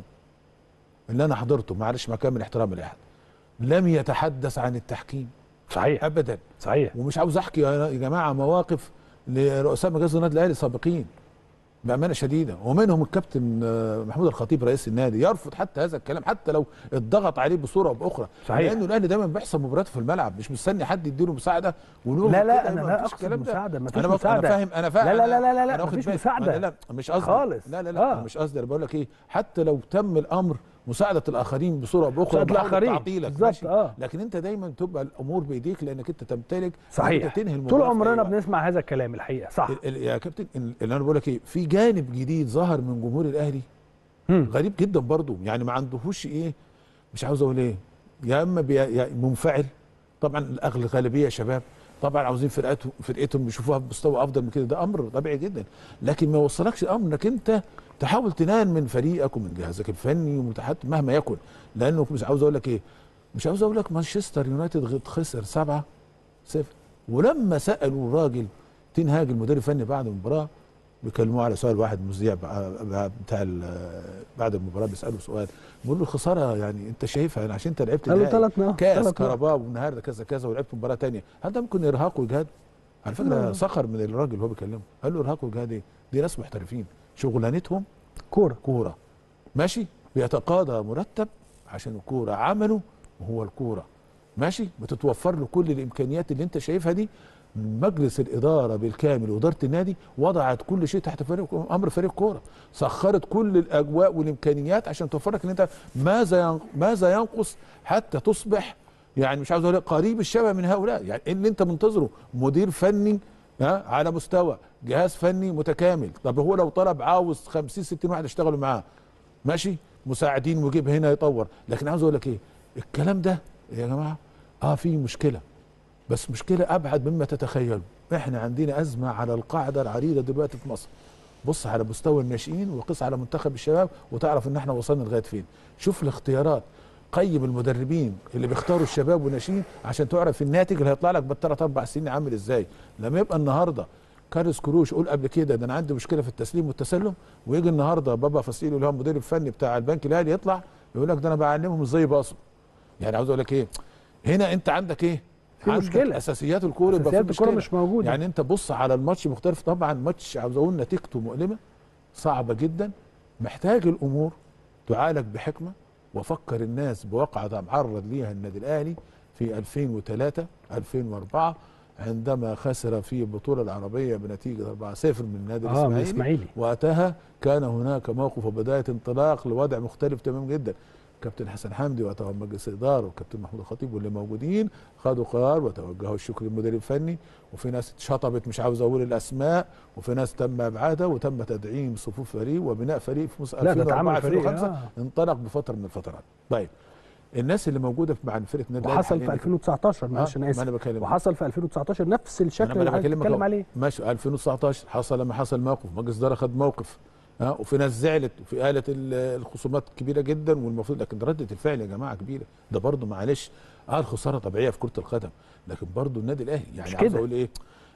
اللي انا حضرته معلش مع كامل احترامي لاحد لم يتحدث عن التحكيم صحيح ابدا صحيح ومش عاوز احكي يا يا جماعه مواقف لرؤساء مجلس النادي الاهلي سابقين بامانه شديده ومنهم الكابتن آه، محمود الخطيب رئيس النادي يرفض حتى هذا الكلام حتى لو اتضغط عليه بصوره او باخرى صحيح. لانه الاهلي دايما بيحصل مباريات في الملعب مش مستني حد يديله مساعده ونقول لا لا كده، انا ما لا فيش اقصد الكلام ده. مساعده ما فيش انا بق- مساعده انا فاهم انا فاهم لا لا لا لا لا, أنا لا واخد مفيش بالي. مساعده أنا لا مش قصدي خالص. لا لا لا آه. أنا مش قصدي انا بقول لك ايه حتى لو تم الامر مساعده الاخرين بصوره او باخرى مساعدة ومحاولة الآخرين. تعطيلك بالظبط، ماشي. آه. لكن انت دايما تبقى الامور بايديك لانك انت تمتلك صحيح إنك تنهي طول المباراة في أي عمرنا وقت. بنسمع هذا الكلام الحقيقه صح ال- ال- يا كابتن ال- اللي انا بقول لك ايه في جانب جديد ظهر من جمهور الاهلي مم. غريب جدا برضو يعني ما عندهوش ايه مش عاوز اقول ايه يا اما بي يا منفعل طبعا الاغلب الغالبيه شباب طبعا عاوزين فرقتهم فرقتهم يشوفوها بمستوى افضل من كده ده امر طبيعي جدا لكن ما يوصلكش الامر انك انت تحاول تنال من فريقك ومن جهازك الفني ومن حتى مهما يكن لانه مش عاوز اقول لك ايه مش عاوز اقول لك مانشستر يونايتد غ- خسر سبعة صفر ولما سالوا الراجل تين هاج المدير الفني بعد المباراه بيكلموه على سؤال واحد مذيع بقى- بقى بتاع ال- بعد المباراه بيساله سؤال بيقول له الخساره يعني انت شايفها يعني عشان انت لعبت قال له نهائي ثلاث نقط كاس ثلاث نقط. كهرباء والنهارده كذا كذا ولعبت مباراه تانية هل ده ممكن ارهاق واجهاد؟ على فكره سخر من الراجل اللي هو بيكلمه قال له ارهاق واجهاد ايه؟ دي ناس محترفين شغلانتهم كوره كوره ماشي بيتقاضى مرتب عشان الكوره عمله وهو الكوره ماشي بتتوفر له كل الامكانيات اللي انت شايفها دي مجلس الاداره بالكامل واداره النادي وضعت كل شيء تحت فريق امر فريق كوره سخرت كل الاجواء والامكانيات عشان توفر لك ان انت ماذا ين- ماذا ينقص حتى تصبح يعني مش عاوز اقول لك قريب الشبه من هؤلاء يعني اللي انت منتظره مدير فني ها على مستوى جهاز فني متكامل طب هو لو طلب عاوز 50 60 واحد يشتغلوا معاه ماشي مساعدين ويجيب هنا يطور لكن عاوز اقول لك ايه الكلام ده يا جماعه اه في مشكله بس مشكله ابعد مما تتخيلوا احنا عندنا ازمه على القاعده العريضه دلوقتي في مصر بص على مستوى الناشئين وقس على منتخب الشباب وتعرف ان احنا وصلنا لغايه فين شوف الاختيارات قيم المدربين اللي بيختاروا الشباب والناشئين عشان تعرف الناتج اللي هيطلع لك بالثلاث اربع سنين عامل ازاي لما يبقى النهارده كارلوس كروش قول قبل كده ده انا عندي مشكله في التسليم والتسلم ويجي النهارده بابا فاسيلو اللي هو المدير الفني بتاع البنك الاهلي يطلع يقول لك ده انا بعلمهم ازاي يباصوا يعني عاوز اقول لك ايه هنا انت عندك ايه في عندك مشكلة. اساسيات الكوره يبقى في أساسيات الكورة مشكلة. مش موجودة. يعني انت بص على الماتش مختلف طبعا ماتش عاوز اقول نتيجته مؤلمه صعبه جدا محتاج الامور تعالج بحكمه وفكر الناس بواقعه معرض ليها النادي الاهلي في 2003 2004 عندما خسر في البطوله العربيه بنتيجه 4-0 من النادي اه من الاسماعيلي الاسماعيلي وقتها كان هناك موقف وبدايه انطلاق لوضع مختلف تمام جدا كابتن حسن حمدي وقتها مجلس الاداره وكابتن محمود الخطيب واللي موجودين خدوا قرار وتوجهوا الشكر للمدير الفني وفي ناس اتشطبت مش عاوز اقول الاسماء وفي ناس تم ابعادها وتم تدعيم صفوف فريق وبناء فريق في موسم لا، ده 2004 اتعمل فريق، 2005 آه. انطلق بفتره من الفترات طيب الناس اللي موجوده مع فرقه النادي الأهلي وحصل في حالياً 2019 معلش انا ما اسف أنا بكلمك. وحصل في 2019 نفس الشكل أنا اللي أنا حضرتك بكلمك بتتكلم أهو. عليه ماشي 2019 حصل لما حصل موقف مجلس الاداره خد موقف ها وفي ناس زعلت وفي قالت ال- الخصومات كبيره جدا والمفروض لكن رده الفعل يا جماعه كبيره ده برضه معلش اه الخساره طبيعيه في كره القدم لكن برضه النادي الاهلي يعني مش عاوز كده. اقول ايه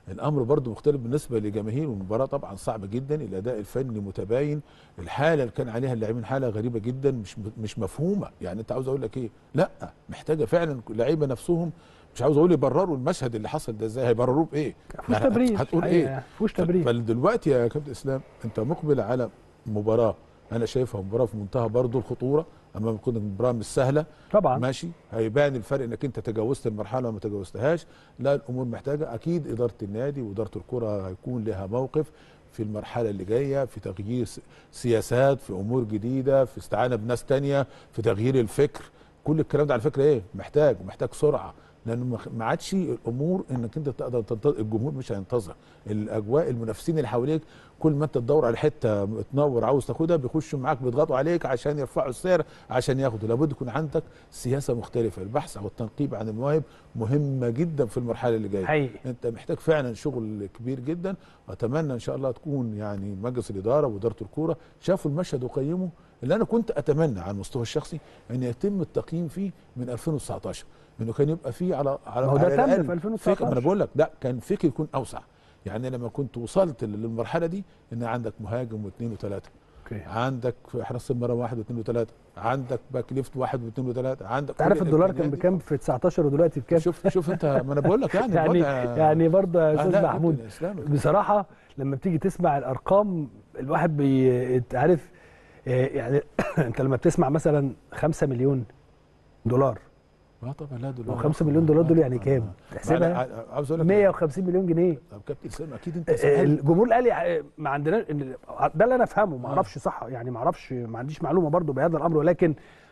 الامر برضو مختلف بالنسبه لجماهير والمباراه طبعا صعبه جدا الاداء الفني متباين الحاله اللي كان عليها اللاعبين حاله غريبه جدا مش مش مفهومه يعني انت عاوز اقول لك ايه لا محتاجه فعلا لعيبه نفسهم مش عاوز اقول يبرروا المشهد اللي حصل ده ازاي هيبرروه بايه مفيش تبرير هتقول حقيقة، ايه مفيش تبرير فدلوقتي يا كابتن اسلام انت مقبل على مباراه انا شايفها مباراه في منتهى برضو الخطوره امام كل مباراه مش سهله طبعا ماشي هيبان الفرق انك انت تجاوزت المرحله وما تجاوزتهاش لا الامور محتاجه اكيد اداره النادي واداره الكره هيكون لها موقف في المرحله اللي جايه في تغيير س- سياسات في امور جديده في استعانه بناس تانية في تغيير الفكر كل الكلام ده على فكره ايه محتاج ومحتاج سرعه لانه ما- ما عادش الامور انك انت تقدر تنتظر الجمهور مش هينتظر الاجواء المنافسين اللي حواليك كل ما انت تدور على حته تنور عاوز تاخدها بيخشوا معاك بيضغطوا عليك عشان يرفعوا السعر عشان ياخدوا لابد يكون عندك سياسه مختلفه البحث او التنقيب عن المواهب مهمه جدا في المرحله اللي جايه حقيقي انت محتاج فعلا شغل كبير جدا واتمنى ان شاء الله تكون يعني مجلس الاداره واداره الكوره شافوا المشهد وقيموا اللي انا كنت اتمنى على المستوى الشخصي ان يتم التقييم فيه من 2019 انه كان يبقى فيه على على ما هو ده على تم الأقل في 2019. فكر ما انا بقول لك لا كان فكر يكون اوسع يعني لما كنت وصلت للمرحله دي ان عندك مهاجم واثنين وثلاثه اوكي عندك في حراسه المرمى واحد واثنين وثلاثه عندك باك ليفت واحد واثنين وثلاثه عندك انت عارف كل الدولار كان الإمكانيات بكام في 19 ودلوقتي دي. بكام شوف شوف انت ما انا بقول لك يعني يعني الوضع- يعني برضه يا آه، استاذ لا، محمود كابتن إسلام. بصراحه لما بتيجي تسمع الارقام الواحد بي انت عارف آه، يعني انت لما بتسمع مثلا 5 مليون دولار اه طبعا لا دول هو 5 مليون دولار دول يعني كام؟ تحسبها تحسبها عاوز اقول لك 150 مليون جنيه طب كابتن اسلام اكيد انت آه، سألت. الجمهور الاهلي آه، ما عندنا ده اللي انا افهمه ما اعرفش صح يعني ما اعرفش ما عنديش معلومه برضو بهذا الامر ولكن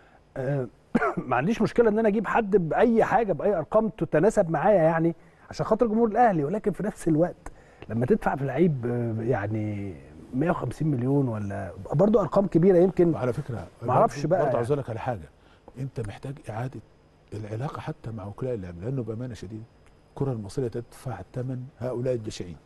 آه، ما عنديش مشكله ان انا اجيب حد باي حاجه باي ارقام تتناسب معايا يعني عشان خاطر جمهور الاهلي ولكن في نفس الوقت لما تدفع في لعيب آه، يعني 150 مليون ولا برضو ارقام كبيره يمكن وعلى فكره ما أعرفش بقى برضه يعني. عاوز اقول لك على حاجه انت محتاج اعاده العلاقه حتى مع وكلاء اللعب لانه بامانه شديده الكره المصريه تدفع ثمن هؤلاء الجشعين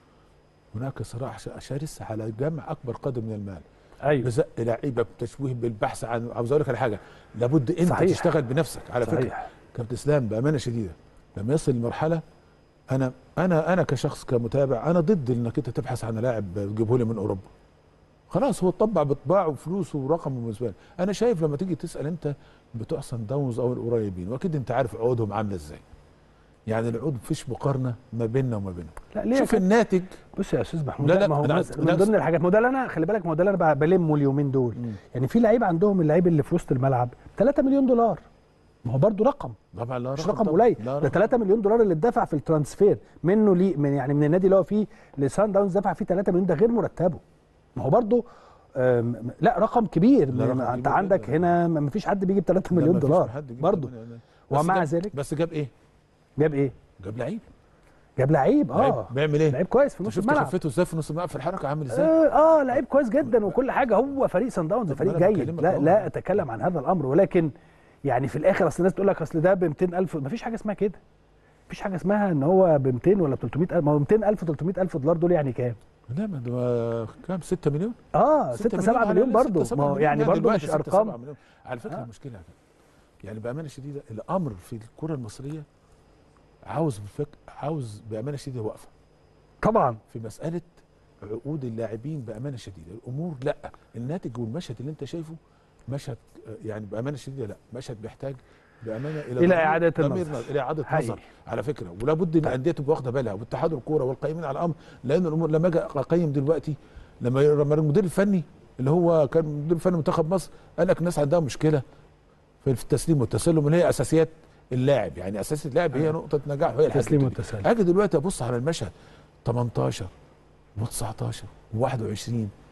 هناك صراع ش- شرس على جمع اكبر قدر من المال ايوه بزق لعيبه بتشويه بالبحث عن عاوز اقول لك على حاجه لابد انت صحيح. تشتغل بنفسك على فكره صحيح كابتن اسلام بامانه شديده لما يصل لمرحله انا انا انا كشخص كمتابع انا ضد انك انت تبحث عن لاعب تجيبه لي من اوروبا خلاص هو اتطبع بطباع وفلوس ورقم بالنسبه لي انا شايف لما تيجي تسال انت بتوع صن داونز او القريبين واكيد انت عارف عقودهم عامله ازاي يعني العقود مفيش مقارنه ما بيننا وما بينهم لا ليه شوف كده؟ الناتج بص يا استاذ محمود لا، لا, لا، ما هو أنا بس- عايز- من أنا ضمن الحاجات ما هو ده اللي انا خلي بالك ما هو ده اللي انا بلمه اليومين دول يعني في لعيب عندهم اللعيب اللي في وسط الملعب 3 مليون دولار ما هو برضه رقم طبعا لا مش رقم طبعاً. قليل لا ده رقم. 3 مليون دولار اللي اتدفع في الترانسفير منه ليه من يعني من النادي اللي هو فيه لسان داونز دفع فيه 3 مليون ده غير مرتبه ما هو برضه آم، لا رقم كبير لا، رقم انت كبير عندك جداً. هنا ما فيش حد بيجيب 3 لا، مليون مفيش دولار حد يجيب برضه ثمانية. بس ومع جاب- ذلك بس جاب ايه؟ جاب ايه؟ جاب لعيب جاب لعيب اه لعيب بيعمل ايه؟ لعيب كويس في انت نص شفت الملعب خفته ازاي في نص الملعب في الحركه عامل ازاي؟ اه, آه لعيب كويس جدا وكل حاجه هو فريق سان داونز طب فريق ما أنا جيد بكلمك لا أهو. لا اتكلم عن هذا الامر ولكن يعني في الاخر اصل الناس تقول لك اصل ده ب 200000 ما فيش حاجه اسمها كده مفيش حاجه اسمها ان هو ب 200 ولا 300000 ما هو 200000 300000 دولار دول يعني كام؟ لا ما ده كام 6 مليون؟ اه 6 7 مليون برضه ما هو يعني برضه مش ارقام مليون. على فكره آه. المشكله يعني بامانه شديده الامر في الكره المصريه عاوز بفك... عاوز بامانه شديده وقفه طبعا في مساله عقود اللاعبين بامانه شديده الامور لا الناتج والمشهد اللي انت شايفه مشهد آه، يعني بامانه شديده لا مشهد بيحتاج بامانه الى إلى ضمير- إعادة ضمير النظر. نظر الى اعاده حقيقي. نظر على فكره ولا بد ان الانديه تبقى واخده بالها واتحاد الكوره والقائمين على الامر لان الامور لما اجي اقيم دلوقتي لما لما المدير الفني اللي هو كان مدير فني منتخب مصر قال لك الناس عندها مشكله في التسليم والتسلم اللي هي اساسيات اللاعب يعني اساسيه اللاعب هي نقطه نجاحه هي الحاجة تسليم دي. والتسلم. اجي دلوقتي ابص على المشهد 18 و19 و21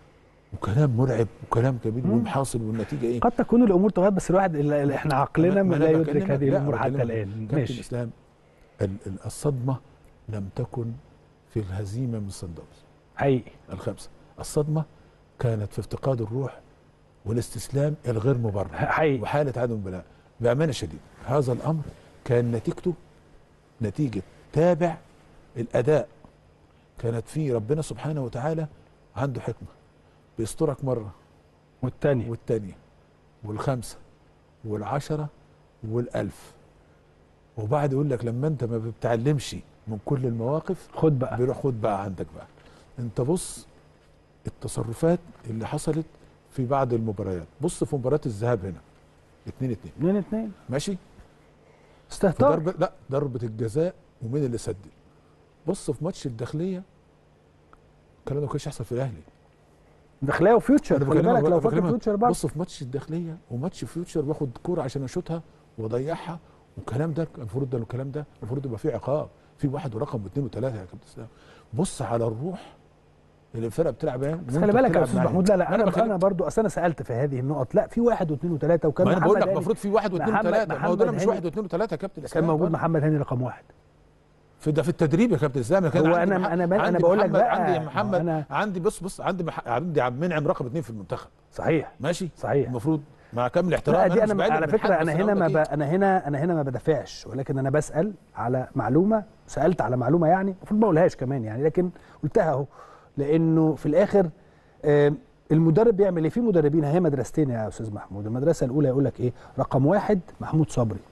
وكلام مرعب وكلام كبير ومحاصل والنتيجه ايه؟ قد تكون الامور تغير بس الواحد ال- ال- احنا عقلنا ما من أنا لا بكلمك- يدرك هذه لا، الامور حتى بكلمك. الان كابتن ماشي اسلام ال- ال- الصدمه لم تكن في الهزيمه من صن داونز حقيقي الخمسه الصدمه كانت في افتقاد الروح والاستسلام الغير مبرر حقيقي وحاله عدم بلاء بامانه شديده هذا الامر كان نتيجته نتيجه تابع الاداء كانت فيه ربنا سبحانه وتعالى عنده حكمه بيسترك مره والتاني والتانية والخمسة والعشرة والألف وبعد يقول لك لما أنت ما بتتعلمش من كل المواقف خد بقى بيروح خد بقى عندك بقى انت بص التصرفات اللي حصلت في بعض المباريات بص في مباراه الذهاب هنا 2 2 2 2 ماشي في استهتار ضربه لا ضربه الجزاء ومين اللي سدد بص في ماتش الداخليه الكلام ده ما كانش يحصل في الاهلي داخليه وفيوتشر أنا خلي بكلمك بالك لو بقى- فاكر بكلمك. فيوتشر برضه بص في ماتش الداخليه وماتش فيوتشر باخد كوره عشان اشوطها واضيعها والكلام ده المفروض ده الكلام ده المفروض يبقى فيه عقاب في واحد ورقم واثنين وثلاثه يا كابتن اسلام بص على الروح اللي الفرقه بتلعب بيها بس خلي بالك يا استاذ محمود لا لا انا انا برضو اصل انا سالت في هذه النقط لا في واحد واثنين وثلاثه وكان ما انا بقول لك هاني- المفروض في واحد واثنين محمد- وثلاثه ما هو دول محمد مش هاني- واحد واثنين وثلاثه يا كابتن كان اسلام موجود برضه. محمد هاني رقم واحد في ده في التدريب يا كابتن اسلام أنا كان هو عندي أنا- مح- أنا بل- أنا عندي بقول لك محمد- بقى، عندي ما هو محمد أنا- عندي بص بص عندي مح... عندي عبد المنعم رقم اثنين في المنتخب صحيح ماشي صحيح المفروض مع كامل احترام لا دي مش انا بعيد على من فكره حد، انا بس هنا ما أقول ب... لك إيه؟ انا هنا انا هنا ما بدافعش ولكن انا بسال على معلومه سالت على معلومه يعني المفروض ما اقولهاش كمان يعني لكن قلتها اهو لانه في الاخر آم، المدرب بيعمل ايه في مدربين هي مدرستين يا استاذ محمود المدرسه الاولى يقول لك ايه رقم واحد محمود صبري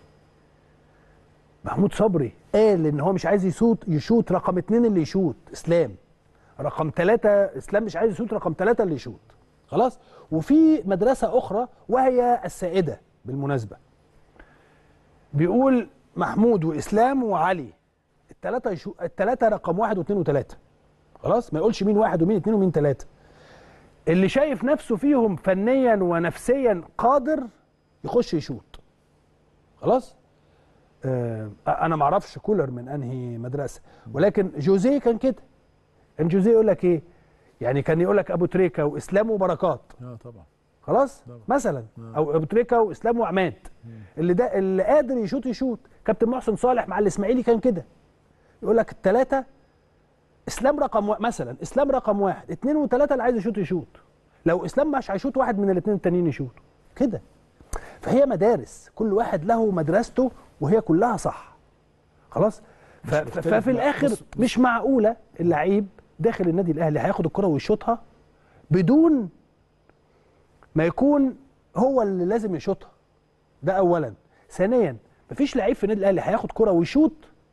محمود صبري قال ان هو مش عايز يشوط يشوط رقم اتنين اللي يشوط اسلام رقم ثلاثة اسلام مش عايز يشوط رقم ثلاثة اللي يشوط خلاص وفي مدرسة أخرى وهي السائدة بالمناسبة بيقول محمود وإسلام وعلي الثلاثة يشو... الثلاثة رقم واحد واثنين وثلاثة خلاص ما يقولش مين واحد ومين اثنين ومين ثلاثة اللي شايف نفسه فيهم فنيا ونفسيا قادر يخش يشوط خلاص آه انا ما اعرفش كولر من انهي مدرسه ولكن جوزيه كان كده كان جوزيه يقول لك ايه يعني كان يقول لك ابو تريكه واسلام وبركات اه طبعا خلاص طبعا. مثلا او ابو تريكه واسلام وعماد اللي ده اللي قادر يشوط يشوط كابتن محسن صالح مع الاسماعيلي كان كده يقول لك الثلاثه اسلام رقم و... مثلا اسلام رقم واحد اثنين وثلاثه اللي عايز يشوط يشوط لو اسلام مش هيشوط واحد من الاثنين التانيين يشوط كده فهي مدارس كل واحد له مدرسته وهي كلها صح خلاص ف... ف- مختلف ففي بقى. الاخر بص- بص. مش معقوله اللعيب داخل النادي الاهلي هياخد الكره ويشوطها بدون ما يكون هو اللي لازم يشوطها ده اولا ثانيا مفيش لعيب في النادي الاهلي هياخد كره ويشوط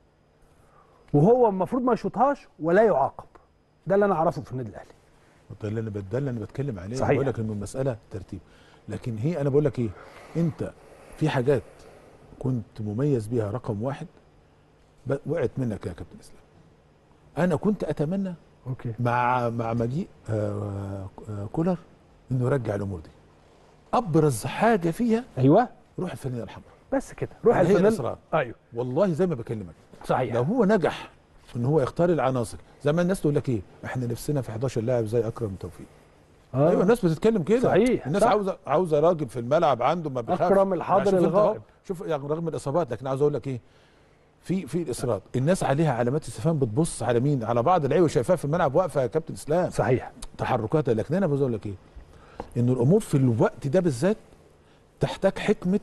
وهو المفروض ما يشوطهاش ولا يعاقب ده اللي انا اعرفه في النادي الاهلي ده اللي انا بت- ده اللي انا بتكلم عليه صحيح. بقول لك ان المساله ترتيب لكن هي انا بقول لك ايه انت في حاجات كنت مميز بيها رقم واحد ب- وقعت منك يا كابتن اسلام انا كنت اتمنى اوكي مع مع مجيء آه، آه، كولر انه يرجع الامور دي ابرز حاجه فيها ايوه روح الفانيله الحمراء بس كده روح هي الفنان الإصرار. ايوه والله زي ما بكلمك صحيح لو هو نجح ان هو يختار العناصر زي ما الناس تقول لك ايه احنا نفسنا في 11 لاعب زي اكرم توفيق آه. ايوه الناس بتتكلم كده صحيح، الناس صح. عاوزه عاوزه راجل في الملعب عنده ما بيخافش أكرم الحاضر يعني شوف أنت الغائب. أهو، شوف يعني رغم الاصابات لكن عاوز اقول لك ايه في في الاصرار الناس عليها علامات استفهام بتبص على مين على بعض اللعيبه شايفاها في الملعب واقفه يا كابتن اسلام صحيح تحركاتها لكن انا عاوز اقول لك ايه ان الامور في الوقت ده بالذات تحتاج حكمه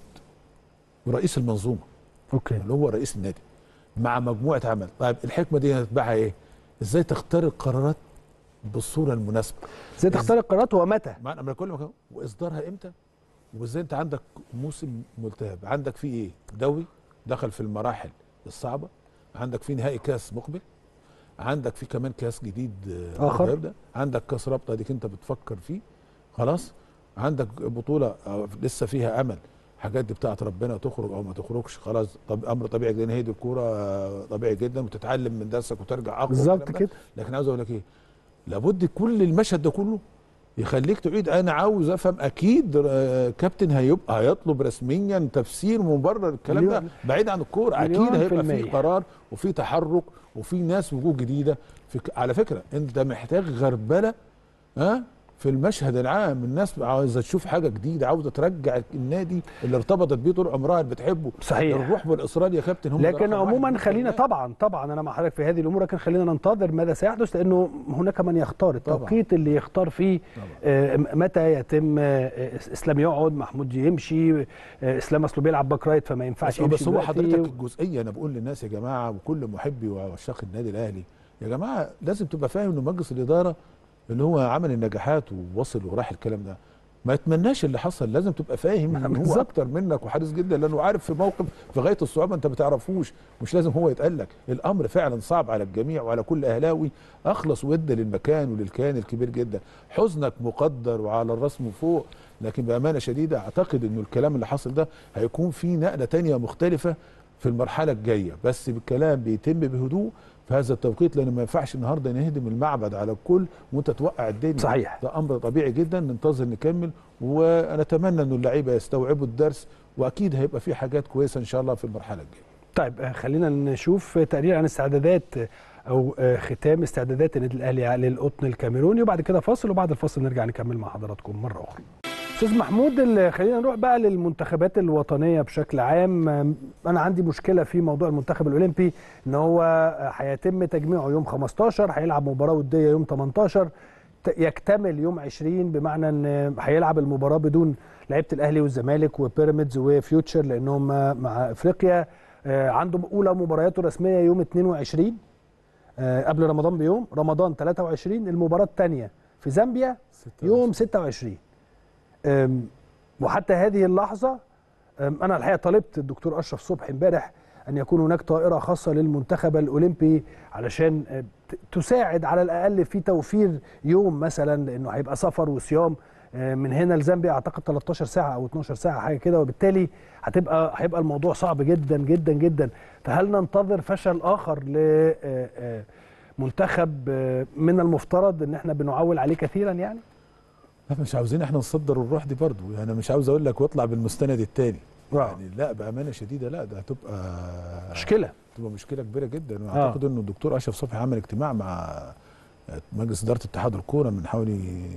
رئيس المنظومه اوكي اللي هو رئيس النادي مع مجموعه عمل طيب الحكمه دي هتتبعها ايه ازاي تختار القرارات بالصوره المناسبه ازاي تختار القرارات ومتى ما انا كل مكان واصدارها امتى وازاي انت عندك موسم ملتهب عندك فيه ايه دوري دخل في المراحل الصعبه عندك فيه نهائي كاس مقبل عندك فيه كمان كاس جديد آه، آخر. هيبدأ. عندك كاس رابطه ديك انت بتفكر فيه خلاص عندك بطوله آه، لسه فيها امل حاجات دي بتاعت ربنا تخرج او ما تخرجش خلاص طب امر طبيعي جدا هي دي الكوره آه، طبيعي جدا وتتعلم من درسك وترجع اقوى بالظبط والكلام ده. كده لكن عاوز اقول لك ايه لابد كل المشهد ده كله يخليك تعيد انا عاوز افهم اكيد آه، كابتن هيبقى هيطلب رسميا تفسير مبرر الكلام ده مليون- بعيد عن الكوره مليون اكيد في هيبقى في المية. قرار وفي تحرك وفي ناس وجوه جديده في ك... على فكره انت محتاج غربله ها في المشهد العام الناس عاوزه تشوف حاجه جديده عاوزه ترجع النادي اللي ارتبطت بيه طول عمرها اللي بتحبه صحيح. الروح والاصرار يا كابتن هم لكن رقم واحد عموما بالنسبة خلينا لله. طبعا طبعا انا مع حضرتك في هذه الامور لكن خلينا ننتظر ماذا سيحدث لانه هناك من يختار التوقيت اللي يختار فيه آه، متى يتم آه، اسلام يقعد محمود يمشي آه، اسلام اصله بيلعب باك رايت فما ينفعش بس هو, يمشي بس هو دلوقتي. حضرتك الجزئيه انا بقول للناس يا جماعه وكل محبي وعشاق النادي الاهلي يا جماعه لازم تبقى فاهم ان مجلس الاداره اللي هو عمل النجاحات ووصل وراح الكلام ده ما يتمناش اللي حصل لازم تبقى فاهم ان هو بالظبط. اكتر منك وحريص جدا لانه عارف في موقف في غايه الصعوبه انت ما تعرفوش مش لازم هو يتقال لك الامر فعلا صعب على الجميع وعلى كل اهلاوي اخلص ود للمكان وللكيان الكبير جدا حزنك مقدر وعلى الراس من فوق لكن بامانه شديده اعتقد انه الكلام اللي حصل ده هيكون فيه نقله تانية مختلفه في المرحله الجايه بس بالكلام بيتم بهدوء في هذا التوقيت لان ما ينفعش النهارده نهدم المعبد على الكل وانت توقع الدنيا صحيح. ده امر طبيعي جدا ننتظر نكمل ونتمنى ان اللعيبه يستوعبوا الدرس واكيد هيبقى في حاجات كويسه ان شاء الله في المرحله الجايه طيب آه، خلينا نشوف تقرير عن استعدادات آه، او آه، ختام استعدادات النادي الاهلي للقطن الكاميروني وبعد كده فاصل وبعد الفاصل نرجع نكمل مع حضراتكم مره اخرى. استاذ محمود ال- خلينا نروح بقى للمنتخبات الوطنيه بشكل عام آم، انا عندي مشكله في موضوع المنتخب الاولمبي ان هو آه، هيتم تجميعه يوم 15 هيلعب مباراه وديه يوم 18 ت- يكتمل يوم 20 بمعنى ان هيلعب المباراه بدون لعيبه الاهلي والزمالك وبيراميدز وفيوتشر لانهم مع افريقيا آه، عنده اولى مبارياته رسميه يوم 22 آه، قبل رمضان بيوم رمضان 23 المباراه الثانيه في زامبيا يوم 26 أم، وحتى هذه اللحظه أم، انا الحقيقه طالبت الدكتور اشرف صبحي امبارح ان يكون هناك طائره خاصه للمنتخب الاولمبي علشان أه، ت- تساعد على الاقل في توفير يوم مثلا لانه هيبقى سفر وصيام أه، من هنا لزامبيا اعتقد 13 ساعه او 12 ساعه حاجه كده وبالتالي هتبقى هيبقى الموضوع صعب جدا جدا جدا فهل ننتظر فشل اخر لمنتخب من المفترض ان احنا بنعول عليه كثيرا يعني لا مش عاوزين احنا نصدر الروح دي برضو يعني مش عاوز اقول لك واطلع بالمستند التاني آه. يعني لا بامانه شديده لا ده هتبقى مشكله تبقى مشكله كبيره جدا واعتقد انه الدكتور اشرف صبحي عمل اجتماع مع مجلس اداره اتحاد الكوره من حوالي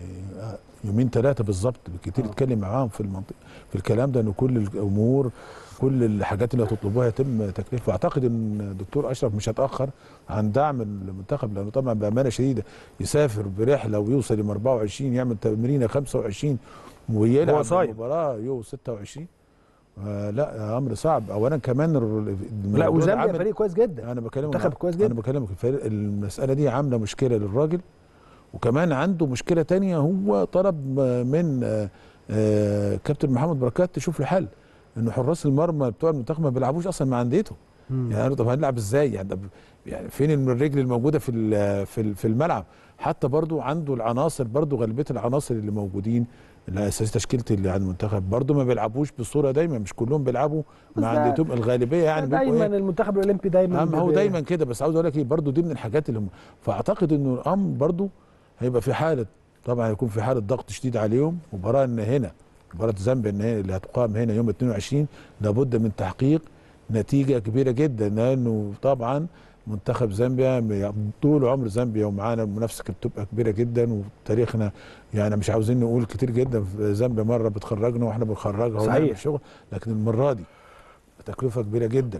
يومين ثلاثه بالظبط بالكتير اتكلم معاهم في المنطقه في الكلام ده ان كل الامور كل الحاجات اللي هتطلبوها يتم تكليفها واعتقد ان الدكتور اشرف مش هيتاخر عن دعم المنتخب لانه طبعا بامانه شديده يسافر برحله ويوصل يوم 24 يعمل تمرينه 25 هو ويلعب صايم. المباراه يوم 26 آه لا امر صعب اولا كمان الر- لا الموضوع ده وزامبيا عامل- فريق كويس جدا انا بكلمك منتخب كويس جدا. انا بكلمك الفريق المساله دي عامله مشكله للراجل وكمان عنده مشكله تانية هو طلب آه، من آه، آه، كابتن محمد بركات تشوف له حل انه حراس المرمى بتوع المنتخب ما بيلعبوش اصلا مع انديتهم يعني قالوا طب هنلعب ازاي يعني طب يعني فين الرجل الموجوده في ال- في ال- في الملعب حتى برضو عنده العناصر برضو غالبيه العناصر اللي موجودين اللي اساس تشكيله اللي على المنتخب برضو ما بيلعبوش بصوره دايما مش كلهم بيلعبوا مع بس ده- انديتهم الغالبيه يعني بيبقوا دايما إيه؟ المنتخب الاولمبي دايما أهم هو بي- دايما كده بس عاوز اقول لك ايه برضه دي من الحاجات اللي هم فاعتقد انه الامر برضه هيبقى في حاله طبعا هيكون في حاله ضغط شديد عليهم مباراه ان هنا مباراه زامبيا ان هي اللي هتقام هنا يوم 22 لابد من تحقيق نتيجه كبيره جدا لانه طبعا منتخب زامبيا طول عمر زامبيا ومعانا المنافسه كانت بتبقى كبيره جدا وتاريخنا يعني مش عاوزين نقول كتير جدا في زامبيا مره بتخرجنا واحنا بنخرجها صحيح. ونعمل شغل لكن المره دي تكلفه كبيره جدا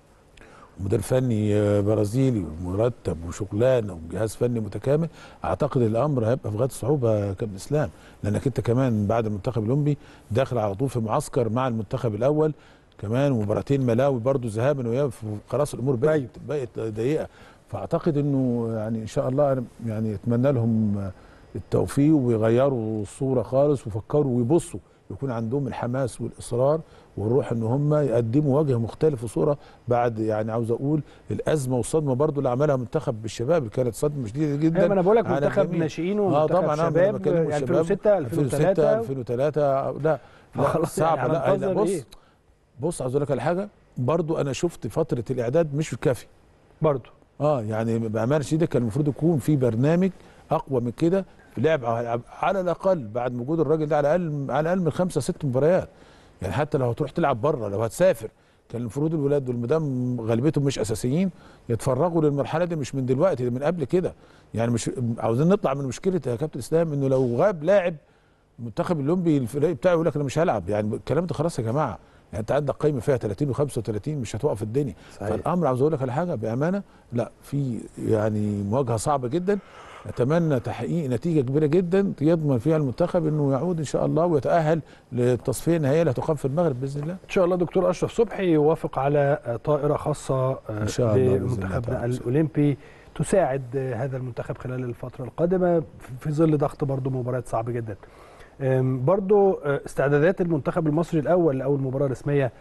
مدير فني آه، برازيلي ومرتب وشغلانه وجهاز فني متكامل اعتقد الامر هيبقى في غايه الصعوبه يا كابتن اسلام لانك انت كمان بعد المنتخب الاولمبي داخل على طول في معسكر مع المنتخب الاول كمان مباراتين ملاوي برضو ذهابا واياب خلاص الامور بقت بقت ضيقه فاعتقد انه يعني ان شاء الله أنا يعني اتمنى لهم آه، التوفيق ويغيروا الصوره خالص ويفكروا ويبصوا يكون عندهم الحماس والاصرار والروح ان هم يقدموا وجه مختلف وصوره بعد يعني عاوز اقول الازمه والصدمه برضو اللي عملها منتخب بالشباب اللي كانت صدمه شديده جدا ايوه ما انا بقول لك على منتخب الجميع. ناشئين اه ومنتخب طبعا أنا شباب بكلم يعني الشباب 2006 2006 2003 2003 لا لا خلاص صعب يعني لا هننتظر لا بص إيه؟ بص عاوز اقول لك على حاجه برضو انا شفت فتره الاعداد مش كافي برضه اه يعني بامانه شديده كان المفروض يكون في برنامج اقوى من كده في لعب على على الاقل بعد وجود الراجل ده على الاقل على الاقل من خمسه ست مباريات يعني حتى لو هتروح تلعب بره لو هتسافر كان المفروض الولاد دول مدام غالبيتهم مش اساسيين يتفرغوا للمرحله دي مش من دلوقتي ده من قبل كده يعني مش عاوزين نطلع من مشكله يا كابتن اسلام انه لو غاب لاعب المنتخب الاولمبي الفريق بتاعه يقول لك انا مش هلعب يعني الكلام ده خلاص يا جماعه يعني انت عندك قايمه فيها 30 و35 مش هتوقف الدنيا صحيح. فالامر عاوز اقول لك على حاجه بامانه لا في يعني مواجهه صعبه جدا اتمنى تحقيق نتيجه كبيره جدا يضمن فيها المنتخب انه يعود ان شاء الله ويتاهل للتصفيه النهائيه اللي هتقام في المغرب باذن الله ان شاء الله دكتور اشرف صبحي يوافق على آه، طائره خاصه آه، إن شاء الله بإذن الله لمنتخبنا تعالى. الاولمبي تساعد آه، هذا المنتخب خلال الفتره القادمه في- في ظل ضغط برضه مباريات صعبه جدا أم، برضو آه، استعدادات المنتخب المصري الاول لاول مباراه رسميه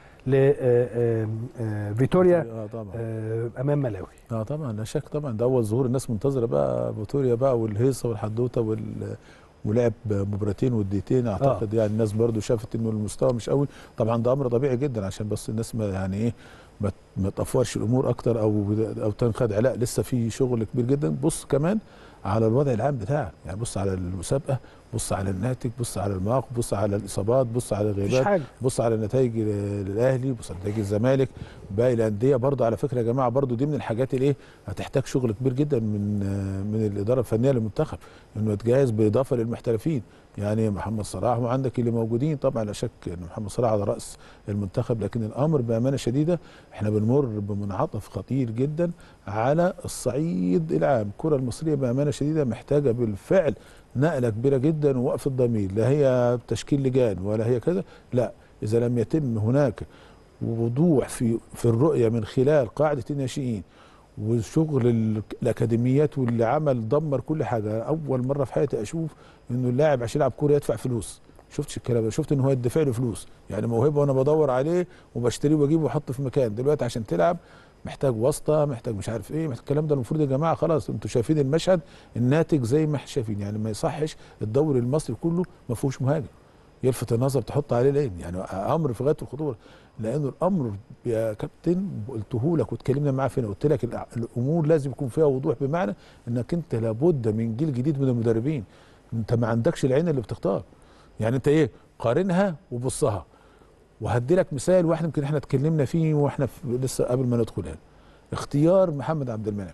لفيتوريا اه طبعا امام ملاوي اه طبعا لا شك طبعا ده اول ظهور الناس منتظره بقى فيتوريا بقى والهيصه والحدوته وال ولعب مباراتين وديتين اعتقد يعني الناس برضو شافت انه المستوى مش قوي طبعا ده امر طبيعي جدا عشان بس الناس ما يعني ايه ما ما تافورش الامور اكتر او او تنخدع لا لسه في شغل كبير جدا بص كمان على الوضع العام بتاعك يعني بص على المسابقه بص على الناتج بص على المواقف بص على الاصابات بص على مفيش الغيابات حاجه بص على نتائج الاهلي بص على نتائج الزمالك باقي الانديه برضو على فكره يا جماعه برضو دي من الحاجات اللي ايه هتحتاج شغل كبير جدا من من الاداره الفنيه للمنتخب انه يتجهز باضافه للمحترفين يعني محمد صلاح وعندك اللي موجودين طبعا لا شك ان محمد صلاح على راس المنتخب لكن الامر بامانه شديده احنا بنمر بمنعطف خطير جدا على الصعيد العام الكره المصريه بامانه شديده محتاجه بالفعل نقله كبيره جدا ووقف الضمير لا هي تشكيل لجان ولا هي كذا لا اذا لم يتم هناك وضوح في في الرؤيه من خلال قاعده الناشئين وشغل ال- الاكاديميات واللي عمل دمر كل حاجه اول مره في حياتي اشوف انه اللاعب عشان يلعب كوره يدفع فلوس شفتش الكلام ده شفت ان هو يدفع له فلوس يعني موهبه وانا بدور عليه وبشتريه واجيبه واحطه في مكان دلوقتي عشان تلعب محتاج واسطه محتاج مش عارف ايه محتاج الكلام ده المفروض يا جماعه خلاص انتوا شايفين المشهد الناتج زي ما احنا شايفين يعني ما يصحش الدوري المصري كله ما فيهوش مهاجم يلفت النظر تحط عليه العين يعني امر في غايه الخطوره لانه الامر يا كابتن قلته لك واتكلمنا معاه فين قلت لك الأ- الامور لازم يكون فيها وضوح بمعنى انك انت لابد من جيل جديد من المدربين انت ما عندكش العين اللي بتختار يعني انت ايه قارنها وبصها وهدي لك مثال واحد يمكن احنا اتكلمنا فيه واحنا في لسه قبل ما ندخل هنا اختيار محمد عبد المنعم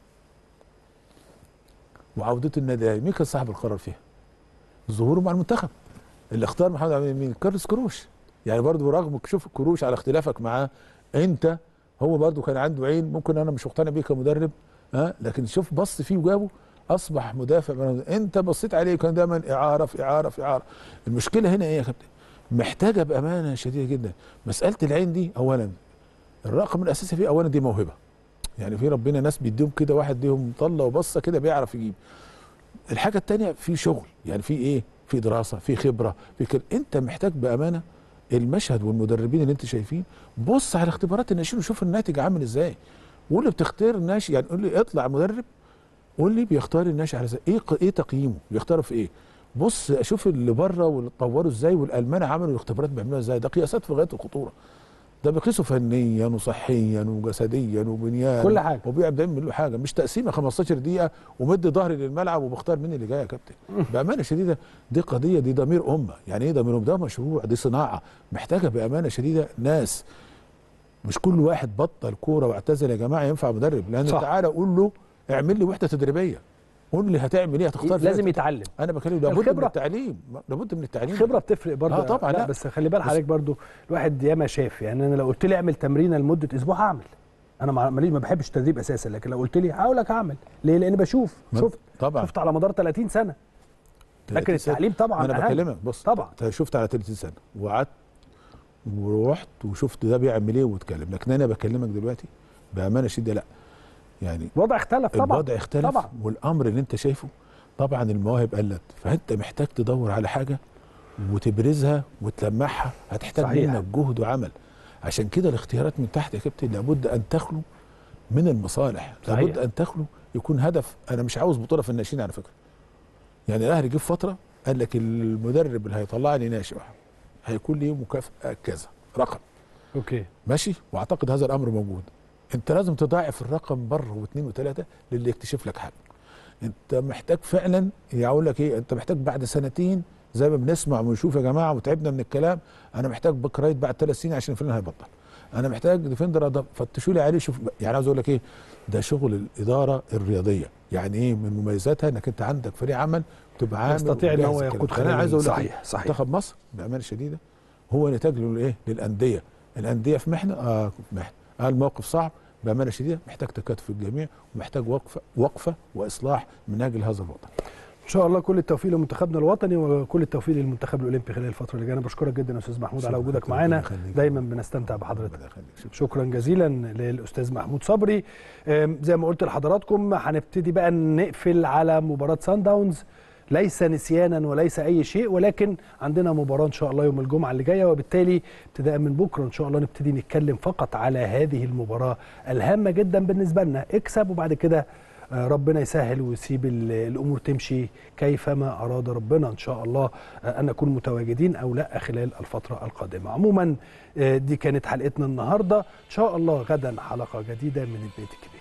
وعودته النادي الاهلي مين كان صاحب القرار فيها؟ ظهوره مع المنتخب اللي اختار محمد عبد المنعم مين؟ كارلوس كروش يعني برضه رغم شوف كروش على اختلافك معاه انت هو برضه كان عنده عين ممكن انا مش مقتنع بيه كمدرب ها لكن شوف بص فيه وجابه اصبح مدافع من- انت بصيت عليه كان دايما اعاره في اعاره في اعاره المشكله هنا ايه يا كابتن؟ محتاجه بامانه شديده جدا مساله العين دي اولا الرقم الاساسي فيه اولا دي موهبه يعني في ربنا ناس بيديهم كده واحد ليهم طله وبصه كده بيعرف يجيب الحاجه الثانيه في شغل يعني في ايه في دراسه في خبره في كده انت محتاج بامانه المشهد والمدربين اللي انت شايفين بص على اختبارات الناشئين وشوف الناتج عامل ازاي واللي بتختار الناشئ يعني قول لي اطلع مدرب قول لي بيختار الناشئ على ازاي ايه ق- ايه تقييمه بيختاروا في ايه بص اشوف اللي بره واللي اتطوروا ازاي والالمان عملوا الاختبارات بيعملوها ازاي ده قياسات في غايه الخطوره ده بيقيسوا فنيا وصحيا وجسديا وبنيان كل حاجة. وبيعمل بيعمل له حاجه مش تقسيمه 15 دقيقه ومدي ظهري للملعب وبختار مين اللي جاي يا كابتن بامانه شديده دي قضيه دي ضمير امه يعني ايه ضمير امه ده مشروع دي صناعه محتاجه بامانه شديده ناس مش كل واحد بطل كوره واعتزل يا جماعه ينفع مدرب لان صح. تعالى قول له اعمل لي وحده تدريبيه قول لي هتعمل ايه هتختار فيها لازم يتعلم انا بكلم لابد من الخبرة. التعليم لابد من التعليم الخبره بتفرق برضه آه طبعاً، لا لا. بس خلي بال بس- حضرتك برضه الواحد ياما شاف يعني انا لو قلت لي اعمل تمرينه لمده اسبوع هعمل انا مع- ماليش ما بحبش التدريب اساسا لكن لو قلت لي هقول لك اعمل ليه لان بشوف ما- شفت طبعا شفت على مدار 30 سنه لكن 30 سنة. التعليم طبعا ما انا أهم. بكلمك بص طبعا. انت شفت على 30 سنه وقعدت ورحت وشفت ده بيعمل ايه واتكلم لكن انا بكلمك دلوقتي بامانه شديده لا يعني الوضع اختلف طبعا الوضع اختلف طبعا والامر اللي انت شايفه طبعا المواهب قلت فانت محتاج تدور على حاجه وتبرزها وتلمعها هتحتاج صحيح. منك جهد وعمل عشان كده الاختيارات من تحت يا كابتن لابد ان تخلو من المصالح صحيح. لابد ان تخلو يكون هدف انا مش عاوز بطوله في الناشئين على فكره يعني الاهلي جه في فتره قال لك المدرب اللي هيطلع لي ناشئ واحد هيكون ليه مكافاه كذا رقم اوكي ماشي واعتقد هذا الامر موجود انت لازم تضاعف الرقم بره واثنين وثلاثه للي يكتشف لك حاجه انت محتاج فعلا يقول لك ايه انت محتاج بعد سنتين زي ما بنسمع ونشوف يا جماعه وتعبنا من الكلام انا محتاج باك رايت بعد ثلاث سنين عشان فلان هيبطل انا محتاج ديفندر أضف. فتشوا لي عليه شوف يعني عاوز اقول لك ايه ده شغل الاداره الرياضيه يعني ايه من مميزاتها انك انت عندك فريق عمل تبقى عامل يستطيع ان وجاهز هو الكلام. يقود فأنا عايز اقول لك صحيح إيه؟ صحيح منتخب مصر بامانه شديده هو نتاج للايه للانديه الانديه في محنه اه في محنه آه الموقف صعب بامانه شديده محتاج تكاتف الجميع ومحتاج وقفه وقفه واصلاح من اجل هذا الوطن ان شاء الله كل التوفيق لمنتخبنا الوطني وكل التوفيق للمنتخب الاولمبي خلال الفتره اللي جايه انا بشكرك جدا يا استاذ محمود على شكراً وجودك كابتن، معانا ربنا يخليك. دايما بنستمتع بحضرتك ربنا يخليك. شكراً. شكرا جزيلا للاستاذ محمود صبري أم، زي ما قلت لحضراتكم هنبتدي بقى نقفل على مباراه سان داونز ليس نسيانا وليس اي شيء ولكن عندنا مباراه ان شاء الله يوم الجمعه اللي جايه وبالتالي ابتداء من بكره ان شاء الله نبتدي نتكلم فقط على هذه المباراه الهامه جدا بالنسبه لنا اكسب وبعد كده آه، ربنا يسهل ويسيب ال- الامور تمشي كيفما اراد ربنا ان شاء الله آه، ان نكون متواجدين او لا خلال الفتره القادمه عموما آه، دي كانت حلقتنا النهارده ان شاء الله غدا حلقه جديده من البيت الكبير